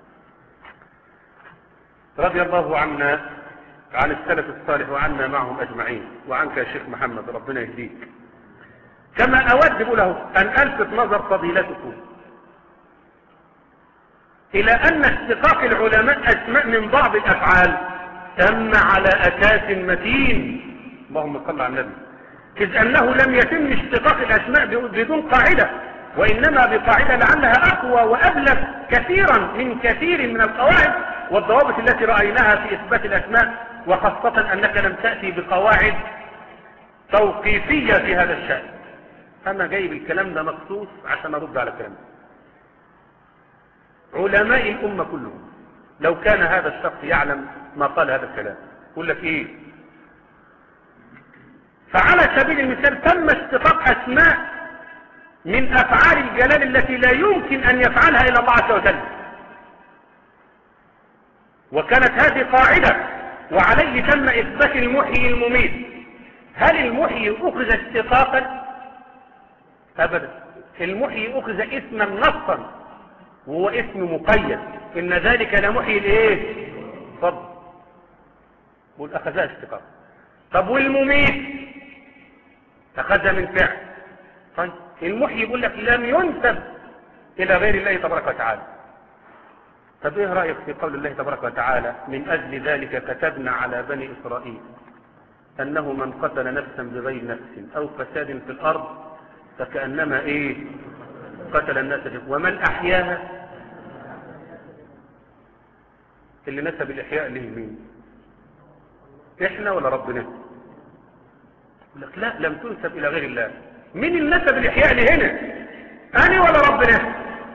رضي الله عنا عن السلف الصالح وعنا معهم أجمعين وعنك يا شيخ محمد ربنا يهديك كما أود له أن ألفت نظر فضيلتكم إلى أن اشتقاق العلماء أسماء من بعض الأفعال تم على أساس متين اللهم صل على النبي إذ أنه لم يتم اشتقاق الأسماء بدون قاعدة وإنما بقاعدة لعلها أقوى وأبلغ كثيرا من كثير من القواعد والضوابط التي رأيناها في إثبات الأسماء وخاصة أنك لم تأتي بقواعد توقيفية في هذا الشأن أنا جايب الكلام ده مخصوص عشان أرد على الكلام ده علماء الأمة كلهم لو كان هذا الشخص يعلم ما قال هذا الكلام يقول لك إيه فعلى سبيل المثال تم اشتقاق أسماء من أفعال الجلال التي لا يمكن أن يفعلها إلا الله عز وجل وكانت هذه قاعدة وعليه تم إثبات المحيي المميت هل المحيي أخذ اشتقاقا أبدا المحيي أخذ اسما نصا وهو اسم مقيد إن ذلك لمحيي الإيه فضل بقول أخذها اشتقاق طب والمميت أخذها من فعل طيب المحيي يقول لك لم ينسب إلى غير الله تبارك وتعالى طب ايه رأيك في قول الله تبارك وتعالى من أجل ذلك كتبنا على بني إسرائيل أنه من قتل نفسا بغير نفس أو فساد في الأرض فكأنما إيه قتل الناس ومن أحياها اللي نسب الإحياء له مين إحنا ولا ربنا يقول لك لا لم تنسب إلى غير الله مين اللي نسب الإحياء لهنا أنا ولا ربنا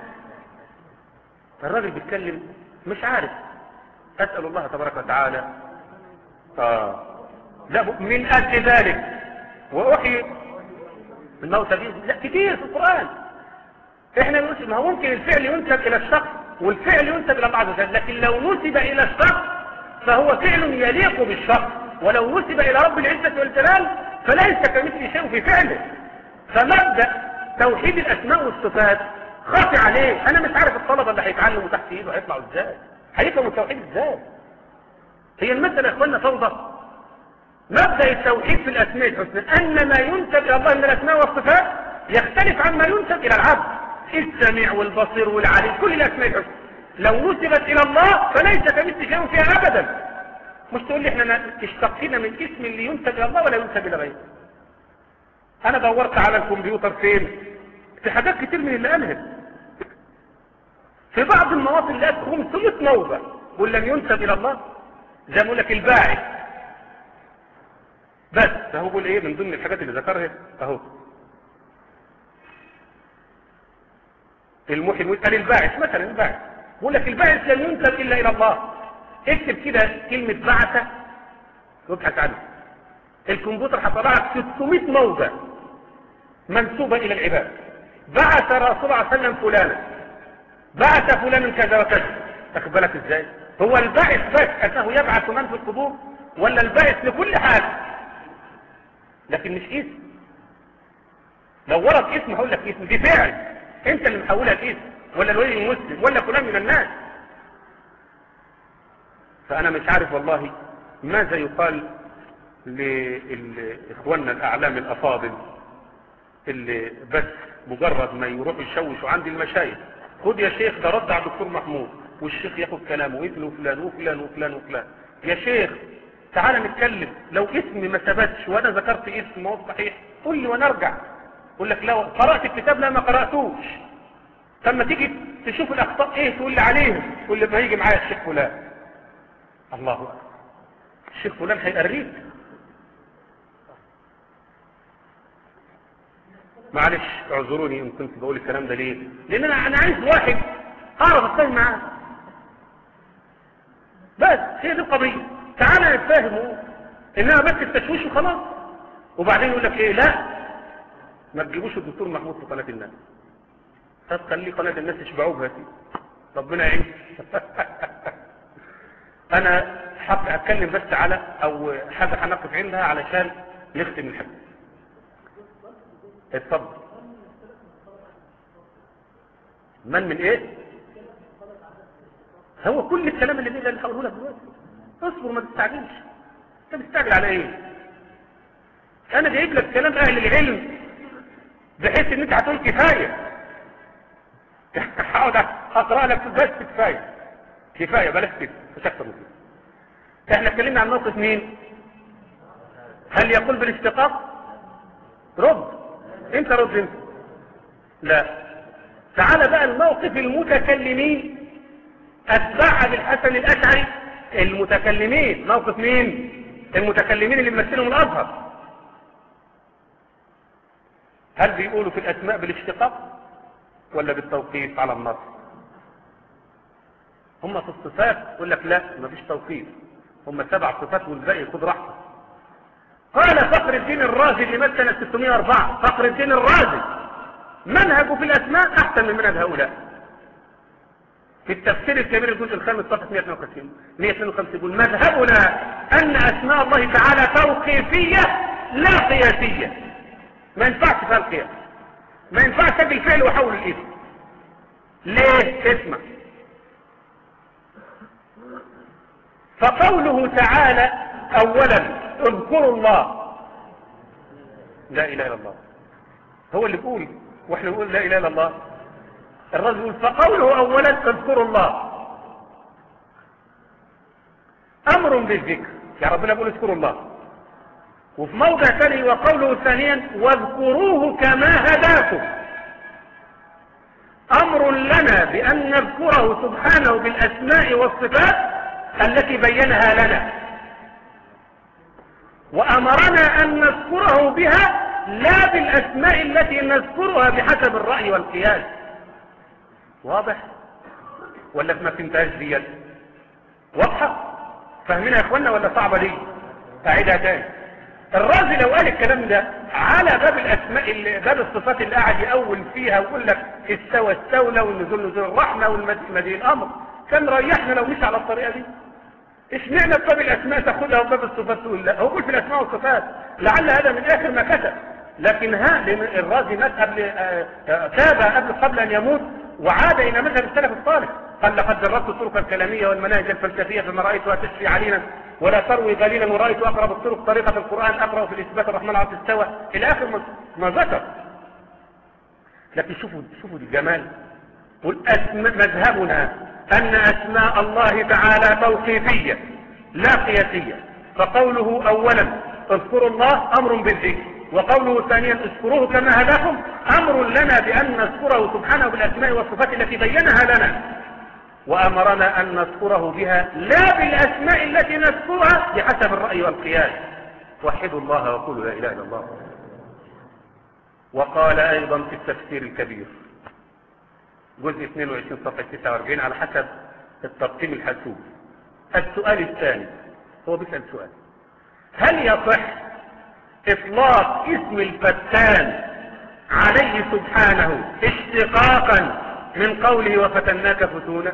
الراجل بيتكلم مش عارف أسأل الله تبارك وتعالى آه لا من أجل ذلك وأحيي الموتى دي لا كتير في القرآن احنا ننسب ما هو ممكن الفعل ينسب إلى الشخص والفعل ينسب إلى الله عز وجل لكن لو نسب إلى الشخص فهو فعل يليق بالشخص ولو نسب إلى رب العزة والجلال فليس كمثل شيء في فعله فمبدأ توحيد الأسماء والصفات خاطئ عليه أنا مش عارف الطلبة اللي هيتعلموا تحت إيده هيطلعوا إزاي هيفهموا التوحيد إزاي هي المسألة يا إخواننا فوضى مبدأ التوحيد في الأسماء الحسنى أن ما ينسب إلى الله من الأسماء والصفات يختلف عن ما ينسب إلى العبد السميع والبصير والعليم كل الأسماء الحسنى لو نسبت إلى الله فليس كمثل شيء فيها أبدا مش تقول لي احنا اشتقينا من اسم اللي ينسب إلى الله ولا ينسب إلى غيره أنا دورت على الكمبيوتر فين في حاجات كتير من اللي قالها في بعض المواطن لقيت 500 موضع واللي لم ينسب إلى الله زي ما اقول لك الباعث بس فهو بيقول ايه من ضمن الحاجات اللي ذكرها اهو المحي قال الباعث مثلا الباعث بيقول لك الباعث لم ينسب الا الى الله اكتب كده كلمه بعث وابحث عنها الكمبيوتر هطلع لك 600 موضع منسوبه الى العباد بعث رسول الله صلى الله عليه وسلم فلانا بعث فلان كذا وكذا تاخد بالك ازاي هو الباعث بس انه يبعث من في القبور ولا الباعث لكل حاجه لكن مش اسم لو ورد اسم هقول لك اسم دي فعل انت اللي محولها لاسم ولا الولي المسلم ولا فلان من الناس فانا مش عارف والله ماذا يقال لاخواننا الاعلام الافاضل اللي بس مجرد ما يروحوا يشوشوا عند المشايخ خد يا شيخ ده رد على الدكتور محمود والشيخ ياخد كلامه وابن وفلان وفلان وفلان وفلان يا شيخ تعالى نتكلم لو اسم ما ثبتش وانا ذكرت اسم ما هو صحيح قول لي وانا ارجع اقول لك لو قرات الكتاب لا ما قراتوش لما تيجي تشوف الاخطاء ايه تقول لي عليهم تقول لي ما يجي معايا الشيخ فلان الله اكبر الشيخ فلان هيقريك معلش اعذروني ان كنت بقول الكلام ده ليه لان انا انا عايز واحد اعرف اتفاهم معاه بس هي دي القضيه تعالى نتفاهموا انها بس التشويش وخلاص وبعدين يقول لك ايه لا ما تجيبوش الدكتور محمود في قناه الناس طب خليه قناه الناس يشبعوه بهاتي ربنا يعين انا حق هتكلم بس على او حاجه هنقف عندها علشان نختم الحديث اتفضل من من ايه هو كل الكلام اللي بيقول اللي هقوله لك دلوقتي اصبر ما تستعجلش انت مستعجل على ايه انا جايب لك كلام اهل العلم بحيث ان انت هتقول كفايه هقعد اقرا لك بس كفايه كفايه بلاش كده مش اكتر من كده احنا اتكلمنا عن موقف مين هل يقول بالاشتقاق رد انت رد انت لا تعال بقى الموقف المتكلمين اتبع بالحسن الاشعري المتكلمين موقف مين المتكلمين اللي بيمثلهم الازهر هل بيقولوا في الاسماء بالاشتقاق ولا بالتوقيف على النص هم في الصفات يقول لك لا مفيش توقيف هم سبع صفات والباقي خد راحتك قال فخر الدين الرازي اللي مات سنة 604 فخر الدين الرازي منهجه في الأسماء أحسن من منهج هؤلاء في التفسير الكبير الجزء الخامس صفحة 152 152 يقول مذهبنا أن أسماء الله تعالى توقيفية لا قياسية ما ينفعش فيها القياس ما ينفعش اجي الفعل واحول الاسم ليه اسمع فقوله تعالى اولا اذكروا الله لا اله الا الله هو اللي بيقول واحنا نقول لا اله الا الله الرجل يقول فقوله اولا اذكروا الله امر بالذكر يا ربنا يقول اذكروا الله وفي موضع ثاني وقوله ثانيا واذكروه كما هداكم امر لنا بان نذكره سبحانه بالاسماء والصفات التي بينها لنا وامرنا ان نذكره بها لا بالاسماء التي نذكرها بحسب الراي والقياس واضح ولا ما فهمتهاش ديت واضحه فاهمينها يا اخوانا ولا صعبه دي اعيدها تاني الرازي لو قال الكلام ده على باب الاسماء اللي باب الصفات اللي قاعد يأول فيها ويقول لك استوى استولى والنزول نزول الرحمه والمدين الامر كان ريحنا لو مش على الطريقه دي اشمعنى باب الاسماء تاخدها وباب الصفات تقول لا هو يقول في الاسماء والصفات لعل هذا من اخر ما كتب لكن ها لأن الرازي مات قبل آه، آه، تاب قبل قبل ان يموت وعاد الى مذهب السلف الصالح قال لقد جربت الطرق الكلاميه والمناهج الفلسفيه فما رايتها تشفي علينا ولا تروي قليلا ورأيت أقرب الطرق طريقة القرآن أقرأ في الإثبات الرحمن عبد استوى إلى آخر ما- ما ذكر لكن شوفوا شوفوا الجمال والأسم- مذهبنا أن أسماء الله تعالى توقيفية لا قياسية فقوله أولا اذكروا الله أمر بالذكر وقوله ثانيا اذكروه كما هداكم أمر لنا بأن نذكره سبحانه بالأسماء والصفات التي بينها لنا وأمرنا أن نذكره بها لا بالأسماء التي نذكرها بحسب الرأي والقياس وحدوا الله وقولوا لا إله إلا الله وقال أيضا في التفسير الكبير جزء 22 صفحة 49 على حسب الترقيم الحاسوب السؤال الثاني هو بيسأل سؤال هل يصح إطلاق اسم الفتان عليه سبحانه اشتقاقا من قوله وفتناك فتونا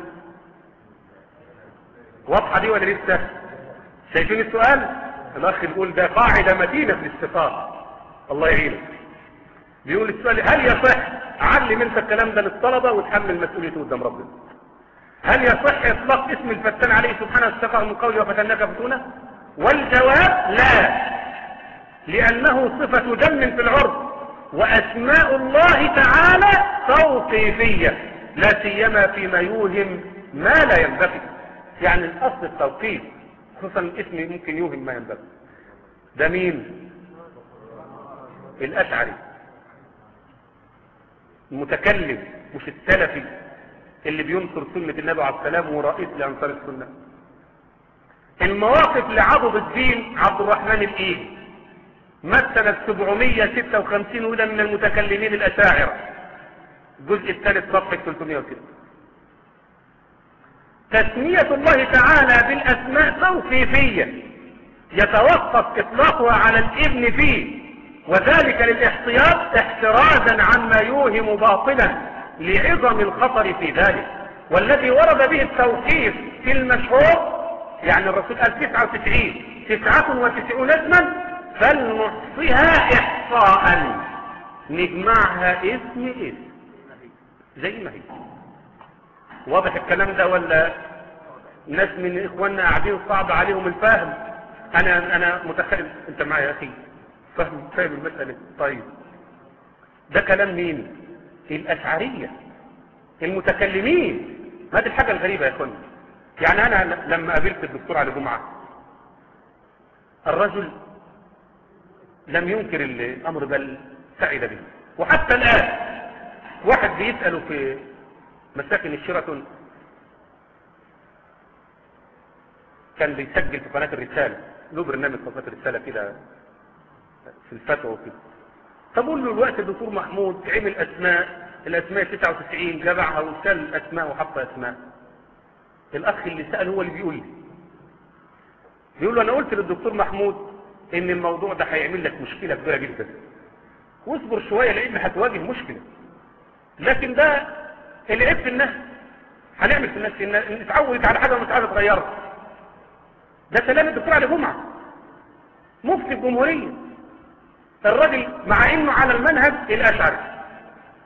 واضحة دي ولا لسه شايفين السؤال الأخ يقول ده قاعدة متينة في الاشتقاق الله يعينك بيقول السؤال هل يصح علم انت الكلام ده للطلبة وتحمل مسؤوليته قدام ربنا هل يصح اطلاق اسم الفتان عليه سبحانه اشتقاق من قوله وفتناك فتونا والجواب لا لأنه صفة دم في العرض وأسماء الله تعالى توقيفية لا سيما فيما يوهم ما لا ينبغي يعني الأصل التوقيف خصوصا الاسم ممكن يوهم ما ينبغي ده مين الأشعري المتكلم مش السلفي اللي بينصر سنة النبي عليه السلام ورئيس لأنصار السنة المواقف لعضد الدين عبد الرحمن الإيجي مات سنة 756 وده من المتكلمين الأشاعرة الجزء الثالث صفحة 306 تسمية الله تعالى بالأسماء توقيفية يتوقف إطلاقها على الابن فيه وذلك للاحتياط احترازا عما يوهم باطلا لعظم الخطر في ذلك والذي ورد به التوقيف في المشهور يعني الرسول قال 99 99 اسما فلنحصيها احصاء نجمعها اسم اسم زي ما هي واضح الكلام ده ولا ناس من اخواننا قاعدين صعب عليهم الفهم انا انا متخيل انت معايا يا اخي فاهم فاهم المساله طيب ده كلام مين الاشعريه المتكلمين ما دي الحاجه الغريبه يا اخواني يعني انا لما قابلت الدكتور علي جمعه الرجل لم ينكر الامر بل سعد به وحتى الان واحد بيساله في مساكن الشيراتون كان بيسجل في قناه الرساله له برنامج في قناه الرساله كده في الفتوى وكده فبقول له الوقت الدكتور محمود عمل اسماء الاسماء 99 جمعها وشال اسماء وحط اسماء الاخ اللي سال هو اللي بيقول لي بيقول له انا قلت للدكتور محمود ان الموضوع ده هيعمل لك مشكله كبيره جدا واصبر شويه لان هتواجه مشكله لكن ده العيب في الناس هنعمل في الناس ان نتعود على حاجه مش عايز تغيرها ده كلام الدكتور علي جمعه مفتي الجمهوريه الراجل مع انه على المنهج الاشعري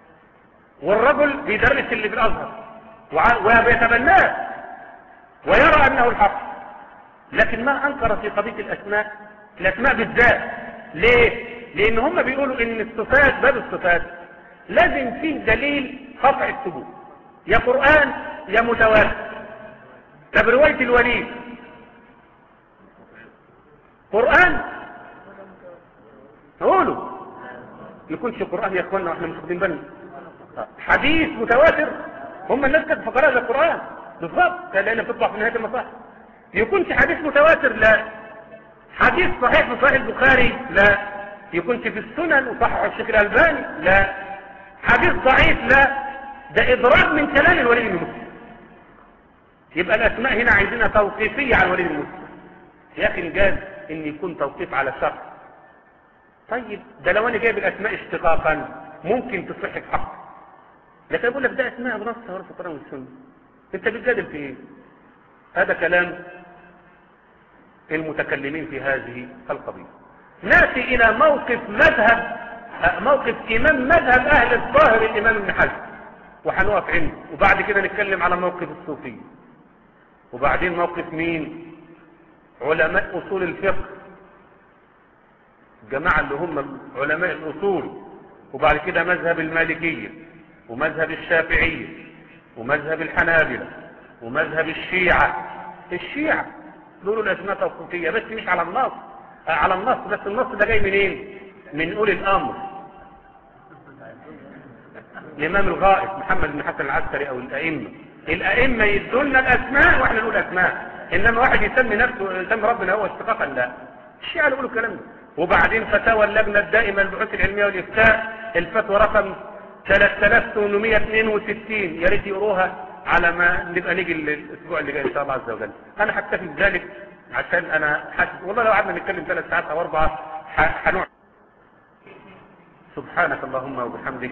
والرجل بيدرس اللي في الازهر وع- وبيتبناه ويرى انه الحق لكن ما انكر في قضيه الاسماء الاسماء بالذات ليه لان هم بيقولوا ان الصفات باب الصفات لازم فيه دليل قطع الثبوت يا قران يا متواتر طب روايه الوليد قران قولوا يكونش قران يا اخوانا واحنا مش واخدين بالنا حديث متواتر هم الناس كانت فقراء للقران بالظبط لان بتطلع في نهايه المصاحف يكونش حديث متواتر لا حديث صحيح في صحيح البخاري لا يكونش في السنن وصحح الشيخ الالباني لا حديث ضعيف لا ده اضراب من كلام الولي المسلم يبقى الاسماء هنا عايزينها توقيفيه على الولي المسلم يا اخي جاز ان يكون توقيف على شخص طيب ده لو انا جايب الاسماء اشتقاقا ممكن تصح في حق لكن اقول لك ده اسماء بنصها ورا في القران والسنه انت بتجادل في ايه هذا كلام المتكلمين في هذه القضيه ناتي الى موقف مذهب آه، موقف امام مذهب اهل الظاهر الامام ابن حزم وهنقف عنده وبعد كده نتكلم على موقف الصوفيه وبعدين موقف مين علماء اصول الفقه الجماعة اللي هم علماء الأصول وبعد كده مذهب المالكية ومذهب الشافعية ومذهب الحنابلة ومذهب الشيعة الشيعة دول الأسماء توقيفية بس مش على النص آه، على النص بس النص ده جاي منين من أولي الأمر الإمام الغائب محمد بن حسن العسكري أو الأئمة الأئمة يدولنا الأسماء وإحنا نقول أسماء إنما واحد يسمي نفسه يسمي ربنا هو اشتقاقا لا الشيعة اللي يقولوا الكلام ده وبعدين فتاوى اللجنة الدائمة للبحوث العلمية والإفتاء الفتوى رقم 3862 يا ريت يقروها على ما نبقى نيجي الأسبوع اللي جاي إن شاء الله عز وجل أنا هكتفي بذلك عشان أنا حاسس والله لو قعدنا نتكلم ثلاث ساعات أو أربعة ح- هنقعد سبحانك اللهم وبحمدك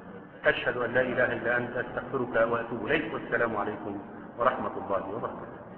أشهد أن لا إله إلا أنت أستغفرك وأتوب إليك والسلام عليكم ورحمة الله وبركاته